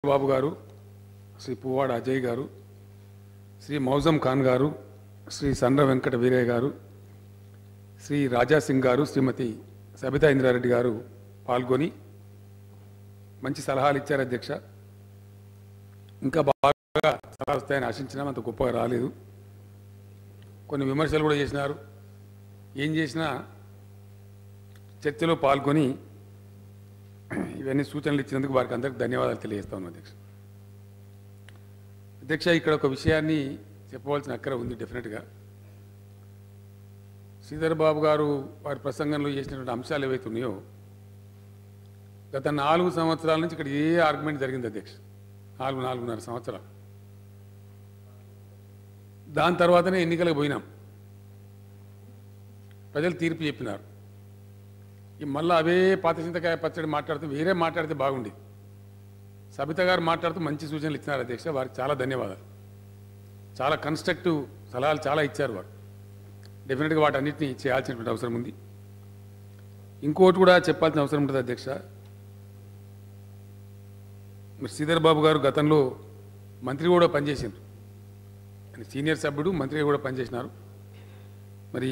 బాబు గారు శ్రీ పువ్వాడ అజయ్ గారు శ్రీ మౌజం ఖాన్ గారు శ్రీ సండ్ర వెంకట వీరయ్య గారు శ్రీ రాజా సింగ్ గారు శ్రీమతి సబితా ఇంద్రారెడ్డి గారు పాల్గొని మంచి సలహాలు ఇచ్చారు అధ్యక్ష ఇంకా బాగా సలహాలు వస్తాయని ఆశించినా అంత గొప్పగా రాలేదు కొన్ని విమర్శలు కూడా చేసినారు ఏం చేసినా చర్చలో పాల్గొని ఇవన్నీ సూచనలు ఇచ్చినందుకు వారికి అందరికి ధన్యవాదాలు తెలియజేస్తా ఉన్నాను అధ్యక్ష అధ్యక్ష ఇక్కడ ఒక విషయాన్ని చెప్పవలసిన అక్కర ఉంది డెఫినెట్గా శ్రీధర్ బాబు గారు వారి ప్రసంగంలో చేసినటువంటి అంశాలు ఏవైతే ఉన్నాయో గత నాలుగు సంవత్సరాల నుంచి ఇక్కడ ఏ ఆర్గ్యుమెంట్ జరిగింది అధ్యక్ష నాలుగు నాలుగున్నర సంవత్సరాలు దాని తర్వాతనే ఎన్నికలకు పోయినాం ప్రజలు తీర్పు చెప్పినారు ఈ మళ్ళీ అవే పాత చింతకాయ పచ్చడి మాట్లాడుతూ వేరే మాట్లాడితే బాగుండేది సబిత గారు మాట్లాడుతూ మంచి సూచనలు ఇచ్చినారు అధ్యక్ష వారికి చాలా ధన్యవాదాలు చాలా కన్స్ట్రక్టివ్ సలహాలు చాలా ఇచ్చారు వారు డెఫినెట్గా వాటన్నిటిని చేయాల్సినటువంటి అవసరం ఉంది ఇంకోటి కూడా చెప్పాల్సిన అవసరం ఉంటుంది అధ్యక్ష మరి శ్రీధర్ బాబు గారు గతంలో మంత్రి కూడా పనిచేసిండ్రు ఆయన సీనియర్ సభ్యుడు మంత్రిగా కూడా పనిచేసినారు మరి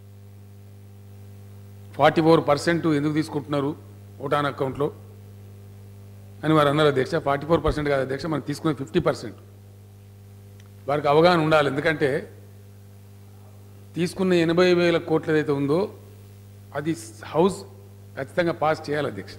ఫార్టీ ఫోర్ పర్సెంట్ ఎందుకు తీసుకుంటున్నారు ఓటాన్ అకౌంట్లో అని వారు అన్నారు అధ్యక్ష ఫార్టీ ఫోర్ పర్సెంట్ కాదు అధ్యక్ష మనం తీసుకునే ఫిఫ్టీ పర్సెంట్ వారికి అవగాహన ఉండాలి ఎందుకంటే తీసుకున్న ఎనభై వేల కోట్లు ఏదైతే ఉందో అది హౌస్ ఖచ్చితంగా పాస్ చేయాలి అధ్యక్ష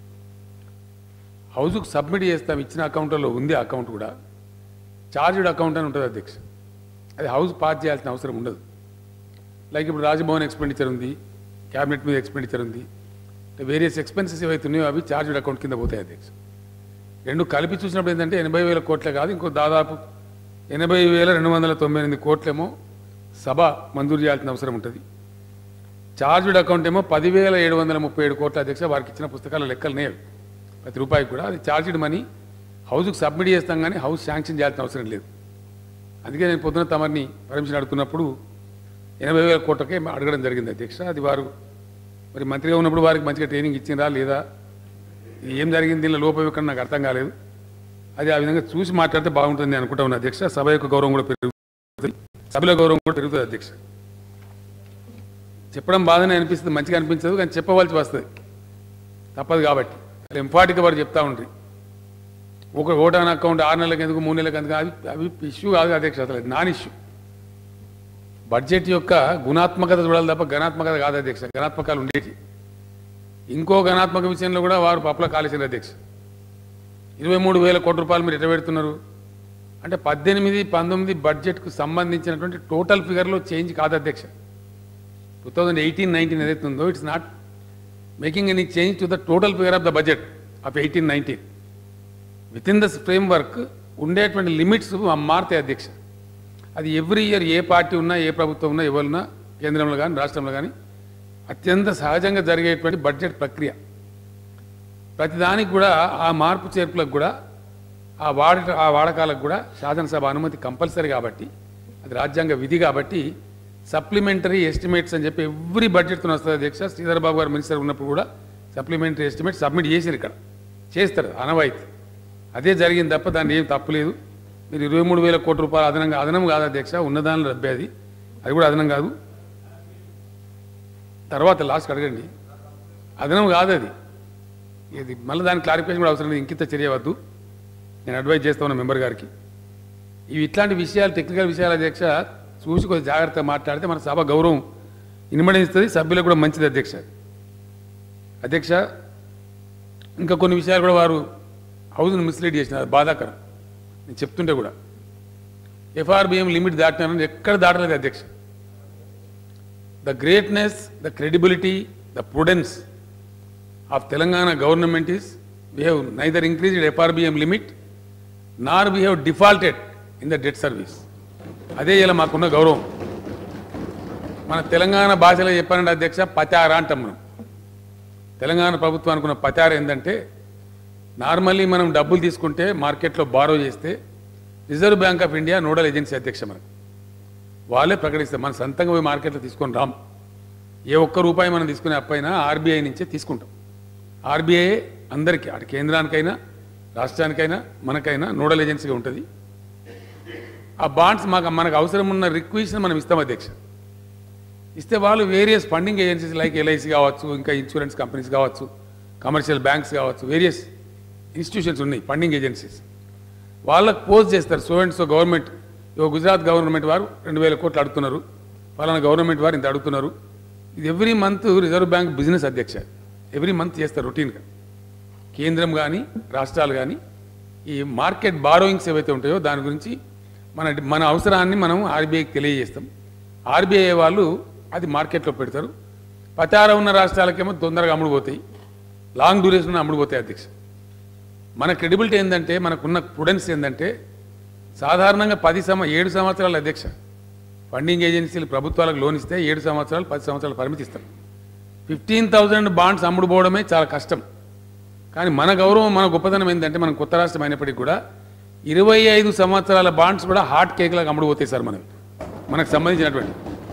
హౌస్కు సబ్మిట్ చేస్తాం ఇచ్చిన అకౌంట్లో ఉంది ఆ అకౌంట్ కూడా చార్జ్డ్ అకౌంట్ అని ఉంటుంది అధ్యక్ష అది హౌస్ పాస్ చేయాల్సిన అవసరం ఉండదు లైక్ ఇప్పుడు రాజభవన్ ఎక్స్పెండిచర్ ఉంది క్యాబినెట్ మీద ఎక్స్పెండిచర్ ఉంది వేరియస్ ఎక్స్పెన్సెస్ ఏవైతే ఉన్నాయో అవి చార్జ్డ్ అకౌంట్ కింద పోతాయి అధ్యక్ష రెండు కలిపి చూసినప్పుడు ఏంటంటే ఎనభై వేల కోట్లే కాదు ఇంకో దాదాపు ఎనభై వేల రెండు వందల తొంభై ఎనిమిది కోట్లేమో సభ మంజూరు చేయాల్సిన అవసరం ఉంటుంది చార్జ్డ్ అకౌంట్ ఏమో పదివేల ఏడు వందల ముప్పై ఏడు కోట్ల అధ్యక్ష వారికి ఇచ్చిన పుస్తకాల లెక్కలు నేవి ప్రతి రూపాయికి కూడా అది చార్జ్డ్ మనీ హౌస్కి సబ్మిట్ చేస్తాం కానీ హౌస్ శాంక్షన్ చేయాల్సిన అవసరం లేదు అందుకే నేను పొద్దున తమరిని పర్మిషన్ అడుగుతున్నప్పుడు ఎనభై వేల కోట్లకే అడగడం జరిగింది అధ్యక్ష అది వారు మరి మంత్రిగా ఉన్నప్పుడు వారికి మంచిగా ట్రైనింగ్ ఇచ్చిందా లేదా ఇది ఏం జరిగింది దీనిలో లోపం ఎక్కడ నాకు అర్థం కాలేదు అది ఆ విధంగా చూసి మాట్లాడితే బాగుంటుంది నేను అనుకుంటా ఉన్నా అధ్యక్ష సభ యొక్క గౌరవం కూడా పెరుగుతుంది సభలో గౌరవం కూడా పెరుగుతుంది అధ్యక్ష చెప్పడం బాధనే అనిపిస్తుంది మంచిగా అనిపించదు కానీ చెప్పవలసి వస్తుంది తప్పదు కాబట్టి అది ఎంఫాటిక్గా వారు చెప్తా ఉండ్రి ఒక ఓటాన్ అకౌంట్ ఆరు నెలలకు ఎందుకు మూడు నెలలకు ఎందుకు అవి అవి ఇష్యూ కాదు అధ్యక్ష అసలు అది నాన్ ఇష్యూ బడ్జెట్ యొక్క గుణాత్మకత చూడాలి తప్ప గణాత్మకత కాదు అధ్యక్ష గణాత్మకాలు ఉండేటి ఇంకో గణాత్మక విషయంలో కూడా వారు పప్పుల కాలేసిన అధ్యక్ష ఇరవై మూడు వేల కోట్ల రూపాయలు మీరు ఎట్లా పెడుతున్నారు అంటే పద్దెనిమిది పంతొమ్మిది బడ్జెట్కు సంబంధించినటువంటి టోటల్ ఫిగర్లో చేంజ్ కాదు అధ్యక్ష టూ థౌజండ్ ఎయిటీన్ నైన్టీన్ ఏదైతే ఉందో it's not making any change to the total figure of the budget of eighteen nineteen within the framework ఉండేటువంటి లిమిట్స్ మారుతాయి అధ్యక్ష అది ఎవ్రీ ఇయర్ ఏ పార్టీ ఉన్నా ఏ ప్రభుత్వం ఉన్నా ఎవరున్నా కేంద్రంలో కానీ రాష్ట్రంలో కానీ అత్యంత సహజంగా జరిగేటువంటి బడ్జెట్ ప్రక్రియ ప్రతిదానికి కూడా ఆ మార్పు చేర్పులకు కూడా ఆ వాడ ఆ వాడకాలకు కూడా శాసనసభ అనుమతి కంపల్సరీ కాబట్టి అది రాజ్యాంగ విధి కాబట్టి సప్లిమెంటరీ ఎస్టిమేట్స్ అని చెప్పి ఎవ్రీ బడ్జెట్తో వస్తుంది అధ్యక్ష శ్రీధర్ బాబు గారు మినిస్టర్ ఉన్నప్పుడు కూడా సప్లిమెంటరీ ఎస్టిమేట్ సబ్మిట్ చేసారు ఇక్కడ చేస్తారు అనవాయితీ అదే జరిగింది తప్ప దాన్ని ఏం తప్పులేదు మీరు ఇరవై మూడు వేల కోట్ల రూపాయలు అదనంగా అదనం కాదు అధ్యక్ష ఉన్నదానిలో రబ్బే అది అది కూడా అదనం కాదు తర్వాత లాస్ట్కి అడగండి అదనం కాదు అది ఇది మళ్ళీ దాని క్లారిఫికేషన్ కూడా అవసరం లేదు ఇంకింత చర్యవద్దు నేను అడ్వైజ్ చేస్తా ఉన్నా మెంబర్ గారికి ఇవి ఇట్లాంటి విషయాలు టెక్నికల్ విషయాల అధ్యక్ష చూసి కొంచెం జాగ్రత్తగా మాట్లాడితే మన సభ గౌరవం ఇన్మడిస్తుంది సభ్యులకు కూడా మంచిది అధ్యక్ష అధ్యక్ష ఇంకా కొన్ని విషయాలు కూడా వారు హౌస్ను మిస్లీడ్ చేసినారు బాధాకరం నేను చెప్తుంటే కూడా ఎఫ్ఆర్బిఎం లిమిట్ దాటినారని ఎక్కడ దాటలేదు అధ్యక్ష the greatness the credibility the prudence of Telangana government is we have neither increased FRBM limit nor we have defaulted in the debt service అదే ఇలా మాకున్న గౌరవం మన తెలంగాణ భాషలో చెప్పానంటే అధ్యక్ష పచార అంటాం మనం తెలంగాణ ప్రభుత్వానికి ఉన్న పచార ఏంటంటే నార్మల్లీ మనం డబ్బులు తీసుకుంటే మార్కెట్లో బారో చేస్తే Reserve Bank of India nodal agency అధ్యక్ష మనకు వాళ్ళే ప్రకటిస్తారు మన సొంతంగా పోయి మార్కెట్లో తీసుకొని రాం ఏ ఒక్క రూపాయి మనం తీసుకునే అప్పైనా ఆర్బీఐ నుంచే తీసుకుంటాం ఆర్బీఐ అందరికీ అటు కేంద్రానికైనా రాష్ట్రానికైనా మనకైనా నోడల్ ఏజెన్సీగా ఉంటుంది ఆ బాండ్స్ మాకు మనకు అవసరం ఉన్న రిక్వెషన్ మనం ఇస్తాం అధ్యక్ష ఇస్తే వాళ్ళు various funding agencies like LIC కావచ్చు ఇంకా ఇన్సూరెన్స్ కంపెనీస్ కావచ్చు కమర్షియల్ బ్యాంక్స్ కావచ్చు వేరియస్ ఇన్స్టిట్యూషన్స్ ఉన్నాయి ఫండింగ్ ఏజెన్సీస్ వాళ్ళకు పోస్ట్ చేస్తారు సో అండ్ సో గవర్నమెంట్ ఇగో గుజరాత్ గవర్నమెంట్ వారు రెండు వేల కోట్లు అడుగుతున్నారు ఫలానా గవర్నమెంట్ వారు ఇంత అడుగుతున్నారు ఇది every month Reserve Bank business అధ్యక్ష ఎవ్రీ మంత్ చేస్తారు రొటీన్గా కేంద్రం కానీ రాష్ట్రాలు కానీ ఈ మార్కెట్ బారోయింగ్స్ ఏవైతే ఉంటాయో దాని గురించి మన మన అవసరాన్ని మనం ఆర్బీఐకి తెలియజేస్తాం ఆర్బీఐ వాళ్ళు అది మార్కెట్లో పెడతారు పచార ఉన్న రాష్ట్రాలకేమో తొందరగా అమ్ముడుపోతాయి లాంగ్ డ్యూరేషన్ అమ్ముడుపోతాయి అధ్యక్ష మన క్రెడిబిలిటీ ఏంటంటే మనకున్న ప్రుడెన్స్ ఏంటంటే సాధారణంగా పది సంవ ఏడు సంవత్సరాల అధ్యక్ష ఫండింగ్ ఏజెన్సీలు ప్రభుత్వాలకు లోన్ ఇస్తే ఏడు సంవత్సరాలు పది సంవత్సరాలు పరిమితి ఇస్తారు ఫిఫ్టీన్ థౌజండ్ బాండ్స్ అమ్ముడుపోవడమే చాలా కష్టం కానీ మన గౌరవం మన గొప్పతనం ఏంటంటే మనం కొత్త రాష్ట్రం అయినప్పటికీ కూడా ఇరవై ఐదు సంవత్సరాల బాండ్స్ కూడా హాట్ కేక్లాగా అమ్ముడుపోతాయి సార్ మనకి మనకు సంబంధించినటువంటి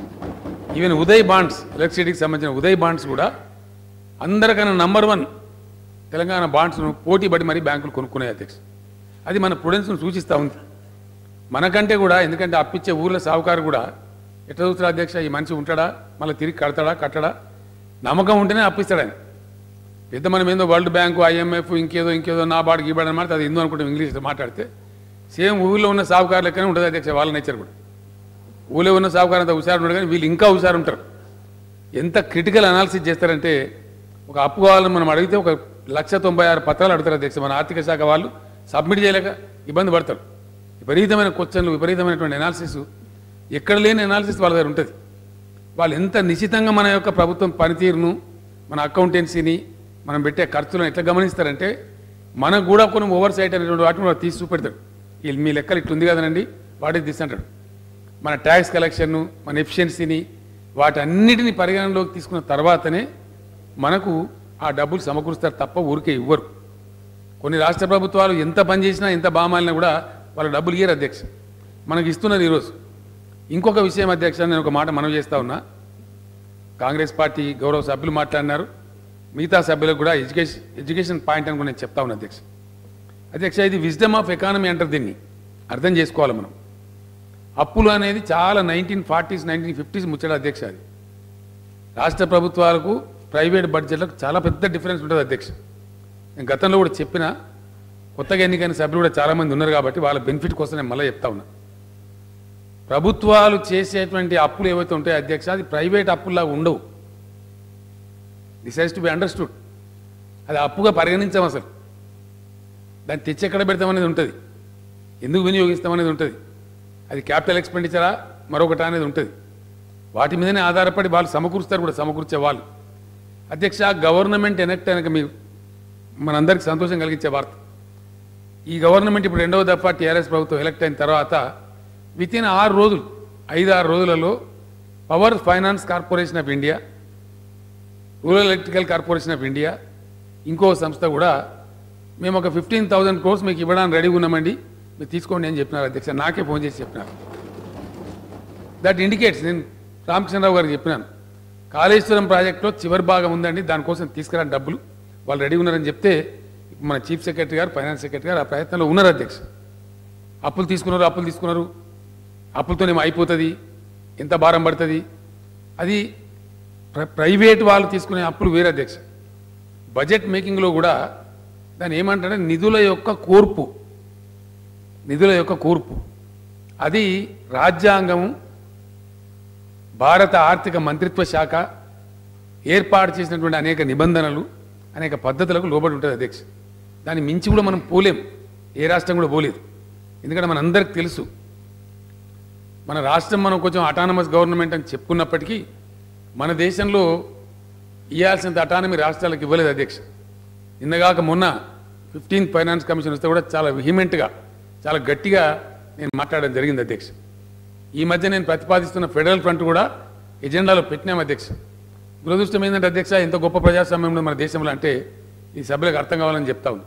ఈవెన్ ఉదయ్ బాండ్స్ ఎలక్ట్రిసిటీకి సంబంధించిన ఉదయ్ బాండ్స్ కూడా అందరికన్నా నంబర్ వన్ తెలంగాణ బాండ్స్ను పోటీ పడి మరీ బ్యాంకులు కొనుక్కునే అధ్యక్ష అది మన ప్రుడెన్స్ను సూచిస్తూ ఉంది మనకంటే కూడా ఎందుకంటే అప్పిచ్చే ఊర్ల సావుకారు కూడా ఎట్లా చూస్తాడు అధ్యక్ష ఈ మనిషి ఉంటాడా మళ్ళీ తిరిగి కడతాడా కట్టడా నమ్మకం ఉంటేనే అప్పిస్తాడని పెద్ద మనం ఏందో వరల్డ్ బ్యాంకు ఐఎంఎఫ్ ఇంకేదో ఇంకేదో నా బాడు గీబాడు అనమాట అది ఎందు అనుకుంటాం ఇంగ్లీష్లో మాట్లాడితే సేమ్ ఊళ్ళో ఉన్న సావుకారు లెక్కనే ఉంటుంది అధ్యక్ష వాళ్ళ నేచర్ కూడా ఊళ్ళో ఉన్న సావుకారు అంత హుషారు ఉండడు కానీ వీళ్ళు ఇంకా హుషారు ఉంటారు ఎంత క్రిటికల్ అనాలిసిస్ చేస్తారంటే ఒక అప్పు కావాలని మనం అడిగితే ఒక లక్ష తొంభై ఆరు పత్రాలు అడుగుతారు అధ్యక్ష మన ఆర్థిక శాఖ వాళ్ళు సబ్మిట్ చేయలేక ఇబ్బంది పడతారు విపరీతమైన క్వశ్చన్లు విపరీతమైనటువంటి అనాలిసిస్ ఎక్కడ లేని అనాలిసిస్ వాళ్ళ దగ్గర ఉంటుంది వాళ్ళు ఎంత నిశ్చితంగా మన యొక్క ప్రభుత్వం పనితీరును మన అకౌంటెన్సీని మనం పెట్టే ఖర్చులను ఎట్లా గమనిస్తారంటే మనకు కూడా కొన్ని ఓవర్ సైట్ అనేటువంటి వాటిని వాళ్ళు తీసి చూపెడతాడు వీళ్ళు మీ లెక్కలు ఇట్లుంది కదనండి వాటిని తీస్తుంటాడు మన ట్యాక్స్ కలెక్షన్ను మన ఎఫిషియన్సీని వాటన్నిటిని పరిగణనలోకి తీసుకున్న తర్వాతనే మనకు ఆ డబ్బులు సమకూరుస్తారు తప్ప ఊరికే ఇవ్వరు కొన్ని రాష్ట్ర ప్రభుత్వాలు ఎంత పని చేసినా ఎంత బామాలినా కూడా వాళ్ళ డబ్బులు ఇయ్యరు అధ్యక్ష మనకి ఇస్తున్నారు ఈరోజు ఇంకొక విషయం అధ్యక్ష నేను ఒక మాట మనవి చేస్తా ఉన్నా కాంగ్రెస్ పార్టీ గౌరవ సభ్యులు మాట్లాడినారు మిగతా సభ్యులకు కూడా ఎడ్యుకేషన్ ఎడ్యుకేషన్ పాయింట్ అని కూడా నేను చెప్తా ఉన్నా అధ్యక్ష అధ్యక్ష ఇది విజ్డమ్ ఆఫ్ ఎకానమీ అంటారు దీన్ని అర్థం చేసుకోవాలి మనం అప్పులు అనేది చాలా నైన్టీన్ ఫార్టీస్ నైన్టీన్ ఫిఫ్టీస్ ముచ్చట అధ్యక్ష అది రాష్ట్ర ప్రభుత్వాలకు ప్రైవేట్ బడ్జెట్లకు చాలా పెద్ద డిఫరెన్స్ ఉంటుంది అధ్యక్ష నేను గతంలో కూడా చెప్పిన కొత్తగా ఎన్నికైన సభ్యులు కూడా చాలామంది ఉన్నారు కాబట్టి వాళ్ళ బెనిఫిట్ కోసం నేను మళ్ళీ చెప్తా ఉన్నా ప్రభుత్వాలు చేసేటువంటి అప్పులు ఏవైతే ఉంటాయో అధ్యక్ష అది ప్రైవేట్ అప్పుల్లాగా ఉండవు this has to be understood అది అప్పుగా పరిగణించాం అసలు దాన్ని తెచ్చి ఎక్కడ పెడతామనేది ఉంటుంది ఎందుకు వినియోగిస్తామనేది ఉంటుంది అది క్యాపిటల్ ఎక్స్పెండిచరా మరొకటి అనేది ఉంటుంది వాటి మీదనే ఆధారపడి వాళ్ళు సమకూరుస్తారు కూడా సమకూర్చే వాళ్ళు అధ్యక్ష గవర్నమెంట్ ఎనెక్ట్ అనక మీకు మనందరికీ సంతోషం కలిగించే వార్త ఈ గవర్నమెంట్ ఇప్పుడు రెండవ దఫా టీఆర్ఎస్ ప్రభుత్వం ఎలక్ట్ అయిన తర్వాత విత్ ఇన్ ఆరు రోజులు ఐదు ఆరు రోజులలో Power Finance Corporation of India Rural Electrical Corporation of India ఇంకో సంస్థ కూడా మేము ఒక ఫిఫ్టీన్ థౌసండ్ క్రోర్స్ మీకు ఇవ్వడానికి రెడీగా ఉన్నామండి మీరు తీసుకోండి అని చెప్పినారు అధ్యక్ష నాకే ఫోన్ చేసి చెప్పినారు దట్ ఇండికేట్స్ నేను రామకృష్ణరావు గారికి చెప్పినాను కాళేశ్వరం ప్రాజెక్టులో చివరి భాగం ఉందండి దానికోసం తీసుకురాని డబ్బులు వాళ్ళు రెడీ ఉన్నారని చెప్తే మన చీఫ్ సెక్రటరీ గారు ఫైనాన్స్ సెక్రటరీ గారు ఆ ప్రయత్నంలో ఉన్నారు అధ్యక్ష అప్పులు తీసుకున్నారు అప్పులు తీసుకున్నారు అప్పులతోనేమో అయిపోతుంది ఎంత భారం పడుతుంది అది ప్ర- ప్రైవేట్ వాళ్ళు తీసుకునే అప్పులు వేరే అధ్యక్ష బడ్జెట్ మేకింగ్లో కూడా దాన్ని ఏమంటారంటే నిధుల యొక్క కూర్పు నిధుల యొక్క కూర్పు అది రాజ్యాంగము భారత ఆర్థిక మంత్రిత్వ శాఖ ఏర్పాటు చేసినటువంటి అనేక నిబంధనలు అనేక పద్ధతులకు లోబడి ఉంటుంది అధ్యక్ష దాన్ని మించి కూడా మనం పోలేం ఏ రాష్ట్రం కూడా పోలేదు ఎందుకంటే మన అందరికి తెలుసు మన రాష్ట్రం మనం కొంచెం అటానమస్ గవర్నమెంట్ అని చెప్పుకున్నప్పటికీ మన దేశంలో ఇవ్వాల్సినంత అటానమీ రాష్ట్రాలకు ఇవ్వలేదు అధ్యక్ష నిన్నగాక మొన్న ఫిఫ్టీన్త్ ఫైనాన్స్ కమిషన్ వస్తే కూడా చాలా విహిమెంట్గా చాలా గట్టిగా నేను మాట్లాడడం జరిగింది అధ్యక్ష ఈ మధ్య నేను ప్రతిపాదిస్తున్న ఫెడరల్ ఫ్రంట్ కూడా ఎజెండాలో పెట్టినాం అధ్యక్ష దురదృష్టం ఏంటంటే అధ్యక్ష ఎంత గొప్ప ప్రజాస్వామ్యం ఉంది మన దేశంలో అంటే ఈ సభ్యులకు అర్థం కావాలని చెప్తా ఉంది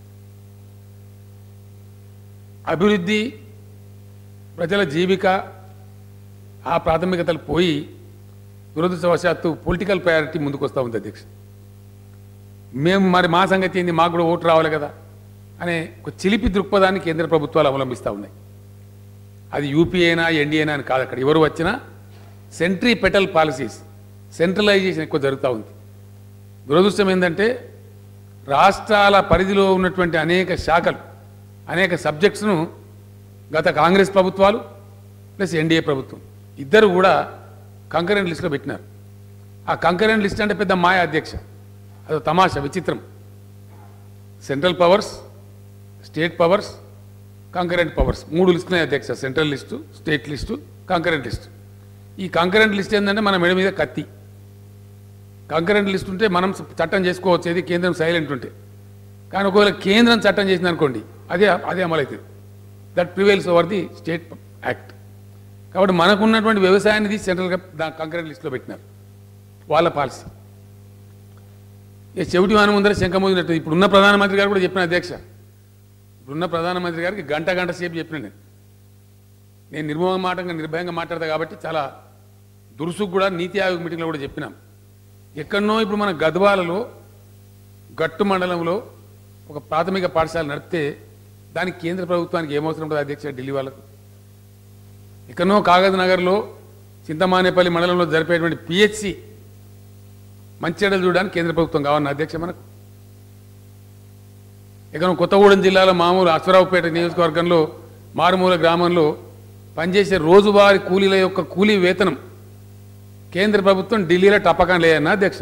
అభివృద్ధి ప్రజల జీవిక ఆ ప్రాథమికతలు పోయి దురదృష్టవశాత్తు పొలిటికల్ ప్రయారిటీ ముందుకు వస్తూ ఉంది అధ్యక్ష మేము మరి మా సంగతి ఏంది మాకు కూడా ఓటు రావాలి కదా అనే ఒక చిలిపి దృక్పథాన్ని కేంద్ర ప్రభుత్వాలు అవలంబిస్తూ ఉన్నాయి అది యూపీఏనా ఎన్డీఏనా అని కాదు అక్కడ ఎవరు వచ్చినా సెంట్రీ పెటల్ పాలసీస్ సెంట్రలైజేషన్ ఎక్కువ జరుగుతూ ఉంది దురదృష్టం ఏంటంటే రాష్ట్రాల పరిధిలో ఉన్నటువంటి అనేక శాఖలు అనేక సబ్జెక్ట్స్ను గత కాంగ్రెస్ ప్రభుత్వాలు ప్లస్ ఎన్డీఏ ప్రభుత్వం ఇద్దరు కూడా కంకరెంట్ లిస్టులో పెట్టినారు ఆ కంకరెంట్ లిస్ట్ అంటే పెద్ద మాయ అధ్యక్ష అదో తమాషా విచిత్రం central powers state powers concurrent powers మూడు లిస్టులు అధ్యక్ష central list state list concurrent list ఈ కంకరెంట్ లిస్ట్ ఏంటంటే మన మెడ మీద కత్తి కంకరెంట్ లిస్ట్ ఉంటే మనం చట్టం చేసుకోవచ్చు ఏది కేంద్రం సైలెంట్ ఉంటే కానీ ఒకవేళ కేంద్రం చట్టం చేసింది అనుకోండి అదే అదే అమలవుతుంది that prevails over the state act కాబట్టి మనకున్నటువంటి వ్యవసాయాన్ని తీసి సెంట్రల్గా దా కంకరెంట్ లిస్టులో పెట్టినారు వాళ్ళ పాలసీ ఇక చెవిటి వాన ముందర శంఖమోదినట్టు ఇప్పుడున్న ప్రధానమంత్రి గారు కూడా చెప్పిన అధ్యక్ష ఇప్పుడున్న ప్రధానమంత్రి గారికి గంట గంట సేపు చెప్పిన నేను నేను నిర్మోహమాటంగా నిర్భయంగా మాట్లాడతా కాబట్టి చాలా దురుసుకు కూడా నీతి ఆయోగ్ మీటింగ్లో కూడా చెప్పినాం ఎక్కడనో ఇప్పుడు మన గద్వాలలో గట్టు మండలంలో ఒక ప్రాథమిక పాఠశాల నడిపితే దానికి కేంద్ర ప్రభుత్వానికి ఏమవసరం ఉంటుంది అధ్యక్ష ఢిల్లీ వాళ్ళకు ఎక్కడనో కాగజ్ నగర్లో చింతమానేపల్లి మండలంలో జరిపేటువంటి పిహెచ్సి మంచిర్యాల చూడడానికి కేంద్ర ప్రభుత్వం కావాలన్న అధ్యక్ష మనకు ఇక కొత్తగూడెం జిల్లాలో మామూలు అశ్వరావుపేట నియోజకవర్గంలో మారుమూల గ్రామంలో పనిచేసే రోజువారీ కూలీల యొక్క కూలీ వేతనం కేంద్ర ప్రభుత్వం ఢిల్లీలో టపకం లేదన్న అధ్యక్ష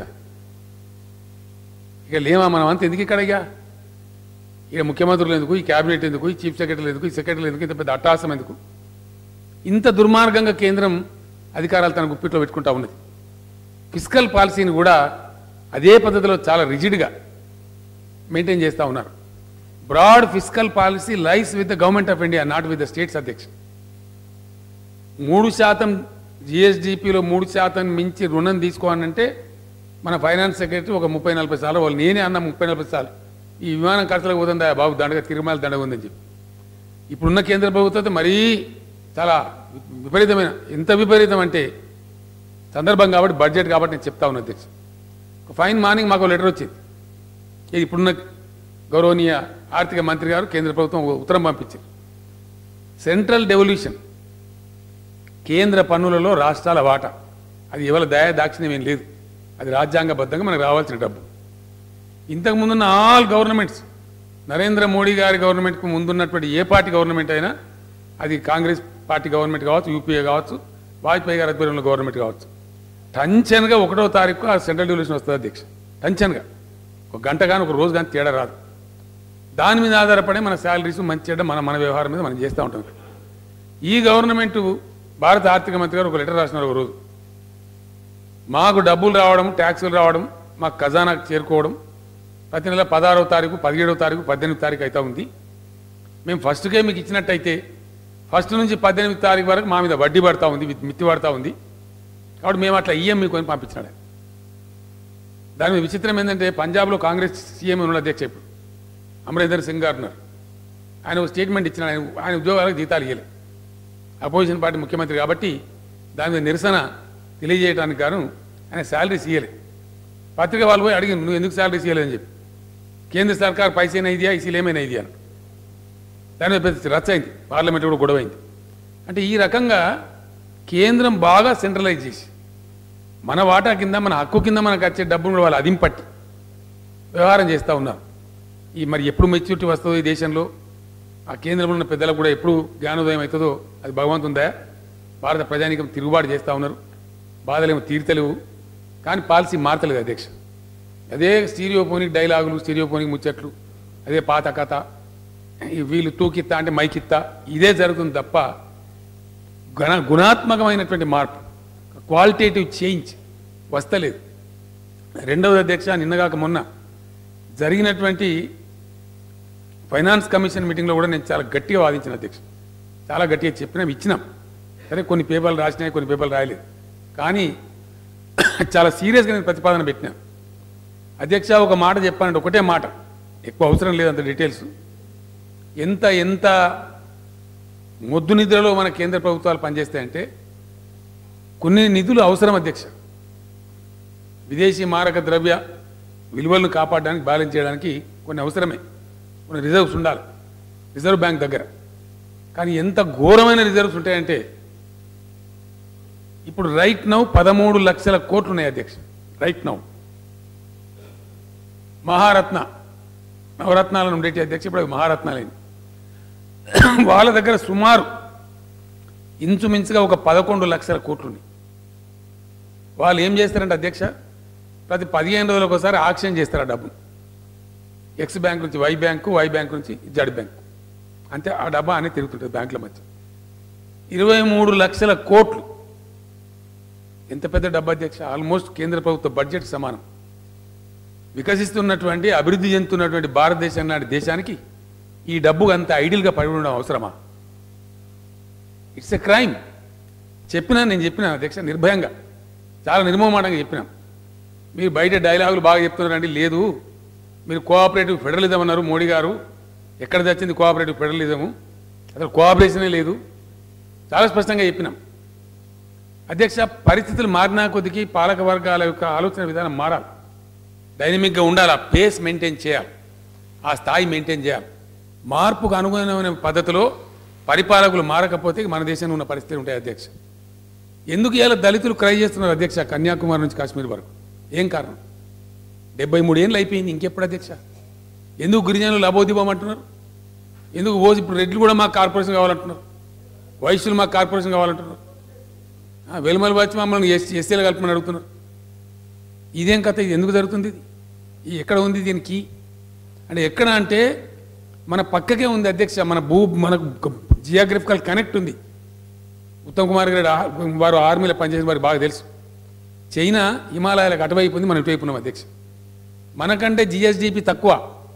ఇక లేమా మనం అంత ఎందుకు ఇక్కడ ఇక ఇక ముఖ్యమంత్రులు ఎందుకు ఈ క్యాబినెట్ ఎందుకు ఈ చీఫ్ సెక్రటరీలు ఎందుకు ఈ సెక్రటరీలు ఎందుకు ఇంత పెద్ద అట్టాసం ఎందుకు ఇంత దుర్మార్గంగా కేంద్రం అధికారాలు తన గుప్పిట్లో పెట్టుకుంటా ఉన్నది ఫిజికల్ పాలసీని కూడా అదే పద్ధతిలో చాలా రిజిడ్గా మెయింటైన్ చేస్తూ ఉన్నారు broad fiscal policy lies with the government of India not with the states అధ్యక్ష మూడు శాతం జిఎస్డిపిలో మూడు శాతం మించి రుణం తీసుకోవాలంటే మన ఫైనాన్స్ సెక్రటరీ ఒక ముప్పై నలభై సార్లు వాళ్ళు నేనే అన్న ముప్పై నలభై సార్లు ఈ విమానం ఖర్చులకు పోతుందా బాబు దండగా తిరుమల దండగా ఉందని చెప్పి ఇప్పుడున్న కేంద్ర ప్రభుత్వం అయితే మరీ చాలా విపరీతమైన ఎంత విపరీతం అంటే సందర్భం కాబట్టి బడ్జెట్ కాబట్టి నేను చెప్తా ఉన్నాను అధ్యక్ష ఒక ఫైన్ మార్నింగ్ మాకు లెటర్ వచ్చింది ఇది ఇప్పుడున్న గౌరవనీయ ఆర్థిక మంత్రి గారు కేంద్ర ప్రభుత్వం ఒక ఉత్తరం పంపించారు సెంట్రల్ డెవల్యూషన్ కేంద్ర పన్నులలో రాష్ట్రాల వాటా అది ఎవరి దయా దాక్షిణ్యం ఏం లేదు అది రాజ్యాంగబద్ధంగా మనకు రావాల్సిన డబ్బు ఇంతకుముందున్న ఆల్ గవర్నమెంట్స్ నరేంద్ర మోడీ గారి గవర్నమెంట్కు ముందున్నటువంటి ఏ పార్టీ గవర్నమెంట్ అయినా అది కాంగ్రెస్ పార్టీ గవర్నమెంట్ కావచ్చు యూపీఏ కావచ్చు వాజ్పేయి గారి ఆధ్వర్యంలో గవర్నమెంట్ కావచ్చు టంచన్గా ఒకటో తారీఖు ఆ సెంట్రల్ డెవల్యూషన్ వస్తుంది అధ్యక్ష టంచన్గా ఒక గంట కానీ ఒక రోజు కానీ తేడా రాదు దాని మీద ఆధారపడి మన శాలరీస్ మంచి చెడ్డ మన మన వ్యవహారం మీద మనం చేస్తూ ఉంటాం ఈ గవర్నమెంట్ భారత ఆర్థిక మంత్రి గారు ఒక లెటర్ రాసినారు ఒక రోజు మాకు డబ్బులు రావడం ట్యాక్సులు రావడం మాకు ఖజానాకు చేరుకోవడం ప్రతి నెల పదహారవ తారీఖు పదిహేడవ తారీఖు పద్దెనిమిది తారీఖు అయితే ఉంది మేము ఫస్ట్కే మీకు ఇచ్చినట్టయితే ఫస్ట్ నుంచి పద్దెనిమిది తారీఖు వరకు మా మీద వడ్డీ పడతా ఉంది వి- మిత్తి పడతా ఉంది కాబట్టి మేము అట్లా ఇయ్యం మీకు అని పంపించినాడు ఆయన. దాని మీద విచిత్రం ఏంటంటే పంజాబ్లో కాంగ్రెస్ సీఎం ఉన్న అధ్యక్ష ఇప్పుడు అమరేందర్ సింగ్ గారు ఉన్నారు ఆయన ఒక స్టేట్మెంట్ ఇచ్చిన ఆయన ఆయన ఉద్యోగాలకు జీతాలు ఇవ్వలే అపోజిషన్ పార్టీ ముఖ్యమంత్రి కాబట్టి దాని మీద నిరసన తెలియజేయడానికి గాను ఆయన శాలరీస్ ఇవ్వలే పత్రిక వాళ్ళు పోయి అడిగింది నువ్వు ఎందుకు శాలరీస్ ఇవ్వలేదని చెప్పి కేంద్ర సర్కార్ పైసైనా ఇదియా ఇసీలు ఏమైనా ఇది అని దాని మీద పెద్ద రచ్చ అయింది పార్లమెంట్ కూడా గొడవ అయింది అంటే ఈ రకంగా కేంద్రం బాగా సెంట్రలైజ్ చేసి మన వాటా కింద మన హక్కు కింద మనకు వచ్చే డబ్బును కూడా వాళ్ళు అదింపట్టి వ్యవహారం చేస్తూ ఉన్నారు ఈ మరి ఎప్పుడు మెచ్యూరిటీ వస్తుందో ఈ దేశంలో ఆ కేంద్రంలో ఉన్న పెద్దలకు కూడా ఎప్పుడు జ్ఞానోదయం అవుతుందో అది భగవంతుందా భారత ప్రజానికం తిరుగుబాటు చేస్తూ ఉన్నారు బాధలేమో తీర్తలేవు కానీ పాలసీ మారతలేదు అధ్యక్ష అదే స్టీరియోపోనిక్ డైలాగులు స్టీరియోపోనిక్ ముచ్చట్లు అదే పాత కథ ఈ వీళ్ళు తూకిత్తా అంటే మైకిత్తా ఇదే జరుగుతుంది తప్ప గుణ గుణాత్మకమైనటువంటి మార్పు క్వాలిటేటివ్ చేంజ్ వస్తలేదు రెండవది అధ్యక్ష నిన్నగాక మొన్న జరిగినటువంటి ఫైనాన్స్ కమిషన్ మీటింగ్లో కూడా నేను చాలా గట్టిగా వాదించిన అధ్యక్ష చాలా గట్టిగా చెప్పినాం ఇచ్చినాం సరే కొన్ని పేపర్లు రాసినాయి కొన్ని పేపర్లు రాయలేదు కానీ చాలా సీరియస్గా నేను ప్రతిపాదన పెట్టినా అధ్యక్ష ఒక మాట చెప్పానంటే ఒకటే మాట ఎక్కువ అవసరం లేదు అంత డీటెయిల్స్ ఎంత ఎంత మొద్దు నిద్రలో మన కేంద్ర ప్రభుత్వాలు పనిచేస్తాయంటే కొన్ని నిధులు అవసరం అధ్యక్ష విదేశీ మారక ద్రవ్య విలువలను కాపాడడానికి బ్యాలెన్స్ చేయడానికి కొన్ని అవసరమే కొన్ని రిజర్వ్స్ ఉండాలి రిజర్వ్ బ్యాంక్ దగ్గర కానీ ఎంత ఘోరమైన రిజర్వ్స్ ఉంటాయంటే ఇప్పుడు రైట్ నౌ పదమూడు లక్షల కోట్లు ఉన్నాయి అధ్యక్ష రైట్ నౌ మహారత్న నవరత్నాలను ఉండేటి అధ్యక్ష ఇప్పుడు అవి మహారత్నాలైంది వాళ్ళ దగ్గర సుమారు ఇంచుమించుగా ఒక పదకొండు లక్షల కోట్లు ఉన్నాయి వాళ్ళు ఏం చేస్తారంటే అధ్యక్ష ప్రతి పదిహేను రోజులకు ఒకసారి ఆక్షన్ చేస్తారు ఆ డబ్బును ఎక్స్ బ్యాంక్ నుంచి వై బ్యాంకు వై బ్యాంక్ నుంచి జడ్ బ్యాంక్ అంతే ఆ డబ్బా అనేది తిరుగుతుంటుంది బ్యాంకుల మధ్య ఇరవై మూడు లక్షల కోట్లు ఎంత పెద్ద డబ్బా అధ్యక్ష ఆల్మోస్ట్ కేంద్ర ప్రభుత్వ బడ్జెట్ సమానం వికసిస్తున్నటువంటి అభివృద్ధి చెందుతున్నటువంటి భారతదేశం నాటి దేశానికి ఈ డబ్బు అంత ఐడియల్గా పడి ఉండడం అవసరమా ఇట్స్ ఎ క్రైమ్ చెప్పినా నేను చెప్పినా అధ్యక్ష నిర్భయంగా చాలా నిర్మమాటంగా చెప్పినాం మీరు బయట డైలాగులు బాగా చెప్తున్నారండి లేదు మీరు కోఆపరేటివ్ ఫెడరలిజం అన్నారు మోడీ గారు ఎక్కడ తెచ్చింది కోఆపరేటివ్ ఫెడరలిజము అసలు కోఆపరేషనే లేదు చాలా స్పష్టంగా చెప్పినాం అధ్యక్ష పరిస్థితులు మారినా కొద్దికి పాలక వర్గాల యొక్క ఆలోచన విధానం మారాలి డైనమిక్గా ఉండాలి ఆ పేస్ మెయింటైన్ చేయాలి ఆ స్థాయి మెయింటైన్ చేయాలి మార్పుకు అనుగుణమైన పద్ధతిలో పరిపాలకులు మారకపోతే మన దేశంలో ఉన్న పరిస్థితులు ఉంటాయి అధ్యక్ష ఎందుకు ఇలా దళితులు క్రై చేస్తున్నారు అధ్యక్ష కన్యాకుమారి నుంచి కాశ్మీర్ వరకు ఏం కారణం డెబ్బై మూడు ఏళ్ళు అయిపోయింది ఇంకెప్పుడు అధ్యక్ష ఎందుకు గిరిజనులు లబోదిబం అంటున్నారు ఎందుకు ఓ ఇప్పుడు రెడ్లు కూడా మాకు కార్పొరేషన్ కావాలంటున్నారు వైశ్యులు మాకు కార్పొరేషన్ కావాలంటున్నారు ఆ, వెలుమల వచ్చి మమ్మల్ని ఎస్ ఎస్సీలు కలపమని అడుగుతున్నారు ఇదేం కథ ఇది ఎందుకు జరుగుతుంది ఇది ఈ ఎక్కడ ఉంది దీనికి అంటే ఎక్కడ అంటే మన పక్కకే ఉంది అధ్యక్ష మన భూ మనకు జియోగ్రఫికల్ కనెక్ట్ ఉంది ఉత్తమ్ కుమార్ గారు ఆ- వారు ఆర్మీలో పనిచేసిన వారికి బాగా తెలుసు చైనా హిమాలయాలకు అటువైపు ఉంది మనం ఇటువైపు ఉన్నాం అధ్యక్ష మనకంటే జిఎస్డిపి తక్కువ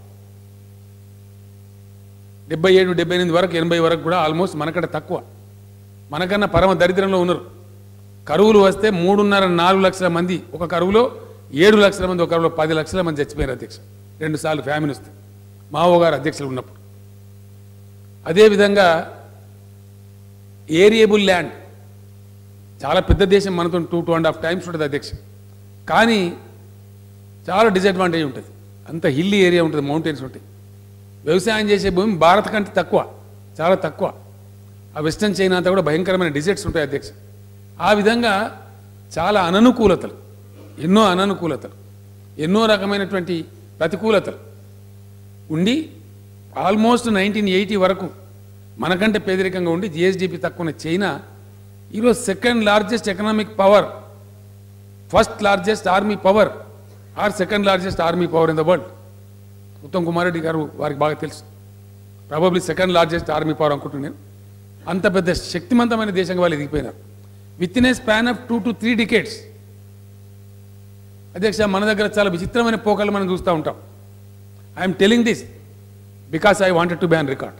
డెబ్బై ఏడు డెబ్బై ఎనిమిది వరకు ఎనభై వరకు కూడా ఆల్మోస్ట్ మనకంటే తక్కువ మనకన్నా పరమ దరిద్రంలో ఉన్నారు కరువులు వస్తే మూడున్నర నాలుగు లక్షల మంది ఒక కరువులో ఏడు లక్షల మంది ఒక కరువులో పది లక్షల మంది చచ్చిపోయారు అధ్యక్ష రెండు సార్లు ఫ్యామిలీ వస్తే మావో గారు అధ్యక్షులు ఉన్నప్పుడు అదేవిధంగా ఏరియబుల్ ల్యాండ్ చాలా పెద్ద దేశం మనతో two two and half times ఉంటుంది అధ్యక్ష కానీ చాలా డిసడ్వాంటేజ్ ఉంటుంది అంత హిల్లీ ఏరియా ఉంటుంది మౌంటైన్స్ ఉంటాయి వ్యవసాయం చేసే భూమి భారత్ కంటే తక్కువ చాలా తక్కువ ఆ వెస్టర్న్ చైనా అంతా కూడా భయంకరమైన డిజర్ట్స్ ఉంటాయి అధ్యక్ష ఆ విధంగా చాలా అననుకూలతలు ఎన్నో అననుకూలతలు ఎన్నో రకమైనటువంటి ప్రతికూలతలు ఉండి ఆల్మోస్ట్ నైన్టీన్ ఎయిటీ వరకు మనకంటే పేదరికంగా ఉండి జిఎస్డిపి తక్కువ ఉన్న చైనా ఈరోజు second largest economic power first largest army power or second largest army power in the world Uttam Kumar Reddy గారు వారికి బాగా తెలుసు probably second largest army power అనుకుంటున్నాను అంత పెద్ద శక్తివంతమైన దేశంగా వాళ్ళు ఎదిగిపోయినారు within a span of two to three decades అధ్యక్ష మన దగ్గర చాలా విచిత్రమైన పోకలు మనం చూస్తూ ఉంటాం I'm telling this because I wanted to ban record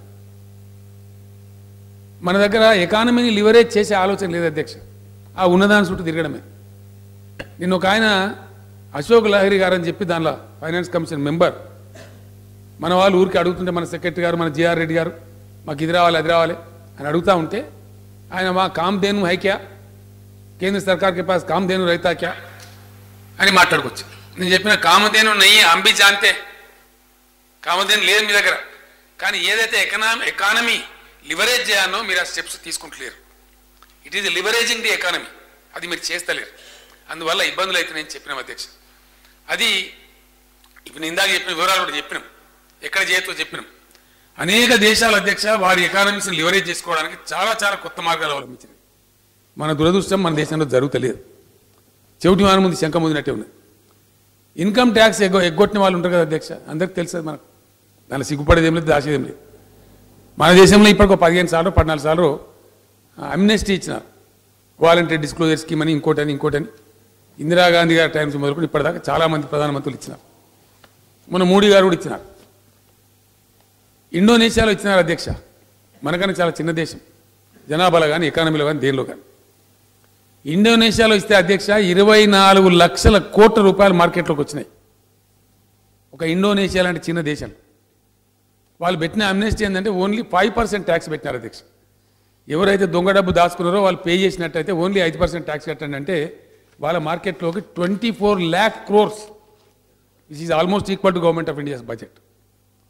మన దగ్గర ఎకానమీని లివరేజ్ చేసే ఆలోచన లేదు అధ్యక్ష ఆ ఉన్నదాని చుట్టూ తిరగడమే నిన్న ఒక ఆయన అశోక్ లహరి గారు అని చెప్పి దానిలో ఫైనాన్స్ కమిషన్ మెంబర్ మన వాళ్ళు ఊరికి అడుగుతుంటే మన సెక్రటరీ గారు మన జిఆర్ రెడ్డి గారు మాకు ఇది రావాలి అది రావాలి అని అడుగుతూ ఉంటే ఆయన మా కామ్ దేను హై క్యా కేంద్ర సర్కార్ కే పాస్ కామ్ దేను రైతా క్యా అని మాట్లాడుకోవచ్చు నేను చెప్పిన కామధేను నయ్యి అంబి జాంతే కామధేను లేదు మీ దగ్గర కానీ ఏదైతే ఎకనామీ ఎకానమీ లివరేజ్ చేయాలో మీరు ఆ స్టెప్స్ తీసుకుంటలేరు it is leveraging the economy అది మీరు చేస్తలేరు అందువల్ల ఇబ్బందులు అయితే నేను చెప్పినాం అధ్యక్ష అది ఇప్పుడు నేను ఇందాక చెప్పిన వివరాలు కూడా చెప్పినాం ఎక్కడ చేయతో చెప్పినాం అనేక దేశాల అధ్యక్ష వారి ఎకానమీస్ని లివరేజ్ చేసుకోవడానికి చాలా చాలా కొత్త మార్గాలు అవలంబించినాయి మన దురదృష్టం మన దేశంలో జరుగుతలేదు చెవిటి వారి ముందు శంఖ ముందునట్టే ఉన్నది ఇన్కమ్ ట్యాక్స్ ఎగ్గ ఎగ్గొట్టిన వాళ్ళు ఉంటారు కదా అధ్యక్ష అందరికి తెలుసు అది మనకు దానిలో సిగ్గుపడేది ఏం లేదు దాచేది ఏం లేదు మన దేశంలో ఇప్పటికి ఒక పదిహేను సార్లు పద్నాలుగు సార్లు అమ్నెస్టీ ఇచ్చినారు వాలంటరీ డిస్క్లోజర్ స్కీమ్ అని ఇంకోటని ఇంకోటని ఇందిరాగాంధీ గారి టైమ్స్ మొదలుకొని ఇప్పటిదాకా చాలామంది ప్రధానమంత్రులు ఇచ్చినారు మన మోడీ గారు కూడా ఇచ్చినారు ఇండోనేషియాలో ఇచ్చినారు అధ్యక్ష మనకన్నా చాలా చిన్న దేశం జనాభాలో కానీ ఎకానమీలో కానీ దేనిలో కానీ ఇండోనేషియాలో ఇస్తే అధ్యక్ష ఇరవై నాలుగు లక్షల కోట్ల రూపాయలు మార్కెట్లోకి వచ్చినాయి ఒక ఇండోనేషియా లాంటి చిన్న దేశం వాళ్ళు పెట్టిన అమ్నెస్టీ ఏంటంటే ఓన్లీ ఫైవ్ పర్సెంట్ ట్యాక్స్ పెట్టినారు అధ్యక్ష ఎవరైతే దొంగ డబ్బు దాచుకున్నారో వాళ్ళు పే చేసినట్టయితే ఓన్లీ ఐదు పర్సెంట్ ట్యాక్స్ కట్టండి అంటే వాళ్ళ మార్కెట్లోకి twenty four lakh crores which is almost equal to government of India's budget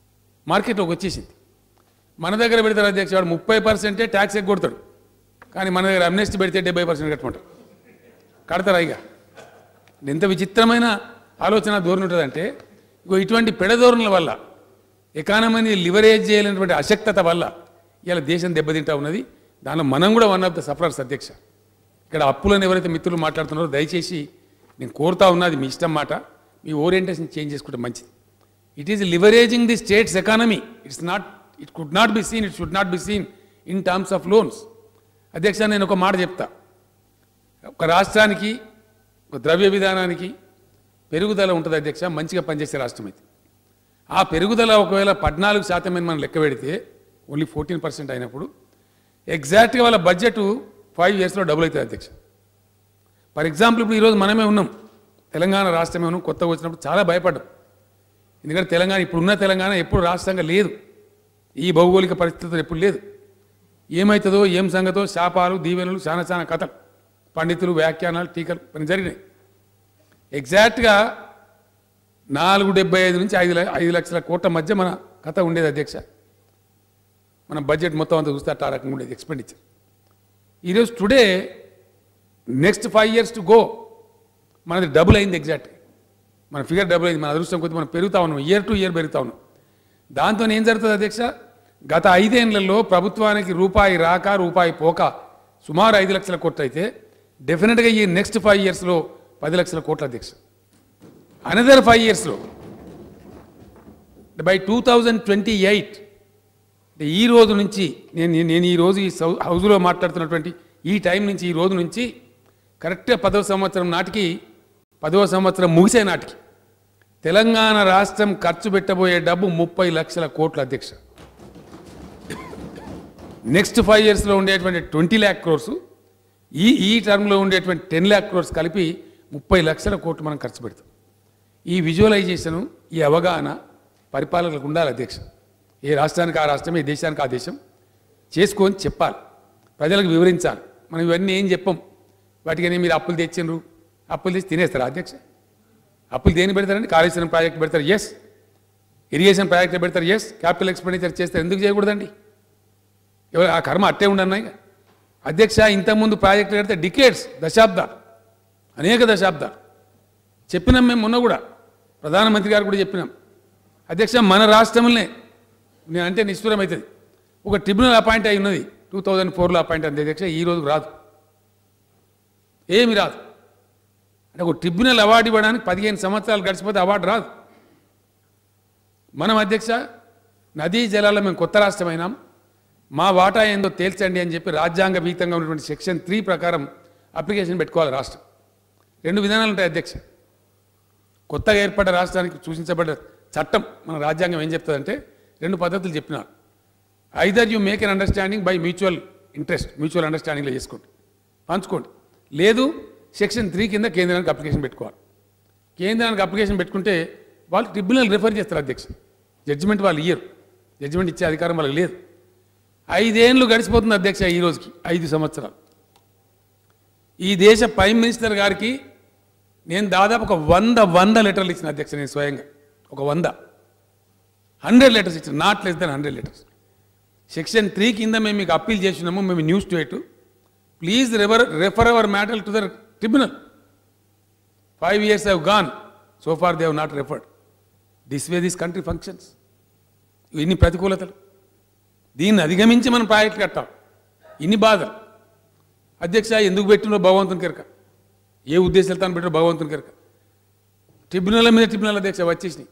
మార్కెట్లోకి వచ్చేసింది మన దగ్గర పెడతారు అధ్యక్ష వాడు ముప్పై పర్సెంటే ట్యాక్స్ ఎగ్గొడతాడు కానీ మన దగ్గర అమ్నెస్టీ పెడితే డెబ్బై పర్సెంట్ కట్టమంటారు కడతారా ఇక ఎంత విచిత్రమైన ఆలోచన ధోరణి ఉంటుందంటే ఇగో ఇటువంటి పెడధోరణుల వల్ల ఎకానమీని లివరేజ్ చేయలేనటువంటి అశక్తత వల్ల ఇలా దేశం దెబ్బతింటా ఉన్నది దానిలో మనం కూడా వన్ ఆఫ్ ద సఫరర్స్ అధ్యక్ష ఇక్కడ అప్పులను ఎవరైతే మిత్రులు మాట్లాడుతున్నారో దయచేసి నేను కోరుతా ఉన్నది మీ ఇష్టం మాట మీ ఓరియంటేషన్ చేంజ్ చేసుకుంటే మంచిది it is leveraging the states economy it's not it could not be seen it should not be seen in terms of loans అధ్యక్ష నేను ఒక మాట చెప్తా ఒక రాష్ట్రానికి ఒక ద్రవ్య విధానానికి పెరుగుదల ఉంటుంది అధ్యక్ష మంచిగా పనిచేసే రాష్ట్రం అయితే ఆ పెరుగుదల ఒకవేళ పద్నాలుగు శాతం అని మనం లెక్క పెడితే ఓన్లీ ఫోర్టీన్ పర్సెంట్ అయినప్పుడు ఎగ్జాక్ట్గా వాళ్ళ బడ్జెట్ ఫైవ్ ఇయర్స్లో డబుల్ అవుతుంది అధ్యక్ష ఫర్ ఎగ్జాంపుల్ ఇప్పుడు ఈరోజు మనమే ఉన్నాం తెలంగాణ రాష్ట్రమే ఉన్నాం కొత్తగా వచ్చినప్పుడు చాలా భయపడ్డాం ఎందుకంటే తెలంగాణ ఇప్పుడున్న తెలంగాణ ఎప్పుడు రాష్ట్రంగా లేదు ఈ భౌగోళిక పరిస్థితులు ఎప్పుడు లేదు ఏమవుతుందో ఏం సంగతో శాపాలు దీవెనలు చాలా చాలా కథలు పండితులు వ్యాఖ్యానాలు టీకలు పని జరిగినాయి ఎగ్జాక్ట్గా నాలుగు డెబ్బై ఐదు నుంచి ఐదు ల- ఐదు లక్షల కోట్ల మధ్య మన కథ ఉండేది అధ్యక్ష మన బడ్జెట్ మొత్తం అంతా చూస్తే అట్లా ఆ రకంగా ఉండేది ఎక్స్పెండిచర్ ఈరోజు today next five years to go మనది డబుల్ అయింది ఎగ్జాక్ట్ మన ఫిగర్ డబుల్ అయింది మన అదృష్టం కొద్ది మనం పెరుగుతా ఉన్నాం ఇయర్ టు ఇయర్ పెరుగుతా ఉన్నాం దాంతో ఏం జరుగుతుంది అధ్యక్ష గత ఐదేళ్లలో ప్రభుత్వానికి రూపాయి రాక రూపాయి పోక సుమారు ఐదు లక్షల కోట్లు అయితే డెఫినెట్గా ఈ నెక్స్ట్ ఫైవ్ ఇయర్స్లో పది లక్షల కోట్ల అధ్యక్ష అనదర్ ఫైవ్ ఇయర్స్లో by two thousand twenty eight అంటే ఈ రోజు నుంచి నేను నేను- నేను ఈ రోజు ఈ సౌ- హౌస్లో మాట్లాడుతున్నటువంటి ఈ టైం నుంచి ఈ రోజు నుంచి కరెక్ట్గా పదవ సంవత్సరం నాటికి పదవ సంవత్సరం ముగిసే నాటికి తెలంగాణ రాష్ట్రం ఖర్చు పెట్టబోయే డబ్బు ముప్పై లక్షల కోట్ల అధ్యక్ష నెక్స్ట్ ఫైవ్ ఇయర్స్లో ఉండేటువంటి ట్వంటీ ల్యాక్ క్రోర్స్ ఈ ఈ టర్మ్లో ఉండేటువంటి టెన్ ల్యాక్ క్రోర్స్ కలిపి ముప్పై లక్షల కోట్లు మనం ఖర్చు పెడతాం ఈ విజువలైజేషను ఈ అవగాహన పరిపాలకులకు ఉండాలి అధ్యక్ష ఏ రాష్ట్రానికి ఆ రాష్ట్రం ఏ దేశానికి ఆ దేశం చేసుకొని చెప్పాలి ప్రజలకు వివరించాలి మనం ఇవన్నీ ఏం చెప్పం వాటికని మీరు అప్పులు తెచ్చిండ్రు అప్పులు తెచ్చి తినేస్తారా అధ్యక్ష అప్పులు దేని పెడతారండి కాళేశ్వరం ప్రాజెక్ట్ పెడతారు ఎస్ ఇరిగేషన్ ప్రాజెక్ట్ పెడతారు ఎస్ క్యాపిటల్ ఎక్స్పెండిచర్ చేస్తారు ఎందుకు చేయకూడదండి ఎవరు ఆ కర్మ అట్టే ఉండన్నాయి అధ్యక్ష ఇంతకుముందు ప్రాజెక్టులు కడితే డికేట్స్ దశాబ్దాలు అనేక దశాబ్దాలు చెప్పినాం మేము మొన్న కూడా ప్రధానమంత్రి గారు కూడా చెప్పినాం అధ్యక్ష మన రాష్ట్రంలోనే నేను అంటే నిష్ఠూరం అవుతుంది ఒక ట్రిబ్యునల్ అపాయింట్ అయి ఉన్నది టూ థౌజండ్ ఫోర్లో అపాయింట్ అయింది అధ్యక్ష ఈ రోజు రాదు ఏమి రాదు అంటే ఒక ట్రిబ్యునల్ అవార్డు ఇవ్వడానికి పదిహేను సంవత్సరాలు గడిచిపోతే అవార్డు రాదు మనం అధ్యక్ష నదీ జలాల్లో మేము కొత్త రాష్ట్రమైనాం మా వాటా ఏందో తేల్చండి అని చెప్పి రాజ్యాంగ విహితంగా ఉన్నటువంటి సెక్షన్ త్రీ ప్రకారం అప్లికేషన్ పెట్టుకోవాలి రాష్ట్రం రెండు విధానాలు ఉంటాయి అధ్యక్ష కొత్తగా ఏర్పడ్డ రాష్ట్రానికి సూచించబడ్డ చట్టం మన రాజ్యాంగం ఏం చెప్తుందంటే రెండు పద్ధతులు చెప్పినారు either you make an understanding by mutual interest mutual అండర్స్టాండింగ్లో చేసుకోండి పంచుకోండి లేదు సెక్షన్ త్రీ కింద కేంద్రానికి అప్లికేషన్ పెట్టుకోవాలి కేంద్రానికి అప్లికేషన్ పెట్టుకుంటే వాళ్ళు ట్రిబ్యునల్ రిఫర్ చేస్తారు అధ్యక్ష జడ్జిమెంట్ వాళ్ళు ఇయ్యరు జడ్జిమెంట్ ఇచ్చే అధికారం వాళ్ళకి లేదు ఐదేళ్ళు గడిచిపోతుంది అధ్యక్ష ఈ రోజుకి ఐదు సంవత్సరాలు ఈ దేశ ప్రైమ్ మినిస్టర్ గారికి నేను దాదాపు ఒక వంద వంద లెటర్లు ఇచ్చిన అధ్యక్ష నేను స్వయంగా ఒక వంద హండ్రెడ్ లెటర్స్ ఇచ్చిన not less than hundred letters section three కింద మేము మీకు అప్పీల్ చేసినాము మేము news to at please refer refer our matter to the tribunal five years have gone so far they have not referred this way this country functions ఇన్ని ప్రతికూలతలు దీన్ని అధిగమించి మనం ప్రాజెక్ట్ కట్టాం ఇన్ని బాధలు అధ్యక్ష ఎందుకు పెట్టినో భగవంతుని కెరక ఏ ఉద్దేశాలతో పెట్టినో భగవంతుని కెరక ట్రిబ్యునల్ మీద ట్రిబ్యునల్ అధ్యక్ష వచ్చేసినాయి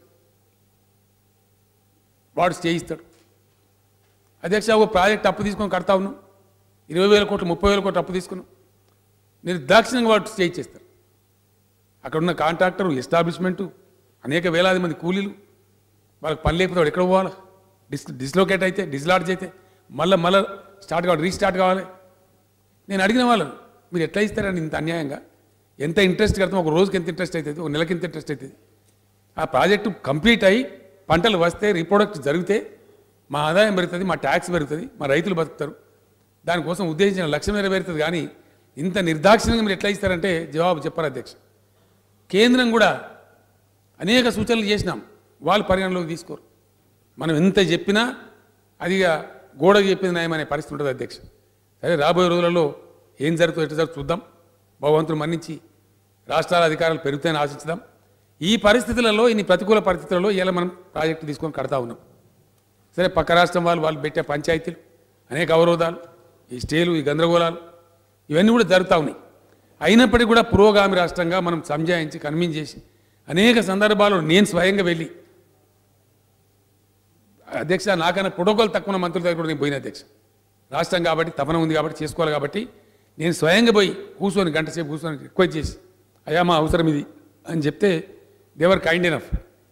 వాడు స్టే ఇస్తాడు అధ్యక్ష ఒక ప్రాజెక్ట్ అప్పు తీసుకొని కడతా ఉన్నాం ఇరవై వేల కోట్లు ముప్పై వేల కోట్లు అప్పు తీసుకున్నాం నిర్దాక్షిణ్యంగా వాడు స్టే ఇచ్చేస్తారు అక్కడ ఉన్న కాంట్రాక్టర్ ఎస్టాబ్లిష్మెంటు అనేక వేలాది మంది కూలీలు వాళ్ళకి పని లేకపోతే వాడు ఎక్కడ పోవాలి డిస్ డిస్లోకేట్ అయితే డిస్లాడ్జ్ అయితే మళ్ళీ మళ్ళీ స్టార్ట్ కావాలి రీస్టార్ట్ కావాలి నేను అడిగిన వాళ్ళను మీరు ఎట్లా ఇస్తారని ఇంత అన్యాయంగా ఎంత ఇంట్రెస్ట్ కడతాం ఒక రోజుకి ఎంత ఇంట్రెస్ట్ అవుతుంది ఒక నెలకి ఎంత ఇంట్రెస్ట్ అవుతుంది ఆ ప్రాజెక్టు కంప్లీట్ అయ్యి పంటలు వస్తే రీప్రొడక్ట్ జరిగితే మా ఆదాయం పెరుగుతుంది మా ట్యాక్స్ పెరుగుతుంది మా రైతులు బతుకుతారు దానికోసం ఉద్దేశించిన లక్ష్యం నెరవేరుతుంది కానీ ఇంత నిర్దాక్షిణ్యంగా మీరు ఎట్లా ఇస్తారంటే జవాబు చెప్పారు అధ్యక్ష కేంద్రం కూడా అనేక సూచనలు చేసినాం వాళ్ళు పరిగణలోకి తీసుకోరు మనం ఎంత చెప్పినా అది ఇక గోడకు చెప్పింది న్యాయం అనే పరిస్థితి ఉంటుంది అధ్యక్ష సరే రాబోయే రోజులలో ఏం జరుగుతుందో ఎట్లా జరుగుతుందో చూద్దాం భగవంతుడు మన్నించి రాష్ట్రాల అధికారులు పెరుగుతాయని ఆశించుదాం ఈ పరిస్థితులలో ఇన్ని ప్రతికూల పరిస్థితులలో ఇలా మనం ప్రాజెక్టు తీసుకొని కడతా ఉన్నాం సరే పక్క రాష్ట్రం వాళ్ళు వాళ్ళు పెట్టే పంచాయతీలు అనేక అవరోధాలు ఈ స్టేలు ఈ గందరగోళాలు ఇవన్నీ కూడా జరుగుతూ ఉన్నాయి అయినప్పటికీ కూడా పురోగామి రాష్ట్రంగా మనం సంజాయించి కన్విన్స్ చేసి అనేక సందర్భాల్లో నేను స్వయంగా వెళ్ళి అధ్యక్ష నాకన్నా ప్రోటోకాల్ తక్కువ ఉన్న మంత్రుల దగ్గర కూడా నేను పోయిన అధ్యక్ష రాష్ట్రం కాబట్టి తపన ఉంది కాబట్టి చేసుకోవాలి కాబట్టి నేను స్వయంగా పోయి కూర్చొని గంట సేపు కూర్చొని రిక్వెస్ట్ చేసి అయ్యా మా అవసరం ఇది అని చెప్తే దేవర్ కైండ్ ఎనఫ్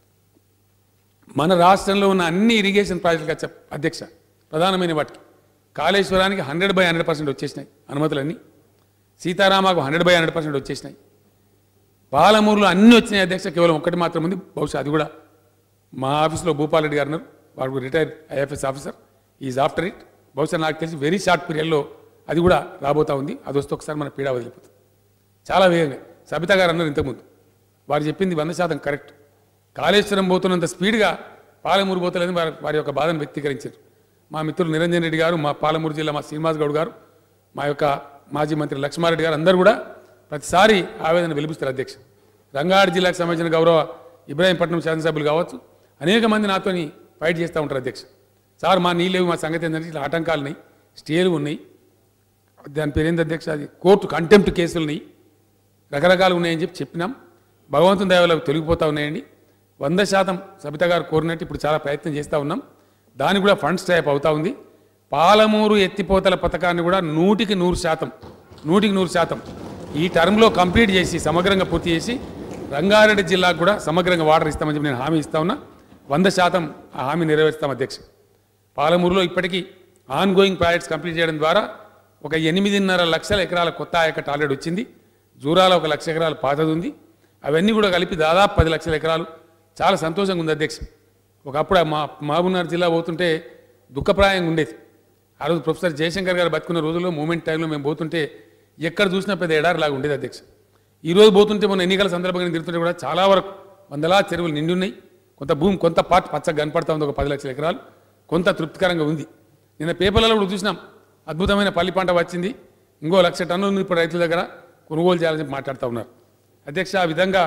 మన రాష్ట్రంలో ఉన్న అన్ని ఇరిగేషన్ ప్రాజెక్టులు చెప్ప అధ్యక్ష ప్రధానమైన వాటికి కాళేశ్వరానికి హండ్రెడ్ బై హండ్రెడ్ పర్సెంట్ వచ్చేసినాయి అనుమతులన్నీ సీతారామాకు హండ్రెడ్ బై హండ్రెడ్ పర్సెంట్ వచ్చేసినాయి పాలమూరులో అన్నీ వచ్చినాయి అధ్యక్ష కేవలం ఒక్కటి మాత్రం ఉంది బహుశా అది కూడా మా ఆఫీస్లో భూపాల్ రెడ్డి గారు ఉన్నారు వాడు retire IFS officer is after it బహుశా నాకు తెలిసి వెరీ షార్ట్ పీరియడ్లో అది కూడా రాబోతా ఉంది అది వస్తే ఒకసారి మన పీడ వదిలిపోతుంది చాలా వేగంగా సబిత గారు అన్నారు ఇంతకుముందు వారు చెప్పింది వంద శాతం కరెక్ట్ కాళేశ్వరం పోతున్నంత స్పీడ్గా పాలమూరు పోతలేదని వారి వారి యొక్క బాధను వ్యక్తీకరించారు మా మిత్రులు నిరంజన్ రెడ్డి గారు మా పాలమూరు జిల్లా మా శ్రీనివాస్ గౌడ్ గారు మా యొక్క మాజీ మంత్రి లక్ష్మారెడ్డి గారు అందరూ కూడా ప్రతిసారి ఆవేదన వెలిపిస్తారు అధ్యక్ష రంగారెడ్డి జిల్లాకు సంబంధించిన గౌరవ ఇబ్రాహీంపట్నం శాసనసభ్యులు కావచ్చు అనేక మంది నాతోని ఫైట్ చేస్తూ ఉంటారు అధ్యక్ష సార్ మా నీళ్ళేవి మా సంగతి ఏంటంటే ఇట్లా ఆటంకాలు ఉన్నాయి స్టేలు ఉన్నాయి దాని పేరు ఏంది అధ్యక్ష అది కోర్టు కంటెంప్ట్ కేసులు ఉన్నాయి రకరకాలు ఉన్నాయని చెప్పి చెప్పినాం భగవంతుని దయవల్ల అవి తొలగిపోతా ఉన్నాయండి వంద శాతం సబిత గారు కోరినట్టు ఇప్పుడు చాలా ప్రయత్నం చేస్తూ ఉన్నాం దానికి కూడా ఫండ్స్ టైప్ అవుతా ఉంది పాలమూరు ఎత్తిపోతల పథకాన్ని కూడా నూటికి నూరు శాతం నూటికి నూరు శాతం ఈ టర్మ్లో కంప్లీట్ చేసి సమగ్రంగా పూర్తి చేసి రంగారెడ్డి జిల్లాకు కూడా సమగ్రంగా వాటర్ ఇస్తామని చెప్పి నేను హామీ ఇస్తా ఉన్నా వంద శాతం ఆ హామీ నెరవేరుస్తాం అధ్యక్ష పాలమూరులో ఇప్పటికీ ఆన్ గోయింగ్ ప్రాజెక్ట్స్ కంప్లీట్ చేయడం ద్వారా ఒక ఎనిమిదిన్నర లక్షల ఎకరాల కొత్త ఆయకట్టు ఆల్రెడీ వచ్చింది జూరాల ఒక లక్ష ఎకరాలు పాతది ఉంది అవన్నీ కూడా కలిపి దాదాపు పది లక్షల ఎకరాలు చాలా సంతోషంగా ఉంది అధ్యక్ష ఒకప్పుడు ఆ మా మహబూబ్నగర్ జిల్లా పోతుంటే దుఃఖప్రాయంగా ఉండేది ఆ రోజు ప్రొఫెసర్ జయశంకర్ గారు బతుకున్న రోజుల్లో మూమెంట్ టైంలో మేము పోతుంటే ఎక్కడ చూసినా పెద్ద ఎడారిలాగా ఉండేది అధ్యక్ష ఈ రోజు పోతుంటే మొన్న ఎన్నికల సందర్భంగా నేను తిరుగుతుంటే కూడా చాలా వరకు వందలా చెరువులు నిండి ఉన్నాయి కొంత భూమి కొంత పార్ట్ పచ్చగా కనపడతా ఉంది ఒక పది లక్షల ఎకరాలు కొంత తృప్తికరంగా ఉంది నిన్న పేపర్లలో కూడా చూసినాం అద్భుతమైన పల్లి పంట వచ్చింది ఇంకో లక్ష టన్నులు ఉంది ఇప్పుడు రైతుల దగ్గర కొనుగోలు చేయాలని చెప్పి మాట్లాడుతూ ఉన్నారు అధ్యక్ష ఆ విధంగా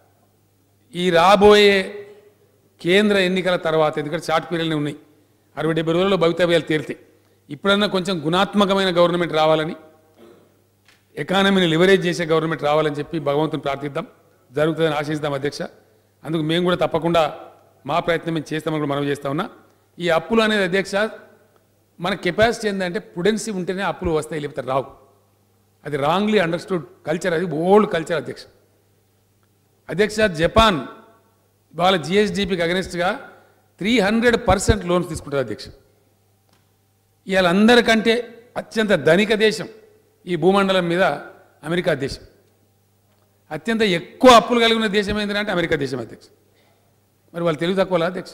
ఈ రాబోయే కేంద్ర ఎన్నికల తర్వాత ఎందుకంటే షార్ట్ పీరియడ్లు ఉన్నాయి అరవై డెబ్బై రోజుల్లో భవితవ్యాలు తీరుతాయి ఇప్పుడన్నా కొంచెం గుణాత్మకమైన గవర్నమెంట్ రావాలని ఎకానమీని లివరేజ్ చేసే గవర్నమెంట్ రావాలని చెప్పి భగవంతుని ప్రార్థిద్దాం జరుగుతుందని ఆశిస్తాం అధ్యక్ష అందుకు మేము కూడా తప్పకుండా మా ప్రయత్నం మేము చేస్తామని కూడా మనం చేస్తా ఉన్నా ఈ అప్పులు అనేది అధ్యక్ష మన కెపాసిటీ ఏంటంటే ప్రుడెన్సీ ఉంటేనే అప్పులు వస్తాయి లేకపోతే రావు అది రాంగ్లీ అండర్స్టూడ్ కల్చర్ అది ఓల్డ్ కల్చర్ అధ్యక్ష అధ్యక్ష జపాన్ వాళ్ళ జిఎస్డిపికి అగెనిస్ట్గా త్రీ హండ్రెడ్ పర్సెంట్ లోన్స్ తీసుకుంటారు అధ్యక్ష ఇవాళ అందరికంటే అత్యంత ధనిక దేశం ఈ భూమండలం మీద అమెరికా దేశం అత్యంత ఎక్కువ అప్పులు కలిగి ఉన్న దేశం ఏంటంటే అమెరికా దేశం అధ్యక్ష మరి వాళ్ళు తెలుగు తక్కువ అధ్యక్ష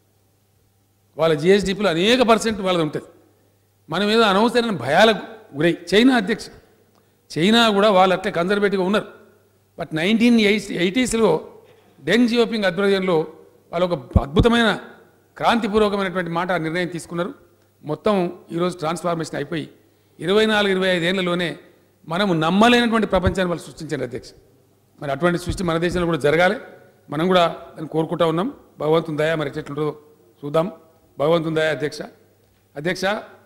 వాళ్ళ జిఎస్డిపిలో అనేక పర్సెంట్ వాళ్ళది ఉంటుంది మనం ఏదో అనవసరమైన భయాలకు గురై చైనా అధ్యక్ష చైనా కూడా వాళ్ళు అట్లే కన్జర్వేటివ్గా ఉన్నారు బట్ నైన్టీన్ ఎయిట్ ఎయిటీస్లో డెంగ్ జియోపింగ్ ఆధ్వర్యంలో వాళ్ళు ఒక అద్భుతమైన క్రాంతిపూర్వకమైనటువంటి మాట ఆ నిర్ణయం తీసుకున్నారు మొత్తం ఈరోజు ట్రాన్స్ఫార్మేషన్ అయిపోయి ఇరవై నాలుగు ఇరవై ఐదేళ్లలోనే మనము నమ్మలేనటువంటి ప్రపంచాన్ని వాళ్ళు సృష్టించారు అధ్యక్ష మరి అటువంటి సృష్టి మన దేశంలో కూడా జరగాలి మనం కూడా దాన్ని కోరుకుంటా ఉన్నాం భగవంతుని దయ మరి ఎట్లుంటుందో చూద్దాం భగవంతుని దయ అధ్యక్ష అధ్యక్ష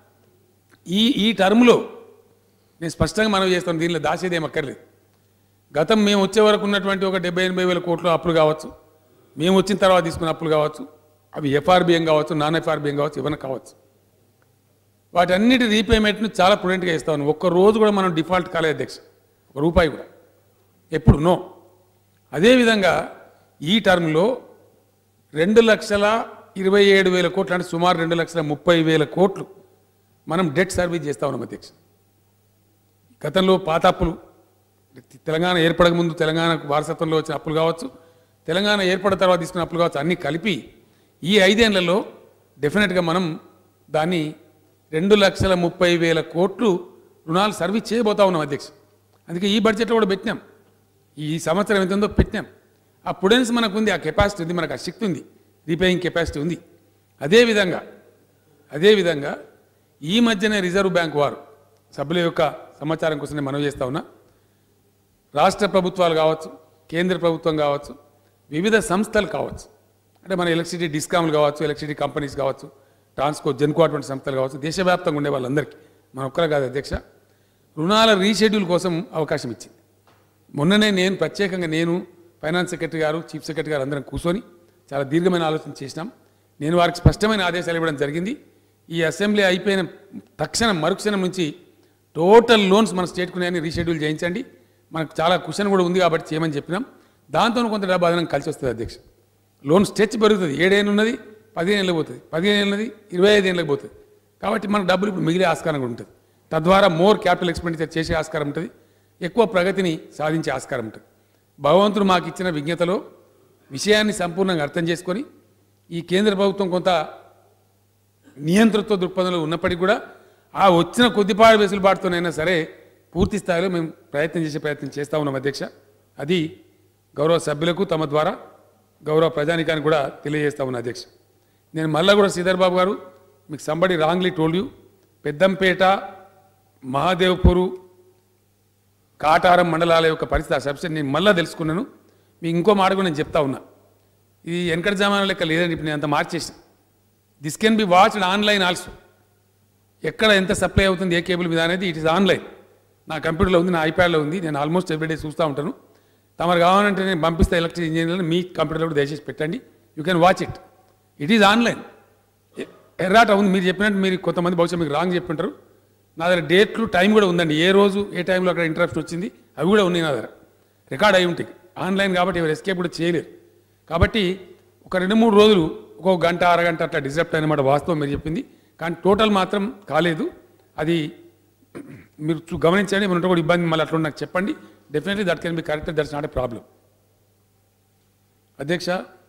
ఈ ఈ టర్మ్లో నేను స్పష్టంగా మనం చేస్తాను దీనిలో దాచేది ఏం అక్కర్లేదు గతం మేము వచ్చే వరకు ఉన్నటువంటి ఒక డెబ్బై ఎనభై వేల కోట్ల అప్పులు కావచ్చు మేము వచ్చిన తర్వాత తీసుకున్న అప్పులు కావచ్చు అవి ఎఫ్ఆర్బిఎం కావచ్చు నాన్ ఎఫ్ఆర్బిఎం కావచ్చు ఏమైనా కావచ్చు వాటన్నిటి రీపేమెంట్ను చాలా ప్రొడెంట్గా ఇస్తాను ఒక్క రోజు కూడా మనం డిఫాల్ట్ కాలేదు అధ్యక్ష ఒక రూపాయి కూడా ఎప్పుడు నో అదేవిధంగా ఈ టర్మ్లో రెండు లక్షల ఇరవై ఏడు వేల కోట్లు అంటే సుమారు రెండు లక్షల ముప్పై వేల కోట్లు మనం డెట్ సర్వీస్ చేస్తా ఉన్నాం అధ్యక్ష గతంలో పాత అప్పులు తెలంగాణ ఏర్పడక ముందు తెలంగాణకు వారసత్వంలో వచ్చిన అప్పులు కావచ్చు తెలంగాణ ఏర్పడిన తర్వాత తీసుకున్న అప్పులు కావచ్చు అన్నీ కలిపి ఈ ఐదేళ్లలో డెఫినెట్గా మనం దాన్ని రెండు లక్షల ముప్పై వేల కోట్లు రుణాలు సర్వీస్ చేయబోతా ఉన్నాం అధ్యక్ష అందుకే ఈ బడ్జెట్లో కూడా పెట్టినాం ఈ సంవత్సరం ఎంత ఉందో పెట్టినాం ఆ ప్రుడెన్స్ మనకు ఉంది ఆ కెపాసిటీ ఉంది మనకు ఆ శక్తి ఉంది రీపేయింగ్ కెపాసిటీ ఉంది అదేవిధంగా అదేవిధంగా ఈ మధ్యనే రిజర్వ్ బ్యాంక్ వారు సభ్యుల యొక్క సమాచారం కోసం నేను మనవి చేస్తా ఉన్నా రాష్ట్ర ప్రభుత్వాలు కావచ్చు కేంద్ర ప్రభుత్వం కావచ్చు వివిధ సంస్థలు కావచ్చు అంటే మన ఎలక్ట్రిసిటీ డిస్కామ్లు కావచ్చు ఎలక్ట్రిసిటీ కంపెనీస్ కావచ్చు ట్రాన్స్కో జెన్కో అటువంటి సంస్థలు కావచ్చు దేశవ్యాప్తంగా ఉండే వాళ్ళందరికీ మన ఒక్కరు కాదు అధ్యక్ష రుణాల రీషెడ్యూల్ కోసం అవకాశం ఇచ్చింది మొన్ననే నేను ప్రత్యేకంగా నేను ఫైనాన్స్ సెక్రటరీ గారు చీఫ్ సెక్రటరీ గారు అందరం కూర్చొని చాలా దీర్ఘమైన ఆలోచన చేసినాం నేను వారికి స్పష్టమైన ఆదేశాలు ఇవ్వడం జరిగింది ఈ అసెంబ్లీ అయిపోయిన తక్షణం మరుక్షణం నుంచి టోటల్ లోన్స్ మన స్టేట్కు ఉన్నాయని రీషెడ్యూల్ చేయించండి మనకు చాలా క్వశ్చన్ కూడా ఉంది కాబట్టి చేయమని చెప్పినాం దాంతో కొంత డబ్బు అదనం కలిసి వస్తుంది అధ్యక్ష లోన్ స్ట్రెచ్ పెరుగుతుంది ఏడేళ్ళు ఉన్నది పదిహేను ఏళ్ళకి పోతుంది పదిహేను ఏళ్ళు ఉన్నది ఇరవై ఐదు ఏళ్ళకి పోతుంది కాబట్టి మనకు డబ్బులు ఇప్పుడు మిగిలే ఆస్కారం కూడా ఉంటుంది తద్వారా మోర్ క్యాపిటల్ ఎక్స్పెండిచర్ చేసే ఆస్కారం ఉంటుంది ఎక్కువ ప్రగతిని సాధించే ఆస్కారం ఉంటుంది భగవంతుడు మాకు ఇచ్చిన విజ్ఞతలో విషయాన్ని సంపూర్ణంగా అర్థం చేసుకొని ఈ కేంద్ర ప్రభుత్వం కొంత నియంతృత్వ దృక్పథంలో ఉన్నప్పటికీ కూడా ఆ వచ్చిన కొద్దిపాటి వెసులుబాటుతోనైనా సరే పూర్తి స్థాయిలో మేము ప్రయత్నం చేసే ప్రయత్నం చేస్తూ ఉన్నాం అధ్యక్ష అది గౌరవ సభ్యులకు తమ ద్వారా గౌరవ ప్రజానికానికి కూడా తెలియజేస్తా ఉన్నా అధ్యక్ష నేను మళ్ళా కూడా శ్రీధర్ బాబు గారు మీకు somebody wrongly told you Peddampeta Mahadevpur Kataram మండలాల యొక్క పరిస్థితి ఆ సబ్సిడీ నేను మళ్ళీ తెలుసుకున్నాను మీకు ఇంకో మాట కూడా నేను చెప్తా ఉన్నా ఇది వెనకటి జమానా లెక్క లేదండి ఇప్పుడు నేను అంత మార్చేసిన this can be watched online also ఎక్కడ ఎంత సప్లై అవుతుంది ఏ కేబుల్ మీద అనేది ఇట్ ఇస్ ఆన్లైన్ నా కంప్యూటర్లో ఉంది నా ఐప్యాడ్లో ఉంది నేను ఆల్మోస్ట్ ఎవ్రీడే చూస్తూ ఉంటాను తమరు కావాలంటే నేను పంపిస్తే ఎలక్ట్రిక్ ఇంజనీర్లను మీ కంప్యూటర్లో కూడా దయచేసి పెట్టండి you can watch it it is online ఎర్రాట ఉంది మీరు చెప్పినట్టు మీరు కొంతమంది బహుశా మీకు రాంగ్ చెప్పింటారు నా దగ్గర డేట్లు టైం కూడా ఉందండి ఏ రోజు ఏ టైంలో అక్కడ ఇంటరప్ట్ వచ్చింది అవి కూడా ఉన్నాయి నా దగ్గర రికార్డ్ అయి ఉంటాయి ఆన్లైన్ కాబట్టి ఎవరు ఎస్కేప్ కూడా చేయలేరు కాబట్టి ఒక రెండు మూడు రోజులు ఒక గంట అరగంట అట్లా డిజర్ప్ట్ అయినమాట వాస్తవం మీరు చెప్పింది కానీ టోటల్ మాత్రం కాలేదు అది మీరు చూ- గమనించండి మన కూడా ఇబ్బంది మళ్ళీ అట్లా నాకు చెప్పండి definitely that can be correct that's not a problem అధ్యక్ష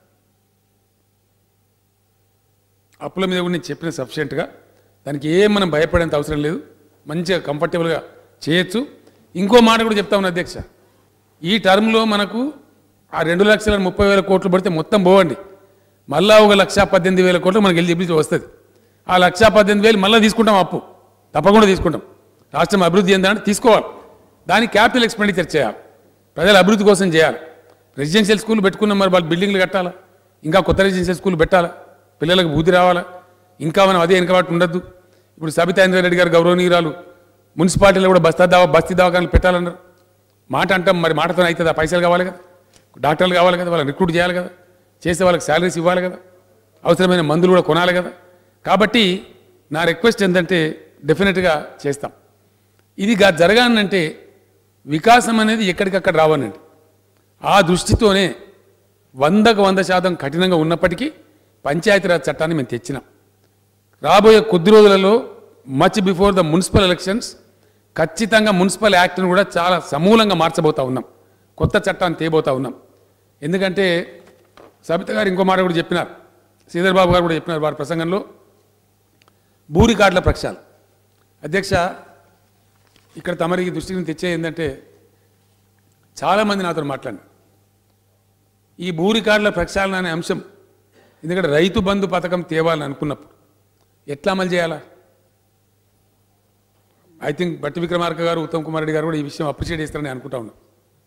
అప్పుల మీద కూడా నేను చెప్పిన సఫిషియెంట్గా దానికి ఏం మనం భయపడేంత అవసరం లేదు మంచిగా కంఫర్టబుల్గా చేయొచ్చు ఇంకో మాట కూడా చెప్తా ఉన్నా అధ్యక్ష ఈ టర్మ్లో మనకు ఆ రెండు లక్షల ముప్పై వేల కోట్లు పడితే మొత్తం పోవండి మళ్ళా ఒక లక్ష పద్దెనిమిది వేల కోట్లు మనకి ఎలిజిబిలిటీ వస్తుంది ఆ లక్ష పద్దెనిమిది వేలు మళ్ళీ తీసుకుంటాం అప్పు తప్పకుండా తీసుకుంటాం రాష్ట్రం అభివృద్ధి చెందాలంటే తీసుకోవాలి దానికి క్యాపిటల్ ఎక్స్పెండిచర్ చేయాలి ప్రజల అభివృద్ధి కోసం చేయాలి రెసిడెన్షియల్ స్కూల్ పెట్టుకున్నాం మరి వాళ్ళు బిల్డింగ్లు కట్టాలా ఇంకా కొత్త రెసిడెన్షియల్ స్కూల్ పెట్టాలా పిల్లలకు బుద్ధి రావాలా ఇంకా మనం అదే వెనకబాటు ఉండద్దు ఇప్పుడు సబితా రెడ్డి గారు గౌరవనీయురాలు మున్సిపాలిటీలో కూడా బస్తా దావా బస్తీ దవాఖానలు పెట్టాలన్నారు మాట అంటాం మరి మాటతో అవుతుందా పైసలు కావాలి కదా డాక్టర్లు కావాలి కదా వాళ్ళని రిక్రూట్ చేయాలి కదా చేసే వాళ్ళకి శాలరీస్ ఇవ్వాలి కదా అవసరమైన మందులు కూడా కొనాలి కదా కాబట్టి నా రిక్వెస్ట్ ఏంటంటే డెఫినెట్గా చేస్తాం ఇది గా జరగాలంటే వికాసం అనేది ఎక్కడికక్కడ రావనండి ఆ దృష్టితోనే వందకు వంద శాతం కఠినంగా ఉన్నప్పటికీ పంచాయతీరాజ్ చట్టాన్ని మేము తెచ్చినాం రాబోయే కొద్ది రోజులలో much before the municipal elections ఖచ్చితంగా మున్సిపల్ యాక్ట్ను కూడా చాలా సమూలంగా మార్చబోతా ఉన్నాం కొత్త చట్టాన్ని తేబోతా ఉన్నాం ఎందుకంటే సబిత గారు ఇంకో మాట కూడా చెప్పినారు శ్రీధర్ బాబు గారు కూడా చెప్పినారు వారి ప్రసంగంలో భూ రికార్డుల ప్రక్షాళన అధ్యక్ష ఇక్కడ తమరికి దృష్టిని తెచ్చే ఏంటంటే చాలామంది నాతో మాట్లాడినారు ఈ భూ రికార్డుల ప్రక్షాళన అనే అంశం ఎందుకంటే రైతు బంధు పథకం తేవాలని అనుకున్నప్పుడు ఎట్లా అమలు చేయాలా ఐ థింక్ బట్టి విక్రమార్క గారు ఉత్తమ్ కుమార్ రెడ్డి గారు కూడా ఈ విషయం అప్రిషియేట్ చేస్తారని అనుకుంటా ఉన్నాం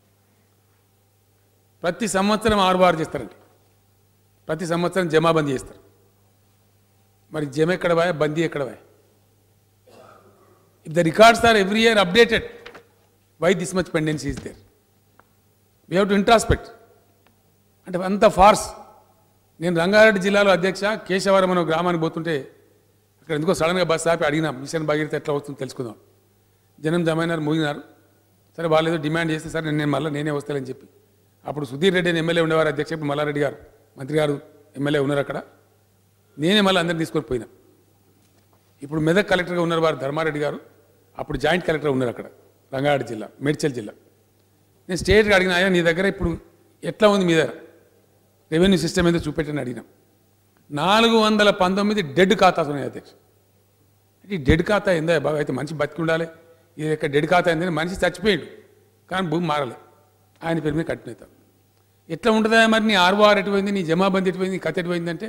ప్రతి సంవత్సరం ఆరు బారు చేస్తారండి ప్రతి సంవత్సరం జమాబందీ చేస్తారు మరి జమ ఎక్కడ పోయా బందీ ఎక్కడ పోయా if the records are every year updated why this much pendency is there we have to introspect అంటే అంత ఫార్స్ నేను రంగారెడ్డి జిల్లాలో అధ్యక్ష కేశవరం అనే ఒక గ్రామానికి పోతుంటే అక్కడ ఎందుకో సడన్గా బస్ ఆపి అడిగినా మిషన్ భగీరథ ఎట్లా వస్తుందో తెలుసుకుందాం జనం జమైనారు మూగినారు సరే వాళ్ళు ఏదో డిమాండ్ చేస్తే సరే నేను మళ్ళీ నేనే వస్తానని చెప్పి అప్పుడు సుధీర్ రెడ్డి అని ఎమ్మెల్యే ఉండేవారు అధ్యక్ష ఇప్పుడు మల్లారెడ్డి గారు మంత్రి గారు ఎమ్మెల్యే ఉన్నారు అక్కడ నేనే మళ్ళీ అందరిని తీసుకొని పోయినా ఇప్పుడు మెదక్ కలెక్టర్గా ఉన్నారు వారు ధర్మారెడ్డి గారు అప్పుడు జాయింట్ కలెక్టర్ ఉన్నారు అక్కడ రంగారెడ్డి జిల్లా మేడ్చల్ జిల్లా నేను స్టేట్గా అడిగిన అయ్యా నీ దగ్గర ఇప్పుడు ఎట్లా ఉంది మీ దగ్గర రెవెన్యూ సిస్టమ్ ఏదో చూపెట్టని అడిగినాం నాలుగు వందల పంతొమ్మిది డెడ్ ఖాతాస్ ఉన్నాయి అధ్యక్ష ఈ డెడ్ ఖాతా ఏందా బాగా అయితే మనిషి బతికి ఉండాలి ఇది యొక్క డెడ్ ఖాతా ఏందని మనిషి చచ్చిపోయాడు కానీ భూమి మారలే ఆయన పేరు మీద కట్టినవుతాం ఎట్లా ఉంటుందా మరి నీ ఆర్ఓఆర్ ఎటుపోయింది నీ జమాబందీ ఎటుపోయింది నీ కథ ఎటుపోయింది అంటే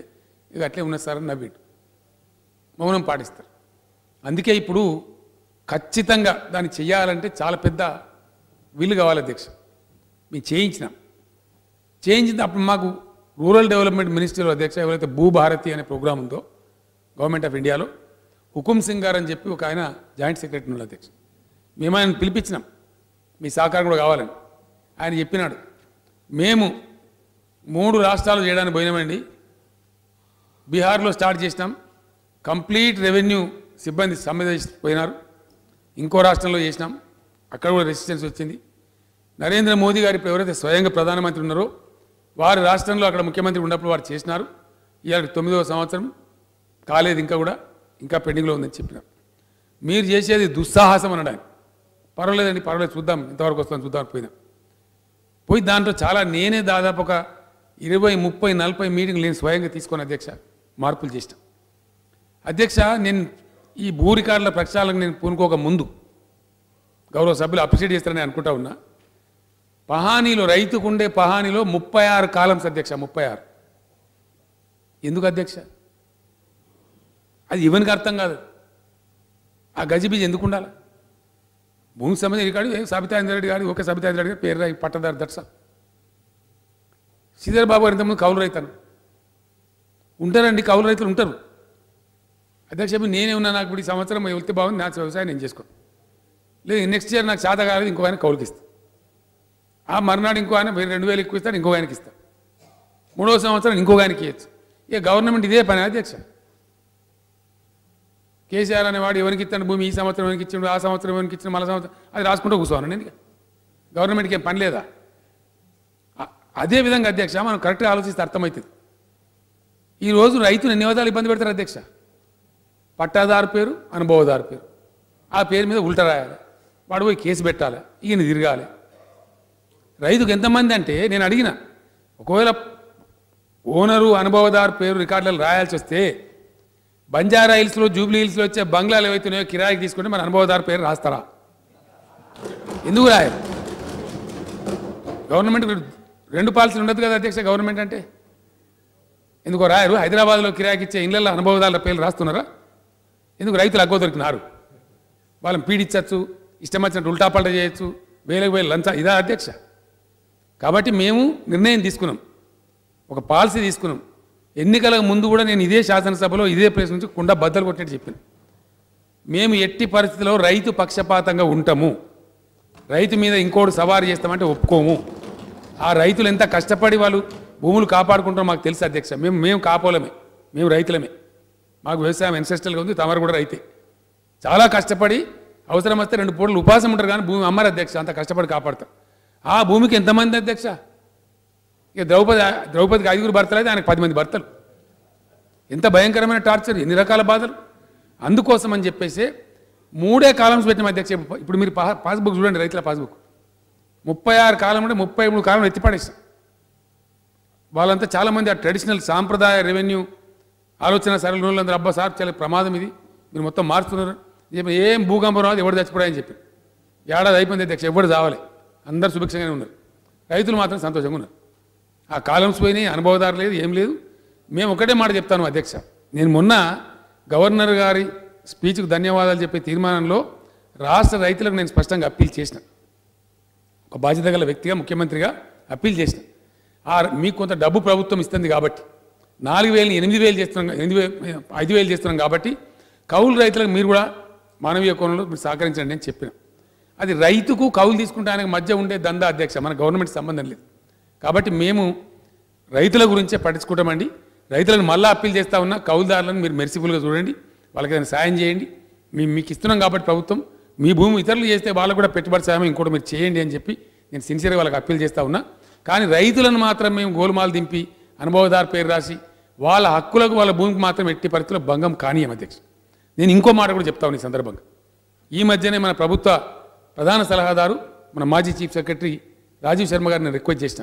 ఇక అట్లే ఉన్నది సార్ అని నవ్విండు మౌనం పాటిస్తారు అందుకే ఇప్పుడు ఖచ్చితంగా దాన్ని చేయాలంటే చాలా పెద్ద వీలు కావాలి అధ్యక్ష మేము చేయించినాం చేయించిన అప్పుడు మాకు రూరల్ డెవలప్మెంట్ మినిస్ట్రీలో అధ్యక్ష ఎవరైతే భూభారతి అనే ప్రోగ్రామ్ ఉందో గవర్నమెంట్ ఆఫ్ ఇండియాలో హుకుం సింగ్ గారు అని చెప్పి ఒక ఆయన జాయింట్ సెక్రటరీ ఉన్నారు అధ్యక్ష మేము ఆయన పిలిపించినాం మీ సహకారం కూడా కావాలని ఆయన చెప్పినాడు మేము మూడు రాష్ట్రాలు చేయడానికి పోయినామండి బీహార్లో స్టార్ట్ చేసినాం కంప్లీట్ రెవెన్యూ సిబ్బంది సమ్మె పోయినారు ఇంకో రాష్ట్రంలో చేసినాం అక్కడ కూడా రెసిస్టెన్స్ వచ్చింది నరేంద్ర మోదీ గారు ఇప్పుడు ఎవరైతే స్వయంగా ప్రధానమంత్రి ఉన్నారో వారి రాష్ట్రంలో అక్కడ ముఖ్యమంత్రి ఉన్నప్పుడు వారు చేసినారు ఇవాళ తొమ్మిదవ సంవత్సరం కాలేదు ఇంకా కూడా ఇంకా పెండింగ్లో ఉందని చెప్పినారు మీరు చేసేది దుస్సాహసం అనడానికి పర్వాలేదండి పర్వాలేదు చూద్దాం ఇంతవరకు వస్తాం చూద్దాం అని పోయినాం పోయి దాంట్లో చాలా నేనే దాదాపు ఒక ఇరవై ముప్పై నలభై మీటింగ్లు నేను స్వయంగా తీసుకొని అధ్యక్ష మార్పులు చేసిన అధ్యక్ష నేను ఈ భూ రికార్డుల ప్రక్షాళనకు నేను పూనుకోక ముందు గౌరవ సభ్యులు అప్రిషియేట్ చేస్తారని అనుకుంటా ఉన్నా పహానీలో రైతుకు ఉండే పహానీలో ముప్పై ఆరు కాలమ్స్ అధ్యక్ష ముప్పై ఆరు ఎందుకు అధ్యక్ష అది ఇవనికి అర్థం కాదు ఆ గజిబిజి ఎందుకు ఉండాలి భూమి సంబంధించి రికార్డు ఏ సబితాంద్ర రెడ్డి గారు ఒక సబితాంద్ర రెడ్డి గారు పేరు రాయి పట్టదారు దట్స శ్రీధర్ బాబు గారు ఇంతకుముందు కౌలు రైతాను ఉంటారండి కౌలు రైతులు ఉంటారు అధ్యక్ష నేనే ఉన్నా నాకు ఇప్పుడు ఈ సంవత్సరం వెళ్తే బాగుంది నా వ్యవసాయం నేను చేసుకోను లేదు నెక్స్ట్ ఇయర్ నాకు చేత కాలేదు ఇంకో ఆయన కౌలుకి ఇస్తాను ఆ మర్నాడు ఇంకో ఆయన వెయ్యి- రెండు వేలు ఎక్కువ ఇస్తాను ఇంకో ఆయనకి ఇస్తాను మూడవ సంవత్సరం ఇంకో ఆయనకి ఇవ్వచ్చు ఇక గవర్నమెంట్ ఇదే పని అధ్యక్ష కేసీఆర్ అనేవాడు ఎవరికి ఇస్తాడు భూమి ఈ సంవత్సరం ఎవరికి ఇచ్చిండు ఆ సంవత్సరం ఎవరికి ఇచ్చిండు మళ్ళీ సంవత్సరం అది రాసుకుంటూ కూర్చోను నేను ఇక. గవర్నమెంట్కి ఏం పని లేదా అ- అదే విధంగా అధ్యక్ష మనం కరెక్ట్గా ఆలోచిస్తే అర్థమవుతుంది ఈరోజు రైతులు ఎన్ని విధాలు ఇబ్బంది పెడతారు అధ్యక్ష పట్టాదారు పేరు అనుభవదారు పేరు ఆ పేరు మీద ఉల్ట రాయాలి వాడు పోయి కేసు పెట్టాలి ఈయన తిరగాలి రైతుకు ఎంతమంది అంటే నేను అడిగిన ఒకవేళ ఓనరు అనుభవదారు పేరు రికార్డులలో రాయాల్సి వస్తే బంజారా హిల్స్లో జూబ్లీ హిల్స్లో వచ్చే బంగ్లాలు ఏవైతున్నాయో కిరాయికి తీసుకుంటే మన అనుభవదారు పేరు రాస్తారా ఎందుకు రాయరు గవర్నమెంట్ రెండు పాలసీలు ఉండదు కదా అధ్యక్ష గవర్నమెంట్ అంటే ఎందుకో రాయరు హైదరాబాద్లో కిరాయికి ఇచ్చే ఇళ్లలో అనుభవదారుల పేర్లు రాస్తున్నారా ఎందుకు రైతులు అగ్గో దొరికినారు వాళ్ళని పీడించవచ్చు ఇష్టం వచ్చినట్టు ఉల్టా పల్టా చేయొచ్చు వేలకు వేలు లంచా ఇదా అధ్యక్ష కాబట్టి మేము నిర్ణయం తీసుకున్నాం ఒక పాలసీ తీసుకున్నాం ఎన్నికలకు ముందు కూడా నేను ఇదే శాసనసభలో ఇదే ప్లేస్ నుంచి కుండ బద్దలు కొట్టినట్టు చెప్పాను మేము ఎట్టి పరిస్థితిలో రైతు పక్షపాతంగా ఉంటాము రైతు మీద ఇంకోటి సవారు చేస్తామంటే ఒప్పుకోము ఆ రైతులు ఎంత కష్టపడి వాళ్ళు భూములు కాపాడుకుంటారో మాకు తెలుసు అధ్యక్ష మేము మేము కాపోలమే మేము రైతులమే మాకు వ్యవసాయం ఎన్సెస్టల్గా ఉంది తమరు కూడా రైతే చాలా కష్టపడి అవసరం వస్తే రెండు పూటలు ఉపాసం ఉంటారు కానీ భూమి అమ్మరు అధ్యక్ష అంత కష్టపడి కాపాడతారు ఆ భూమికి ఎంతమంది అధ్యక్ష ఇక ద్రౌపది ద్రౌపదికి ఐదుగురు భర్తలు అయితే ఆయనకు పది మంది భర్తలు ఎంత భయంకరమైన టార్చర్ ఎన్ని రకాల బాధలు అందుకోసం అని చెప్పేసి మూడే కాలమ్స్ పెట్టిన అధ్యక్ష ఇప్పుడు మీరు పా- పాస్బుక్ చూడండి రైతుల పాస్బుక్ ముప్పై ఆరు కాలం అంటే ముప్పై మూడు కాలం ఎత్తి పడేస్తాం వాళ్ళంతా చాలామంది ఆ ట్రెడిషనల్ సాంప్రదాయ రెవెన్యూ ఆలోచన సరళ అందరూ అబ్బా సార్ చాలా ప్రమాదం ఇది మీరు మొత్తం మారుస్తున్నారు చెప్పి ఏం భూకంపం రాదు ఎవడు చచ్చిపోయాయని చెప్పి ఏడాది అయిపోయింది అధ్యక్ష ఎవడు చావాలి అందరు సుభిక్షంగానే ఉన్నారు రైతులు మాత్రం సంతోషంగా ఉన్నారు ఆ కాలమ్స్ పోయినాయి అనుభవదారు లేదు ఏం లేదు మేము ఒకటే మాట చెప్తాను అధ్యక్ష నేను మొన్న గవర్నర్ గారి స్పీచ్కు ధన్యవాదాలు చెప్పే తీర్మానంలో రాష్ట్ర రైతులకు నేను స్పష్టంగా అప్పీల్ చేసిన ఒక బాధ్యత గల వ్యక్తిగా ముఖ్యమంత్రిగా అప్పీల్ చేసిన ఆ మీకు కొంత డబ్బు ప్రభుత్వం ఇస్తుంది కాబట్టి నాలుగు వేలని ఎనిమిది వేలు చేస్తున్నాం ఎనిమిది వేలు ఐదు వేలు చేస్తున్నాం కాబట్టి కౌలు రైతులకు మీరు కూడా మానవీయ కోణంలో మీరు సహకరించండి అని చెప్పిన అది రైతుకు కౌలు తీసుకుంటానికి మధ్య ఉండే దందా అధ్యక్ష మన గవర్నమెంట్ సంబంధం లేదు కాబట్టి మేము రైతుల గురించే పట్టించుకుంటామండి రైతులను మళ్ళీ అప్పీల్ చేస్తా ఉన్నా కౌలుదారులను మీరు మెర్సిఫుల్గా చూడండి వాళ్ళకి ఏదైనా సాయం చేయండి మేము మీకు ఇస్తున్నాం కాబట్టి ప్రభుత్వం మీ భూమి ఇతరులు చేస్తే వాళ్ళకు కూడా పెట్టుబడి సాయం ఇంకోటి మీరు చేయండి అని చెప్పి నేను సిన్సియర్గా వాళ్ళకి అప్పీల్ చేస్తా ఉన్నా కానీ రైతులను మాత్రం మేము గోలుమాలు దింపి అనుభవదారు పేరు రాసి వాళ్ళ హక్కులకు వాళ్ళ భూమికి మాత్రం ఎట్టి పరిస్థితుల్లో భంగం కానీయం అధ్యక్ష నేను ఇంకో మాట కూడా చెప్తా ఉన్నా ఈ సందర్భంగా ఈ మధ్యనే మన ప్రభుత్వ ప్రధాన సలహాదారు మన మాజీ చీఫ్ సెక్రటరీ రాజీవ్ శర్మ గారిని రిక్వెస్ట్ చేసిన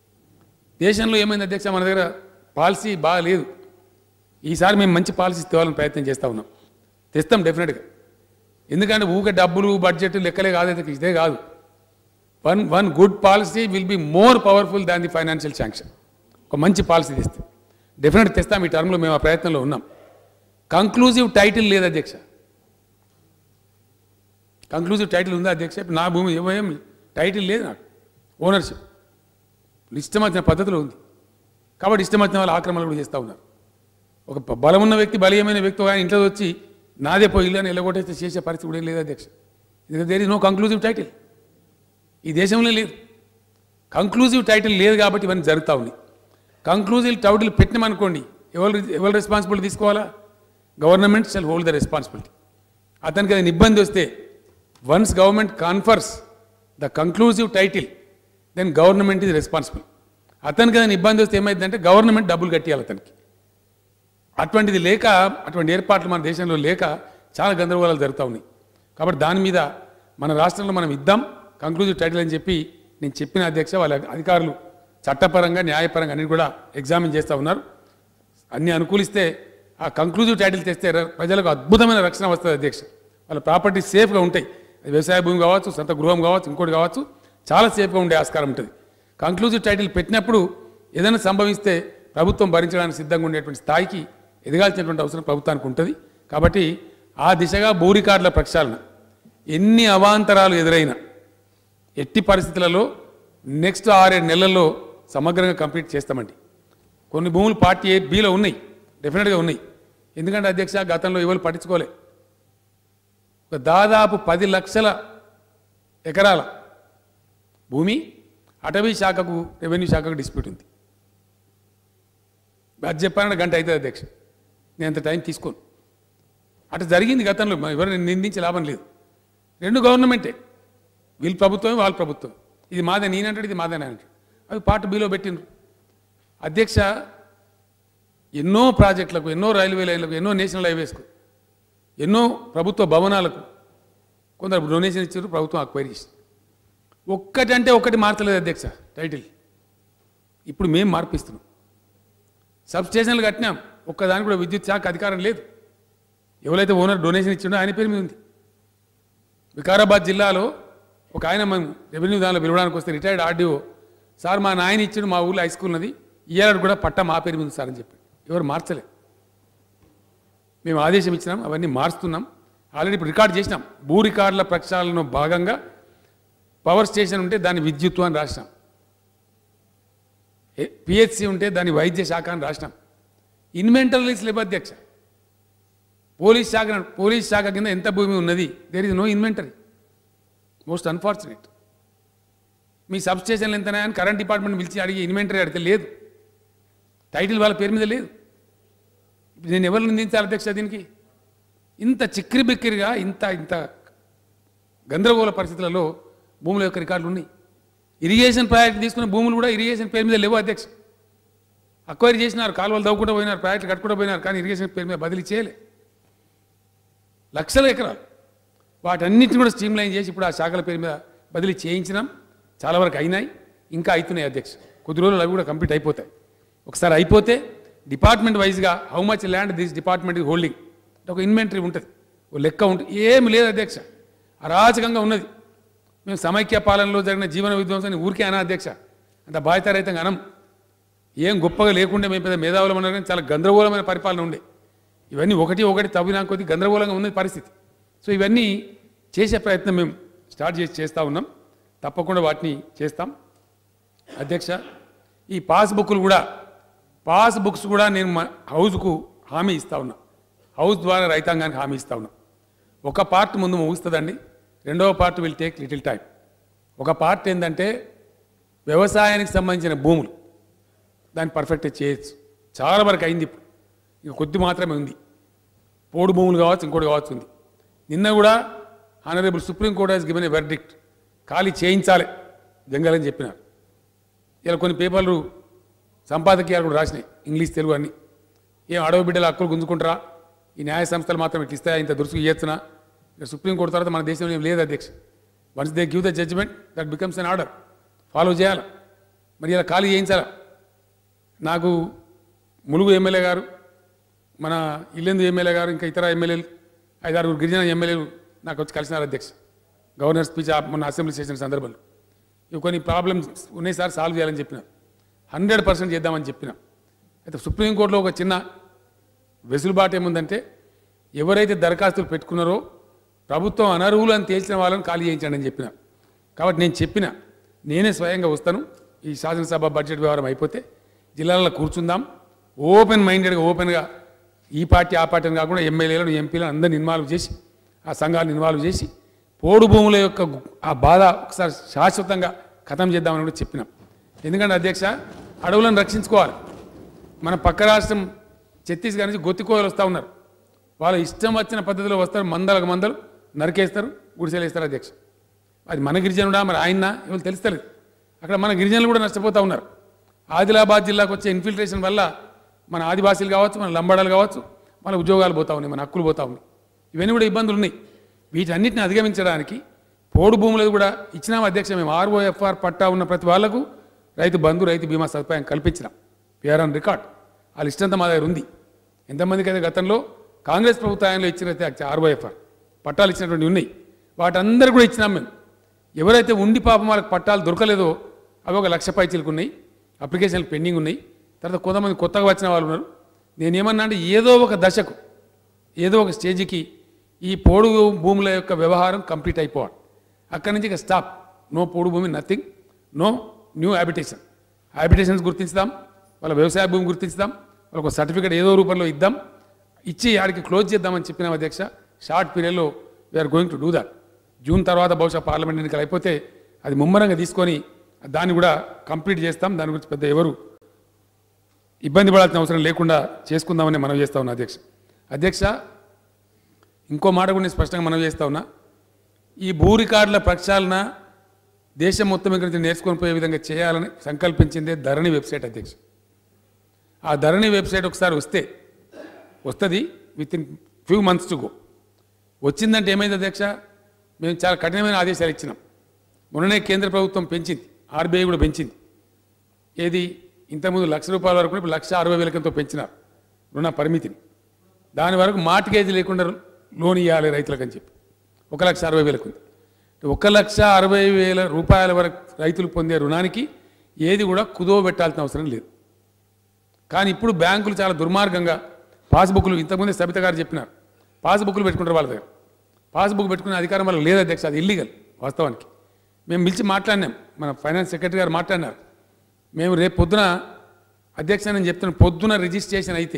దేశంలో ఏమైంది అధ్యక్ష మన దగ్గర పాలసీ బాగా లేదు ఈసారి మేము మంచి పాలసీ తేవాలని ప్రయత్నం చేస్తూ ఉన్నాం తెస్తాం డెఫినెట్గా ఎందుకంటే ఊకే డబ్బులు బడ్జెట్ లెక్కలే కాదు అధ్యక్ష, ఇదే కాదు one one good policy will be more powerful than the financial sanction ఒక మంచి పాలసీ తెస్తే డెఫినెట్ తెస్తాం ఈ టర్మ్లో మేము ఆ ప్రయత్నంలో ఉన్నాం కంక్లూజివ్ టైటిల్ లేదు అధ్యక్ష కంక్లూజివ్ టైటిల్ ఉందా అధ్యక్ష ఇప్పుడు నా భూమి ఏమేం టైటిల్ లేదు నాకు ఓనర్షిప్ ఇష్టం వచ్చిన పద్ధతిలో ఉంది కాబట్టి ఇష్టం వచ్చిన వాళ్ళు ఆక్రమణలు కూడా చేస్తూ ఉన్నారు ఒక బ- బలమున్న వ్యక్తి బలీయమైన వ్యక్తి కానీ ఇంట్లో వచ్చి నాదే పోయి ఇల్లు అని ఎల్లగొట్టేస్తే చేసే పరిస్థితి కూడా ఏం లేదు అధ్యక్ష ఎందుకంటే there is no conclusive title ఈ దేశంలో లేదు కంక్లూజివ్ టైటిల్ లేదు కాబట్టి ఇవన్నీ జరుగుతూ ఉన్నాయి కంక్లూజివ్ టైటిల్ పెట్టినామనుకోండి ఎవరు ఎవరు రెస్పాన్సిబిలిటీ తీసుకోవాలా government shall hold the responsibility అతనికి అది ఇబ్బంది వస్తే once government confers the conclusive title then government ఇది రెస్పాన్సిబుల్ అతనికి ఏదైనా ఇబ్బంది వస్తే ఏమైందంటే గవర్నమెంట్ డబ్బులు కట్టియాలి అతనికి అటువంటిది లేక అటువంటి ఏర్పాట్లు మన దేశంలో లేక చాలా గందరగోళాలు జరుగుతూ ఉన్నాయి కాబట్టి దాని మీద మన రాష్ట్రంలో మనం ఇద్దాం కంక్లూజివ్ టైటిల్ అని చెప్పి నేను చెప్పిన అధ్యక్ష వాళ్ళ అధికారులు చట్టపరంగా న్యాయపరంగా అన్ని కూడా ఎగ్జామిన్ చేస్తూ ఉన్నారు అన్ని అనుకూలిస్తే ఆ కంక్లూజివ్ టైటిల్ తెస్తే ర- ప్రజలకు అద్భుతమైన రక్షణ వస్తుంది అధ్యక్ష వాళ్ళ ప్రాపర్టీ సేఫ్గా ఉంటాయి అది వ్యవసాయ భూమి కావచ్చు సొంత గృహం కావచ్చు ఇంకోటి కావచ్చు చాలా సేఫ్గా ఉండే ఆస్కారం ఉంటుంది కంక్లూజివ్ టైటిల్ పెట్టినప్పుడు ఏదైనా సంభవిస్తే ప్రభుత్వం భరించడానికి సిద్ధంగా ఉండేటువంటి స్థాయికి ఎదగాల్సినటువంటి అవసరం ప్రభుత్వానికి ఉంటుంది కాబట్టి ఆ దిశగా భూ రికార్డుల ప్రక్షాళన ఎన్ని అవాంతరాలు ఎదురైనా ఎట్టి పరిస్థితులలో నెక్స్ట్ ఆరేడు నెలల్లో సమగ్రంగా కంప్లీట్ చేస్తామండి కొన్ని భూములు పార్టీ ఏ బీలో ఉన్నాయి డెఫినెట్గా ఉన్నాయి ఎందుకంటే అధ్యక్ష గతంలో ఎవరు పట్టించుకోలే ఒక దాదాపు పది లక్షల ఎకరాల భూమి అటవీ శాఖకు రెవెన్యూ శాఖకు డిస్ప్యూట్ ఉంది అది చెప్పాలంటే గంట అవుతుంది అధ్యక్ష నేను అంత టైం తీసుకోను అటు జరిగింది గతంలో మరి ఎవరిని నిందించే లాభం లేదు రెండు గవర్నమెంటే వీళ్ళు ప్రభుత్వమే వాళ్ళ ప్రభుత్వం ఇది మాదే నేనంటాడు ఇది మాదే అంటాడు అవి పార్ట్ బీలో పెట్టిండ్రు అధ్యక్ష ఎన్నో ప్రాజెక్టులకు ఎన్నో రైల్వే లైన్లకు ఎన్నో నేషనల్ హైవేస్కు ఎన్నో ప్రభుత్వ భవనాలకు కొందరు డొనేషన్ ఇచ్చారు ప్రభుత్వం అక్వైరీ చేసింది ఒక్కటంటే ఒక్కటి మార్చలేదు అధ్యక్ష టైటిల్ ఇప్పుడు మేము మార్పిస్తున్నాం సబ్ స్టేషన్లు కట్టినాం ఒక్కదానికి కూడా విద్యుత్ శాఖ అధికారం లేదు ఎవరైతే ఓనర్ డొనేషన్ ఇచ్చిండో ఆయన పేరు మీద ఉంది వికారాబాద్ జిల్లాలో ఒక ఆయన మేము రెవెన్యూ దానిలో పిలవడానికి వస్తే రిటైర్డ్ ఆర్డీఓ సార్ మా నాయన ఇచ్చిండు మా ఊళ్ళో హై స్కూల్ ఉన్నది ఇయ్యాడు కూడా పట్ట మా పేరు మీద ఉంది సార్ అని చెప్పి ఎవరు మార్చలే మేము ఆదేశం ఇచ్చినాం అవన్నీ మారుస్తున్నాం ఆల్రెడీ ఇప్పుడు రికార్డ్ చేసినాం భూ రికార్డుల ప్రక్షాళనలో భాగంగా పవర్ స్టేషన్ ఉంటే దాన్ని విద్యుత్ అని రాసినాం పిహెచ్సి ఉంటే దాని వైద్య శాఖ అని రాసినాం ఇన్వెంటరీస్ లేవు అధ్యక్ష పోలీస్ శాఖ పోలీస్ శాఖ కింద ఎంత భూమి ఉన్నది there is no inventory most unfortunate మీ సబ్ స్టేషన్లు ఎంత అని కరెంట్ డిపార్ట్మెంట్ పిలిచి అడిగి ఇన్వెంటరీ అడిగితే లేదు టైటిల్ వాళ్ళ పేరు మీద లేదు ఇప్పుడు నేను ఎవరు నిందించాలి అధ్యక్ష దీనికి ఇంత చిక్కిరి బిక్కిరిగా ఇంత ఇంత గందరగోళ పరిస్థితులలో భూముల యొక్క రికార్డులు ఉన్నాయి ఇరిగేషన్ ప్రాజెక్ట్ తీసుకున్న భూములు కూడా ఇరిగేషన్ పేరు మీద లేవు అధ్యక్ష అక్వైరీ చేసినారు కాలువలు దవ్వుకుంటూ పోయినారు ప్రాజెక్ట్ కట్టుకుంటూ పోయినారు కానీ ఇరిగేషన్ పేరు మీద బదిలీ చేయలే లక్షల ఎకరాలు వాటన్నిటిని కూడా స్ట్రీమ్ లైన్ చేసి ఇప్పుడు ఆ శాఖల పేరు మీద బదిలీ చేయించినాం చాలా వరకు అయినాయి ఇంకా అవుతున్నాయి అధ్యక్ష కొద్ది రోజులు అవి కూడా కంప్లీట్ అయిపోతాయి ఒకసారి అయిపోతే డిపార్ట్మెంట్ వైజ్గా how much land this department is holding అంటే ఒక ఇన్వెంటరీ ఉంటుంది ఒక లెక్క ఉంటుంది ఏమి లేదు అధ్యక్ష అరాచకంగా ఉన్నది మేము సమైక్య పాలనలో జరిగిన జీవన విధ్వంసాన్ని ఊరికే అనా అధ్యక్ష అంత బాధ్యతారహితంగా అనం ఏం గొప్పగా లేకుండా మేము పెద్ద మేధావులం అన్నారు కానీ చాలా గందరగోళమైన పరిపాలన ఉండే ఇవన్నీ ఒకటి ఒకటి తవ్వినా కొద్ది గందరగోళంగా ఉన్నది పరిస్థితి సో ఇవన్నీ చేసే ప్రయత్నం మేము స్టార్ట్ చేసి చేస్తూ ఉన్నాం తప్పకుండా వాటిని చేస్తాం అధ్యక్ష ఈ పాస్బుక్లు కూడా పాస్బుక్స్ కూడా నేను మా హౌస్కు హామీ ఇస్తా ఉన్నా హౌస్ ద్వారా రైతాంగానికి హామీ ఇస్తా ఉన్నా ఒక పార్ట్ ముందు ముగుస్తుందండి రెండవ part will take little time ఒక పార్ట్ ఏంటంటే వ్యవసాయానికి సంబంధించిన భూములు దాన్ని పర్ఫెక్ట్ చేయొచ్చు చాలా వరకు అయింది ఇప్పుడు ఇక కొద్ది మాత్రమే ఉంది పోడు భూములు కావచ్చు ఇంకోటి కావచ్చు ఉంది నిన్న కూడా honourable supreme court has given a verdict ఖాళీ చేయించాలి జంగల్ అని చెప్పినారు ఇలా కొన్ని పేపర్లు సంపాదకీయాలు కూడా రాసినాయి ఇంగ్లీష్ తెలుగు అన్ని ఏం అడవి బిడ్డల హక్కులు గుంజుకుంటారా ఈ న్యాయ సంస్థలు మాత్రం ఇట్లా ఇస్తాయా ఇంత దురుసుకు ఇయ్యొచ్చునా ఇక సుప్రీం కోర్టు తర్వాత మన దేశంలో ఏం లేదు అధ్యక్ష once they give the judgment that becomes an order follow చేయాలి మరి ఇలా ఖాళీ చేయించాలా నాకు ములుగు ఎమ్మెల్యే గారు మన ఇల్లెందు ఎమ్మెల్యే గారు ఇంకా ఇతర ఎమ్మెల్యేలు ఐదారుగురు గిరిజన ఎమ్మెల్యేలు నాకు వచ్చి కలిసినారు అధ్యక్ష గవర్నర్ స్పీచ్ ఆ- మొన్న అసెంబ్లీ సెషన్ సందర్భంలో ఇవి కొన్ని ప్రాబ్లమ్స్ ఉన్నాయి సార్ సాల్వ్ చేయాలని చెప్పిన హండ్రెడ్ పర్సెంట్ చేద్దామని చెప్పిన అయితే సుప్రీంకోర్టులో ఒక చిన్న వెసులుబాటు ఏముందంటే ఎవరైతే దరఖాస్తులు పెట్టుకున్నారో ప్రభుత్వం అనర్హులు అని తేల్చిన వాళ్ళని ఖాళీ చేయించండి అని చెప్పిన కాబట్టి నేను చెప్పిన నేనే స్వయంగా వస్తాను ఈ శాసనసభ బడ్జెట్ వ్యవహారం అయిపోతే జిల్లాలలో కూర్చుందాం ఓపెన్ మైండెడ్గా ఓపెన్గా ఈ పార్టీ ఆ పార్టీ అని కాకుండా ఎమ్మెల్యేలను ఎంపీలను అందరిని ఇన్వాల్వ్ చేసి ఆ సంఘాలను ఇన్వాల్వ్ చేసి పోడు భూముల యొక్క గు- ఆ బాధ ఒకసారి శాశ్వతంగా ఖతం చేద్దామని కూడా చెప్పినాం ఎందుకంటే అధ్యక్ష అడవులను రక్షించుకోవాలి మన పక్క రాష్ట్రం ఛత్తీస్గఢ్ నుంచి గొత్తికోయలు వస్తూ ఉన్నారు వాళ్ళ ఇష్టం వచ్చిన పద్ధతిలో వస్తారు మందలకు మందలు నరికేస్తారు గుడిసెలు వేస్తారు అధ్యక్ష అది మన గిరిజనుడా మరి ఆయన ఎవరు తెలుస్తలేదు అక్కడ మన గిరిజనులు కూడా నష్టపోతూ ఉన్నారు ఆదిలాబాద్ జిల్లాకు వచ్చే ఇన్ఫిల్ట్రేషన్ వల్ల మన ఆదివాసీలు కావచ్చు మన లంబాడాలు కావచ్చు మన ఉద్యోగాలు పోతా ఉన్నాయి మన హక్కులు పోతా ఉన్నాయి ఇవన్నీ కూడా ఇబ్బందులు ఉన్నాయి వీటన్నిటిని అధిగమించడానికి పోడు భూములు కూడా ఇచ్చినాం అధ్యక్ష మేము ఆర్ఓఎఫ్ఆర్ పట్టా ఉన్న ప్రతి వాళ్లకు రైతు బంధు రైతు బీమా సదుపాయం కల్పించినాం పిఆర్ ఆన్ రికార్డ్ ఆ లిస్ట్ అంతా మా దగ్గర ఉంది ఎంతమందికి అయితే గతంలో కాంగ్రెస్ ప్రభుత్వంలో ఇచ్చినైతే ఆర్ఓఎఫ్ఆర్ పట్టాలు ఇచ్చినటువంటి ఉన్నాయి వాటందరూ కూడా ఇచ్చినాం మేము ఎవరైతే ఉండి పాపం వాళ్ళకి పట్టాలు దొరకలేదో అవి ఒక లక్ష పైచీలకు ఉన్నాయి అప్లికేషన్లు పెండింగ్ ఉన్నాయి తర్వాత కొంతమంది కొత్తగా వచ్చిన వాళ్ళు ఉన్నారు నేనేమన్నా అంటే ఏదో ఒక దశకు ఏదో ఒక స్టేజ్కి ఈ పోడు భూముల యొక్క వ్యవహారం కంప్లీట్ అయిపోవాలి అక్కడి నుంచి ఇక స్టాప్ నో పోడు భూమి nothing no new habitation habitations గుర్తించుదాం వాళ్ళ వ్యవసాయ భూమి గుర్తించుదాం వాళ్ళకు ఒక సర్టిఫికేట్ ఏదో రూపంలో ఇద్దాం ఇచ్చి ఆడికి క్లోజ్ చేద్దామని చెప్పిన అధ్యక్ష షార్ట్ పీరియడ్లో we're going to do that June తర్వాత బహుశా పార్లమెంట్ ఎన్నికలు అయిపోతే అది ముమ్మరంగా తీసుకొని దాన్ని కూడా కంప్లీట్ చేస్తాం దాని గురించి పెద్ద ఎవరు ఇబ్బంది పడాల్సిన అవసరం లేకుండా చేసుకుందామని మనం చేస్తా ఉన్నా అధ్యక్ష అధ్యక్ష ఇంకో మాట కూడా నేను స్పష్టంగా మనం చేస్తా ఉన్నా ఈ భూ రికార్డుల ప్రక్షాళన దేశం మొత్తం ఇక్కడ నుంచి నేర్చుకొని పోయే విధంగా చేయాలని సంకల్పించిందే ధరణి వెబ్సైట్ అధ్యక్ష ఆ ధరణి వెబ్సైట్ ఒకసారి వస్తే వస్తుంది within few months to go వచ్చిందంటే ఏమైంది అధ్యక్ష మేము చాలా కఠినమైన ఆదేశాలు ఇచ్చినాం మొన్ననే కేంద్ర ప్రభుత్వం పెంచింది ఆర్బీఐ కూడా పెంచింది ఏది ఇంతకుముందు లక్ష రూపాయల వరకు ఇప్పుడు లక్ష అరవై వేలకంతో పెంచినారు రుణ పరిమితిని దాని వరకు మార్టిగేజ్ లేకుండా లోన్ ఇవ్వాలి రైతులకు అని చెప్పి ఒక లక్ష అరవై వేలకు ఉంది ఒక లక్ష అరవై వేల రూపాయల వరకు రైతులు పొందే రుణానికి ఏది కూడా కుదో పెట్టాల్సిన అవసరం లేదు కానీ ఇప్పుడు బ్యాంకులు చాలా దుర్మార్గంగా పాస్బుక్లు ఇంతకుముందే సబిత గారు చెప్పినారు పాస్బుక్లు పెట్టుకుంటారు వాళ్ళ దగ్గర పాస్బుక్ పెట్టుకునే అధికారం వాళ్ళకి లేదు అధ్యక్ష అది ఇల్లీగల్ వాస్తవానికి మేము పిలిచి మాట్లాడినాం మన ఫైనాన్స్ సెక్రటరీ గారు మాట్లాడినారు మేము రేపు పొద్దున అధ్యక్ష నేను చెప్తున్నాను పొద్దున రిజిస్ట్రేషన్ అయితే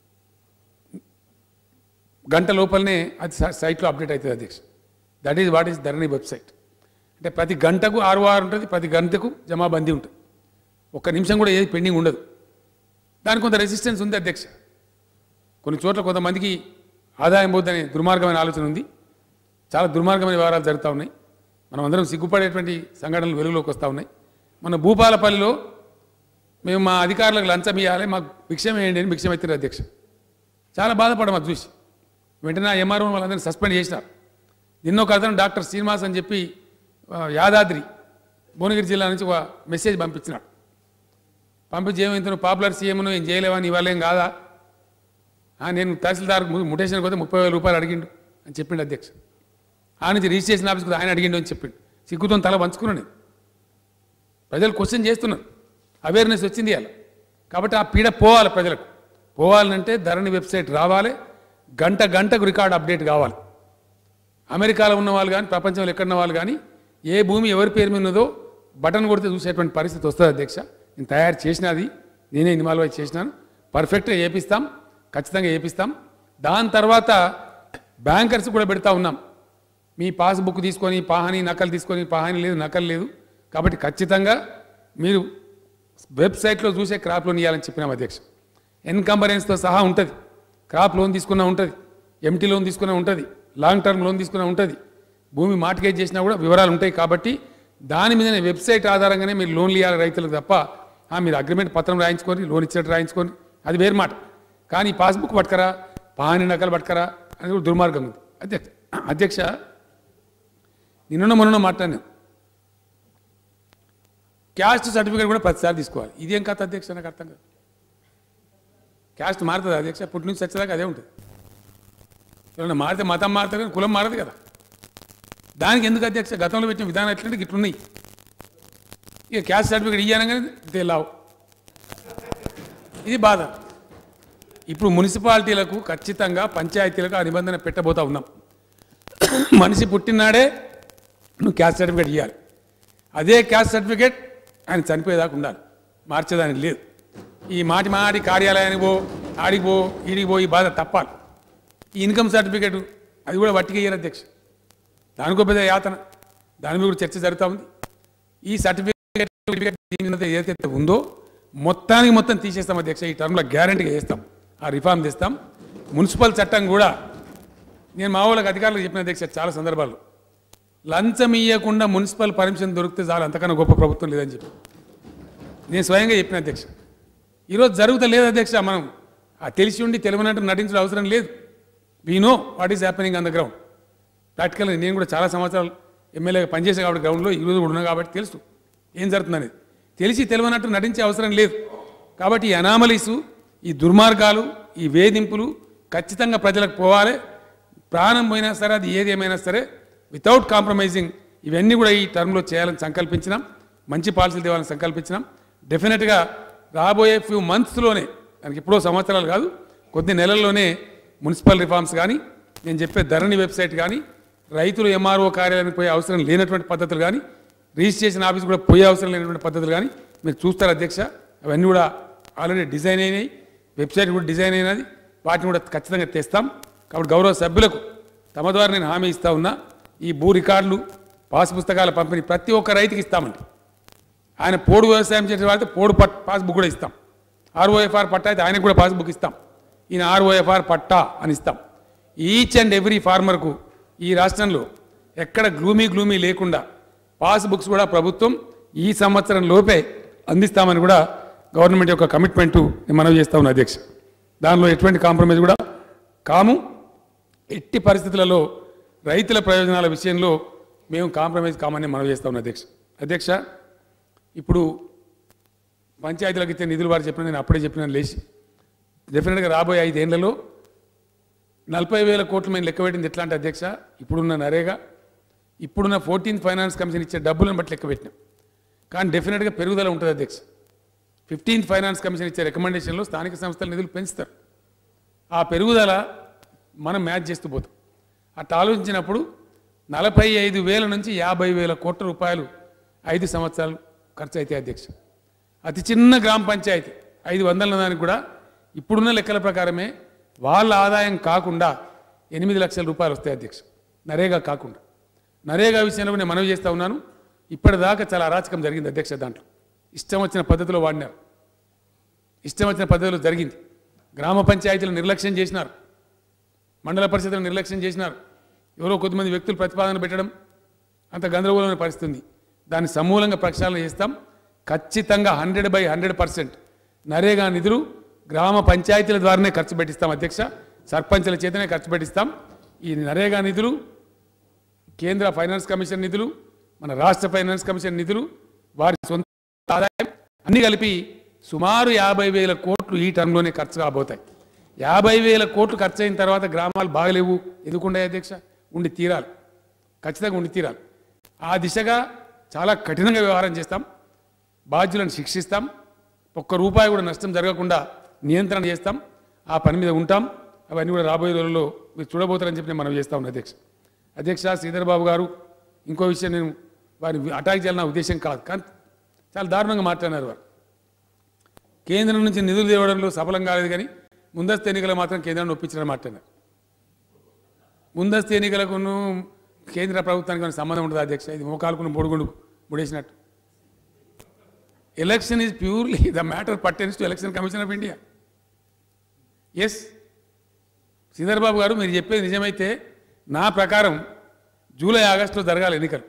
గంట లోపలనే అది సై- సైట్లో అప్డేట్ అవుతుంది అధ్యక్ష that is what is Dharani website అంటే ప్రతి గంటకు ఆర్ఓఆర్ ఉంటుంది ప్రతి గంటకు జమాబందీ ఉంటుంది ఒక్క నిమిషం కూడా ఏది పెండింగ్ ఉండదు దానికి కొంత రెసిస్టెన్స్ ఉంది అధ్యక్ష కొన్ని చోట్ల కొంతమందికి ఆదాయం పోద్దనే దుర్మార్గమైన ఆలోచన ఉంది చాలా దుర్మార్గమైన వ్యవహారాలు జరుగుతూ ఉన్నాయి మనం అందరం సిగ్గుపడేటువంటి సంఘటనలు వెలుగులోకి వస్తూ ఉన్నాయి మన భూపాలపల్లిలో మేము మా అధికారులకు లంచం ఇవ్వాలి మాకు భిక్షం వేయండి అని భిక్షం ఎత్తారు అధ్యక్ష చాలా బాధపడడం అది చూసి వెంటనే ఆ ఎంఆర్ఓ వాళ్ళందరినీ సస్పెండ్ చేసినారు నిన్న ఒక అతను డాక్టర్ శ్రీనివాస్ అని చెప్పి ఆ, యాదాద్రి భువనగిరి జిల్లా నుంచి ఒక మెసేజ్ పంపించినాడు పంపించి ఏమైంది నువ్వు పాపులర్ సీఎం నువ్వు ఏం చేయలేవా నీ వల్ల ఏం కాదా ఆ, నేను తహసీల్దార్ ముటేషన్ పోతే ముప్పై వేల రూపాయలు అడిగిండు అని చెప్పిండు అధ్యక్ష ఆ నుంచి రిజిస్ట్రేషన్ ఆఫీస్కి ఆయన అడిగిండు అని చెప్పిండు సిగ్గుతో తల పంచుకున్నాను నేను ప్రజలు క్వశ్చన్ చేస్తున్నారు అవేర్నెస్ వచ్చింది అలా కాబట్టి ఆ పీడ పోవాలి ప్రజలకు పోవాలంటే ధరణి వెబ్సైట్ రావాలి గంట గంటకు రికార్డ్ అప్డేట్ కావాలి అమెరికాలో ఉన్న వాళ్ళు కానీ ప్రపంచంలో ఎక్కడున్న వాళ్ళు కానీ ఏ భూమి ఎవరి పేరు మీద ఉన్నదో బటన్ కొడితే చూసేటువంటి పరిస్థితి వస్తుంది అధ్యక్ష నేను తయారు చేసినది నేనే ఇన్వాల్వ్ అయి చేసినాను పర్ఫెక్ట్గా ఏపిస్తాం ఖచ్చితంగా ఏపిస్తాం దాని తర్వాత బ్యాంకర్స్ కూడా పెడతా ఉన్నాం మీ పాస్బుక్ తీసుకొని పాహాని నకలు తీసుకొని పాహాని లేదు నకలు లేదు కాబట్టి ఖచ్చితంగా మీరు వెబ్సైట్లో చూసే క్రాప్ లోన్ ఇవ్వాలని చెప్పినాం అధ్యక్ష ఎన్కంబరెన్స్తో సహా ఉంటుంది క్రాప్ లోన్ తీసుకున్నా ఉంటుంది ఎంటీ లోన్ తీసుకున్నా ఉంటుంది లాంగ్ టర్మ్ లోన్ తీసుకున్నా ఉంటుంది భూమి మార్టిగేజ్ చేసినా కూడా వివరాలు ఉంటాయి కాబట్టి దాని మీదనే వెబ్సైట్ ఆధారంగానే మీరు లోన్లు ఇవ్వాలి రైతులకు తప్ప ఆ, మీరు అగ్రిమెంట్ పత్రం రాయించుకొని లోన్ ఇచ్చినట్టు రాయించుకొని అది వేరు మాట కానీ పాస్బుక్ పట్టుకరా పాని నకలు పట్టుకరా అనేది కూడా దుర్మార్గం ఉంది అధ్యక్ష అధ్యక్ష నిన్న మొన్న మాట్లాడినాం క్యాస్ట్ సర్టిఫికేట్ కూడా ప్రతిసారి తీసుకోవాలి ఇదేం కథ అధ్యక్ష నాకు అర్థం కాదు క్యాస్ట్ మారుతుంది అధ్యక్ష పుట్టి నుంచి చచ్చేదాకా అదే ఉంటుంది ఎవరైనా మారితే మతం మారుతుంది కానీ కులం మారదు కదా దానికి ఎందుకు అధ్యక్ష గతంలో పెట్టిన విధానం ఎట్లంటే ఇట్లున్నాయి ఇక క్యాస్ట్ సర్టిఫికేట్ ఇయ్యానగానే తేలావు ఇది బాధ ఇప్పుడు మున్సిపాలిటీలకు ఖచ్చితంగా పంచాయతీలకు ఆ నిబంధన పెట్టబోతా ఉన్నాం మనిషి పుట్టినాడే నువ్వు క్యాస్ట్ సర్టిఫికేట్ ఇవ్వాలి అదే క్యాస్ట్ సర్టిఫికేట్ ఆయన చనిపోయేదాకా ఉండాలి మార్చేదానికి లేదు ఈ మాటి మాటి కార్యాలయానికి పో ఆడికి పో ఈడికి పో ఈ బాధ తప్పాలి ఈ ఇన్కమ్ సర్టిఫికేట్ అది కూడా వట్టిగా ఇయ్యారు అధ్యక్ష దానికో పెద్ద యాతన దాని మీద కూడా చర్చ జరుగుతూ ఉంది ఈ సర్టిఫికేట్ సర్టిఫికేట్ దీని మీద ఏదైతే ఉందో మొత్తానికి మొత్తం తీసేస్తాం అధ్యక్ష ఈ టర్మ్లో గ్యారంటీగా చేస్తాం ఆ రిఫార్మ్ తెస్తాం మున్సిపల్ చట్టం కూడా నేను మా వాళ్ళకి అధికారులకు చెప్పిన అధ్యక్ష చాలా సందర్భాల్లో లంచం ఇవ్వకుండా మున్సిపల్ పర్మిషన్ దొరికితే చాలు అంతకన్నా గొప్ప ప్రభుత్వం లేదని చెప్పి నేను స్వయంగా చెప్పిన అధ్యక్ష ఈరోజు జరుగుతా లేదు అధ్యక్ష మనం ఆ తెలిసి ఉండి తెలియనట్టు నటించడం అవసరం లేదు we know what is happening on the ground ప్రాక్టికల్గా నేను కూడా చాలా సంవత్సరాలు ఎమ్మెల్యేగా పనిచేసే కాబట్టి గ్రౌండ్లో ఈరోజు కూడా ఉన్నా కాబట్టి తెలుసు ఏం జరుగుతుందనేది తెలిసి తెలియనట్టు నటించే అవసరం లేదు కాబట్టి ఈ అనామలీసు ఈ దుర్మార్గాలు ఈ వేధింపులు ఖచ్చితంగా ప్రజలకు పోవాలి ప్రాణం పోయినా సరే అది ఏది ఏమైనా సరే వితౌట్ కాంప్రమైజింగ్ ఇవన్నీ కూడా ఈ టర్మ్లో చేయాలని సంకల్పించినాం మంచి పాలసీలు తేవాలని సంకల్పించినాం డెఫినెట్గా రాబోయే ఫ్యూ మంత్స్లోనే దానికి ఎప్పుడో సంవత్సరాలు కాదు కొద్ది నెలల్లోనే మున్సిపల్ రిఫార్మ్స్ కానీ నేను చెప్పే ధరణి వెబ్సైట్ కానీ రైతులు ఎంఆర్ఓ కార్యాలయానికి పోయే అవసరం లేనటువంటి పద్ధతులు కానీ రిజిస్ట్రేషన్ ఆఫీస్ కూడా పోయే అవసరం లేనటువంటి పద్ధతులు కానీ మీరు చూస్తారు అధ్యక్ష అవన్నీ కూడా ఆల్రెడీ డిజైన్ అయినాయి వెబ్సైట్ కూడా డిజైన్ అయినది వాటిని కూడా ఖచ్చితంగా తెస్తాం కాబట్టి గౌరవ సభ్యులకు తమ ద్వారా నేను హామీ ఇస్తా ఉన్నా ఈ భూ రికార్డులు పాస్ పుస్తకాల పంపిణీ ప్రతి ఒక్క రైతుకి ఇస్తామండి ఆయన పోడు వ్యవసాయం చేసే వాళ్ళకి పోడు పట్ పాస్బుక్ కూడా ఇస్తాం ఆర్ఓఎఫ్ఆర్ పట్టా అయితే ఆయనకు కూడా పాస్బుక్ ఇస్తాం ఈయన ఆర్ఓఎఫ్ఆర్ పట్టా అని ఇస్తాం ఈచ్ అండ్ ఎవ్రీ ఫార్మర్కు ఈ రాష్ట్రంలో ఎక్కడ గ్లూమీ గ్లూమీ లేకుండా పాస్బుక్స్ కూడా ప్రభుత్వం ఈ సంవత్సరం లోపే అందిస్తామని కూడా గవర్నమెంట్ యొక్క కమిట్మెంటు నేను మనవి చేస్తా ఉన్నా అధ్యక్ష దానిలో ఎటువంటి కాంప్రమైజ్ కూడా కాము ఎట్టి పరిస్థితులలో రైతుల ప్రయోజనాల విషయంలో మేము కాంప్రమైజ్ కామని మనవి చేస్తా ఉన్నాం అధ్యక్ష అధ్యక్ష ఇప్పుడు పంచాయతీలకు ఇచ్చే నిధులు వారు చెప్పిన నేను అప్పుడే చెప్పిన లేచి డెఫినెట్గా రాబోయే ఐదేళ్లలో నలభై వేల కోట్లు మేము లెక్క పెట్టింది ఎట్లా అంటే అధ్యక్ష ఇప్పుడున్న నరేగా ఇప్పుడున్న ఫోర్టీన్త్ ఫైనాన్స్ కమిషన్ ఇచ్చే డబ్బులను బట్టి లెక్క పెట్టినాం కానీ డెఫినెట్గా పెరుగుదల ఉంటుంది అధ్యక్ష ఫిఫ్టీన్త్ ఫైనాన్స్ కమిషన్ ఇచ్చే రికమెండేషన్లో స్థానిక సంస్థల నిధులు పెంచుతారు ఆ పెరుగుదల మనం మ్యాచ్ చేస్తూ పోతాం అట్లా ఆలోచించినప్పుడు నలభై ఐదు వేల నుంచి యాభై వేల కోట్ల రూపాయలు ఐదు సంవత్సరాలు ఖర్చు అయితే అధ్యక్ష అతి చిన్న గ్రామ పంచాయతీ ఐదు వందల దానికి కూడా ఇప్పుడున్న లెక్కల ప్రకారమే వాళ్ళ ఆదాయం కాకుండా ఎనిమిది లక్షల రూపాయలు వస్తాయి అధ్యక్ష నరేగా కాకుండా నరేగా విషయంలో నేను మనవి చేస్తా ఉన్నాను ఇప్పటిదాకా చాలా అరాచకం జరిగింది అధ్యక్ష దాంట్లో ఇష్టం వచ్చిన పద్ధతిలో వాడినారు ఇష్టం వచ్చిన పద్ధతిలో జరిగింది గ్రామ పంచాయతీలు నిర్లక్ష్యం చేసినారు మండల పరిషత్తులు నిర్లక్ష్యం చేసినారు ఎవరో కొద్దిమంది వ్యక్తులు ప్రతిపాదన పెట్టడం అంత గందరగోళమైన పరిస్థితి ఉంది దాన్ని సమూలంగా ప్రక్షాళన చేస్తాం ఖచ్చితంగా hundred by hundred percent NREGA నిధులు గ్రామ పంచాయతీల ద్వారానే ఖర్చు పెట్టిస్తాం అధ్యక్ష సర్పంచుల చేతనే ఖర్చు పెట్టిస్తాం ఈ నరేగా నిధులు కేంద్ర ఫైనాన్స్ కమిషన్ నిధులు మన రాష్ట్ర ఫైనాన్స్ కమిషన్ నిధులు వారి సొంత ఆదాయం అన్ని కలిపి సుమారు యాభై వేల కోట్లు ఈ టర్మ్లోనే ఖర్చు కాబోతాయి యాభై వేల కోట్లు ఖర్చు అయిన తర్వాత గ్రామాలు బాగలేవు ఎందుకుండే అధ్యక్ష ఉండి తీరాలి ఖచ్చితంగా ఉండి తీరాలి ఆ దిశగా చాలా కఠినంగా వ్యవహారం చేస్తాం బాధ్యులను శిక్షిస్తాం ఒక్క రూపాయి కూడా నష్టం జరగకుండా నియంత్రణ చేస్తాం ఆ పని మీద ఉంటాం అవన్నీ కూడా రాబోయే రోజుల్లో మీరు చూడబోతారని చెప్పి నేను మనం చేస్తా ఉన్నాను అధ్యక్ష అధ్యక్ష శ్రీధర్ బాబు గారు ఇంకో విషయం నేను వారిని అటాక్ చేయాలని నా ఉద్దేశం కాదు కానీ చాలా దారుణంగా మాట్లాడినారు వారు కేంద్రం నుంచి నిధులు తేవడంలో సఫలం కాలేదు కానీ ముందస్తు ఎన్నికలు మాత్రం కేంద్రాన్ని ఒప్పించారని మాట్లాడినారు ముందస్తు ఎన్నికలకును కేంద్ర ప్రభుత్వానికి ఏమైనా సంబంధం ఉంటుంది అధ్యక్ష ఇది మోకాలుకుని పొడుగుండు ముడేసినట్టు election is purely the matter pertains to election commission of India yes Sridhar Babu garu మీరు చెప్పేది నిజమైతే నా ప్రకారం జూలై ఆగస్టులో జరగాలి ఎన్నికలు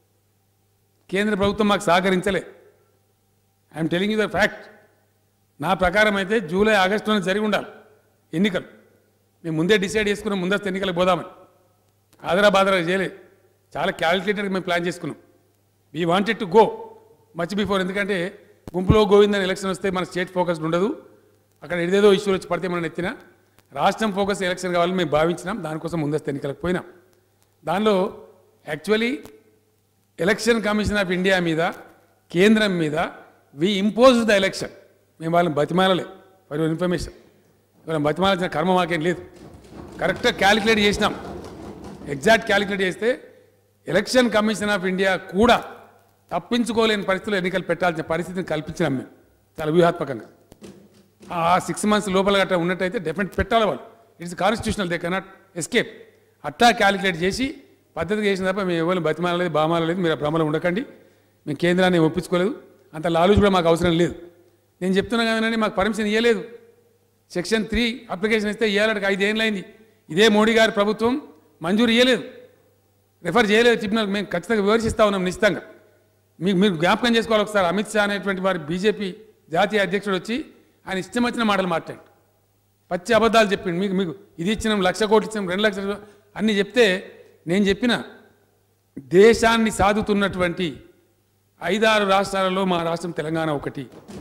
కేంద్ర ప్రభుత్వం మాకు సహకరించలే I'm telling you the fact నా ప్రకారం అయితే జూలై ఆగస్టులోనే జరిగి ఉండాలి ఎన్నికలు మేము ముందే డిసైడ్ చేసుకున్నాం ముందస్తు ఎన్నికలకు పోదామని ఆదరా బాదరా చేయలేదు చాలా క్యాలిక్యులేటెడ్గా మేము ప్లాన్ చేసుకున్నాం we wanted to go much before ఎందుకంటే గుంపులో గోవిందని ఎలక్షన్ వస్తే మన స్టేట్ ఫోకస్డ్ ఉండదు అక్కడ ఏదేదో ఇష్యూలు వచ్చి పడితే మనం ఎత్తినా రాష్ట్రం ఫోకస్ ఎలక్షన్ కావాలని మేము భావించినాం దానికోసం ముందస్తు ఎన్నికలకు పోయినాం దానిలో actually election commission of India మీద కేంద్రం మీద వి ఇంపోజ్ ద ఎలక్షన్ మేము వాళ్ళని బతిమాలలే ఫర్ యువర్ ఇన్ఫర్మేషన్ ఇవాళ బతిమాల్సిన కర్మ మాకేం లేదు కరెక్ట్గా క్యాలిక్యులేట్ చేసినాం ఎగ్జాక్ట్ క్యాలిక్యులేట్ చేస్తే ఎలక్షన్ కమిషన్ ఆఫ్ ఇండియా కూడా తప్పించుకోలేని పరిస్థితుల్లో ఎన్నికలు పెట్టాల్సిన పరిస్థితిని కల్పించినాం మేము చాలా వ్యూహాత్మకంగా ఆ సిక్స్ మంత్స్ లోపల గట్రా ఉన్నట్టయితే డెఫినెట్ పెట్టాలి వాళ్ళు it's constitutional they cannot escape అట్లా క్యాలిక్యులేట్ చేసి పద్ధతిగా చేసిన తప్ప మేము ఎవరు బతిమాలలేదు బామాలలేదు మీరు ఆ భ్రమలో ఉండకండి మేము కేంద్రాన్ని ఒప్పించుకోలేదు అంత లాలూజ్ కూడా మాకు అవసరం లేదు నేను చెప్తున్నా కదండి మాకు పర్మిషన్ ఇవ్వలేదు సెక్షన్ త్రీ అప్లికేషన్ ఇస్తే ఇవ్వాలకి ఐదేళ్ళైంది ఇదే మోడీ గారి ప్రభుత్వం మంజూరు ఇవ్వలేదు రిఫర్ చేయలేదు ట్రిబ్యునల్ మేము ఖచ్చితంగా వివరిస్తా ఉన్నాం నిశ్చితంగా మీకు మీరు జ్ఞాపకం చేసుకోవాలి ఒకసారి అమిత్ షా అనేటువంటి వారి బీజేపీ జాతీయ అధ్యక్షుడు వచ్చి ఆయన ఇష్టం వచ్చిన మాటలు మాట్లాడు పచ్చి అబద్ధాలు చెప్పిండు మీకు మీకు ఇది ఇచ్చినాం లక్ష కోట్లు ఇచ్చినాం రెండు లక్షలు అన్నీ చెప్తే నేను చెప్పిన దేశాన్ని సాదుతున్నటువంటి ఐదారు రాష్ట్రాలలో మా రాష్ట్రం తెలంగాణ ఒకటి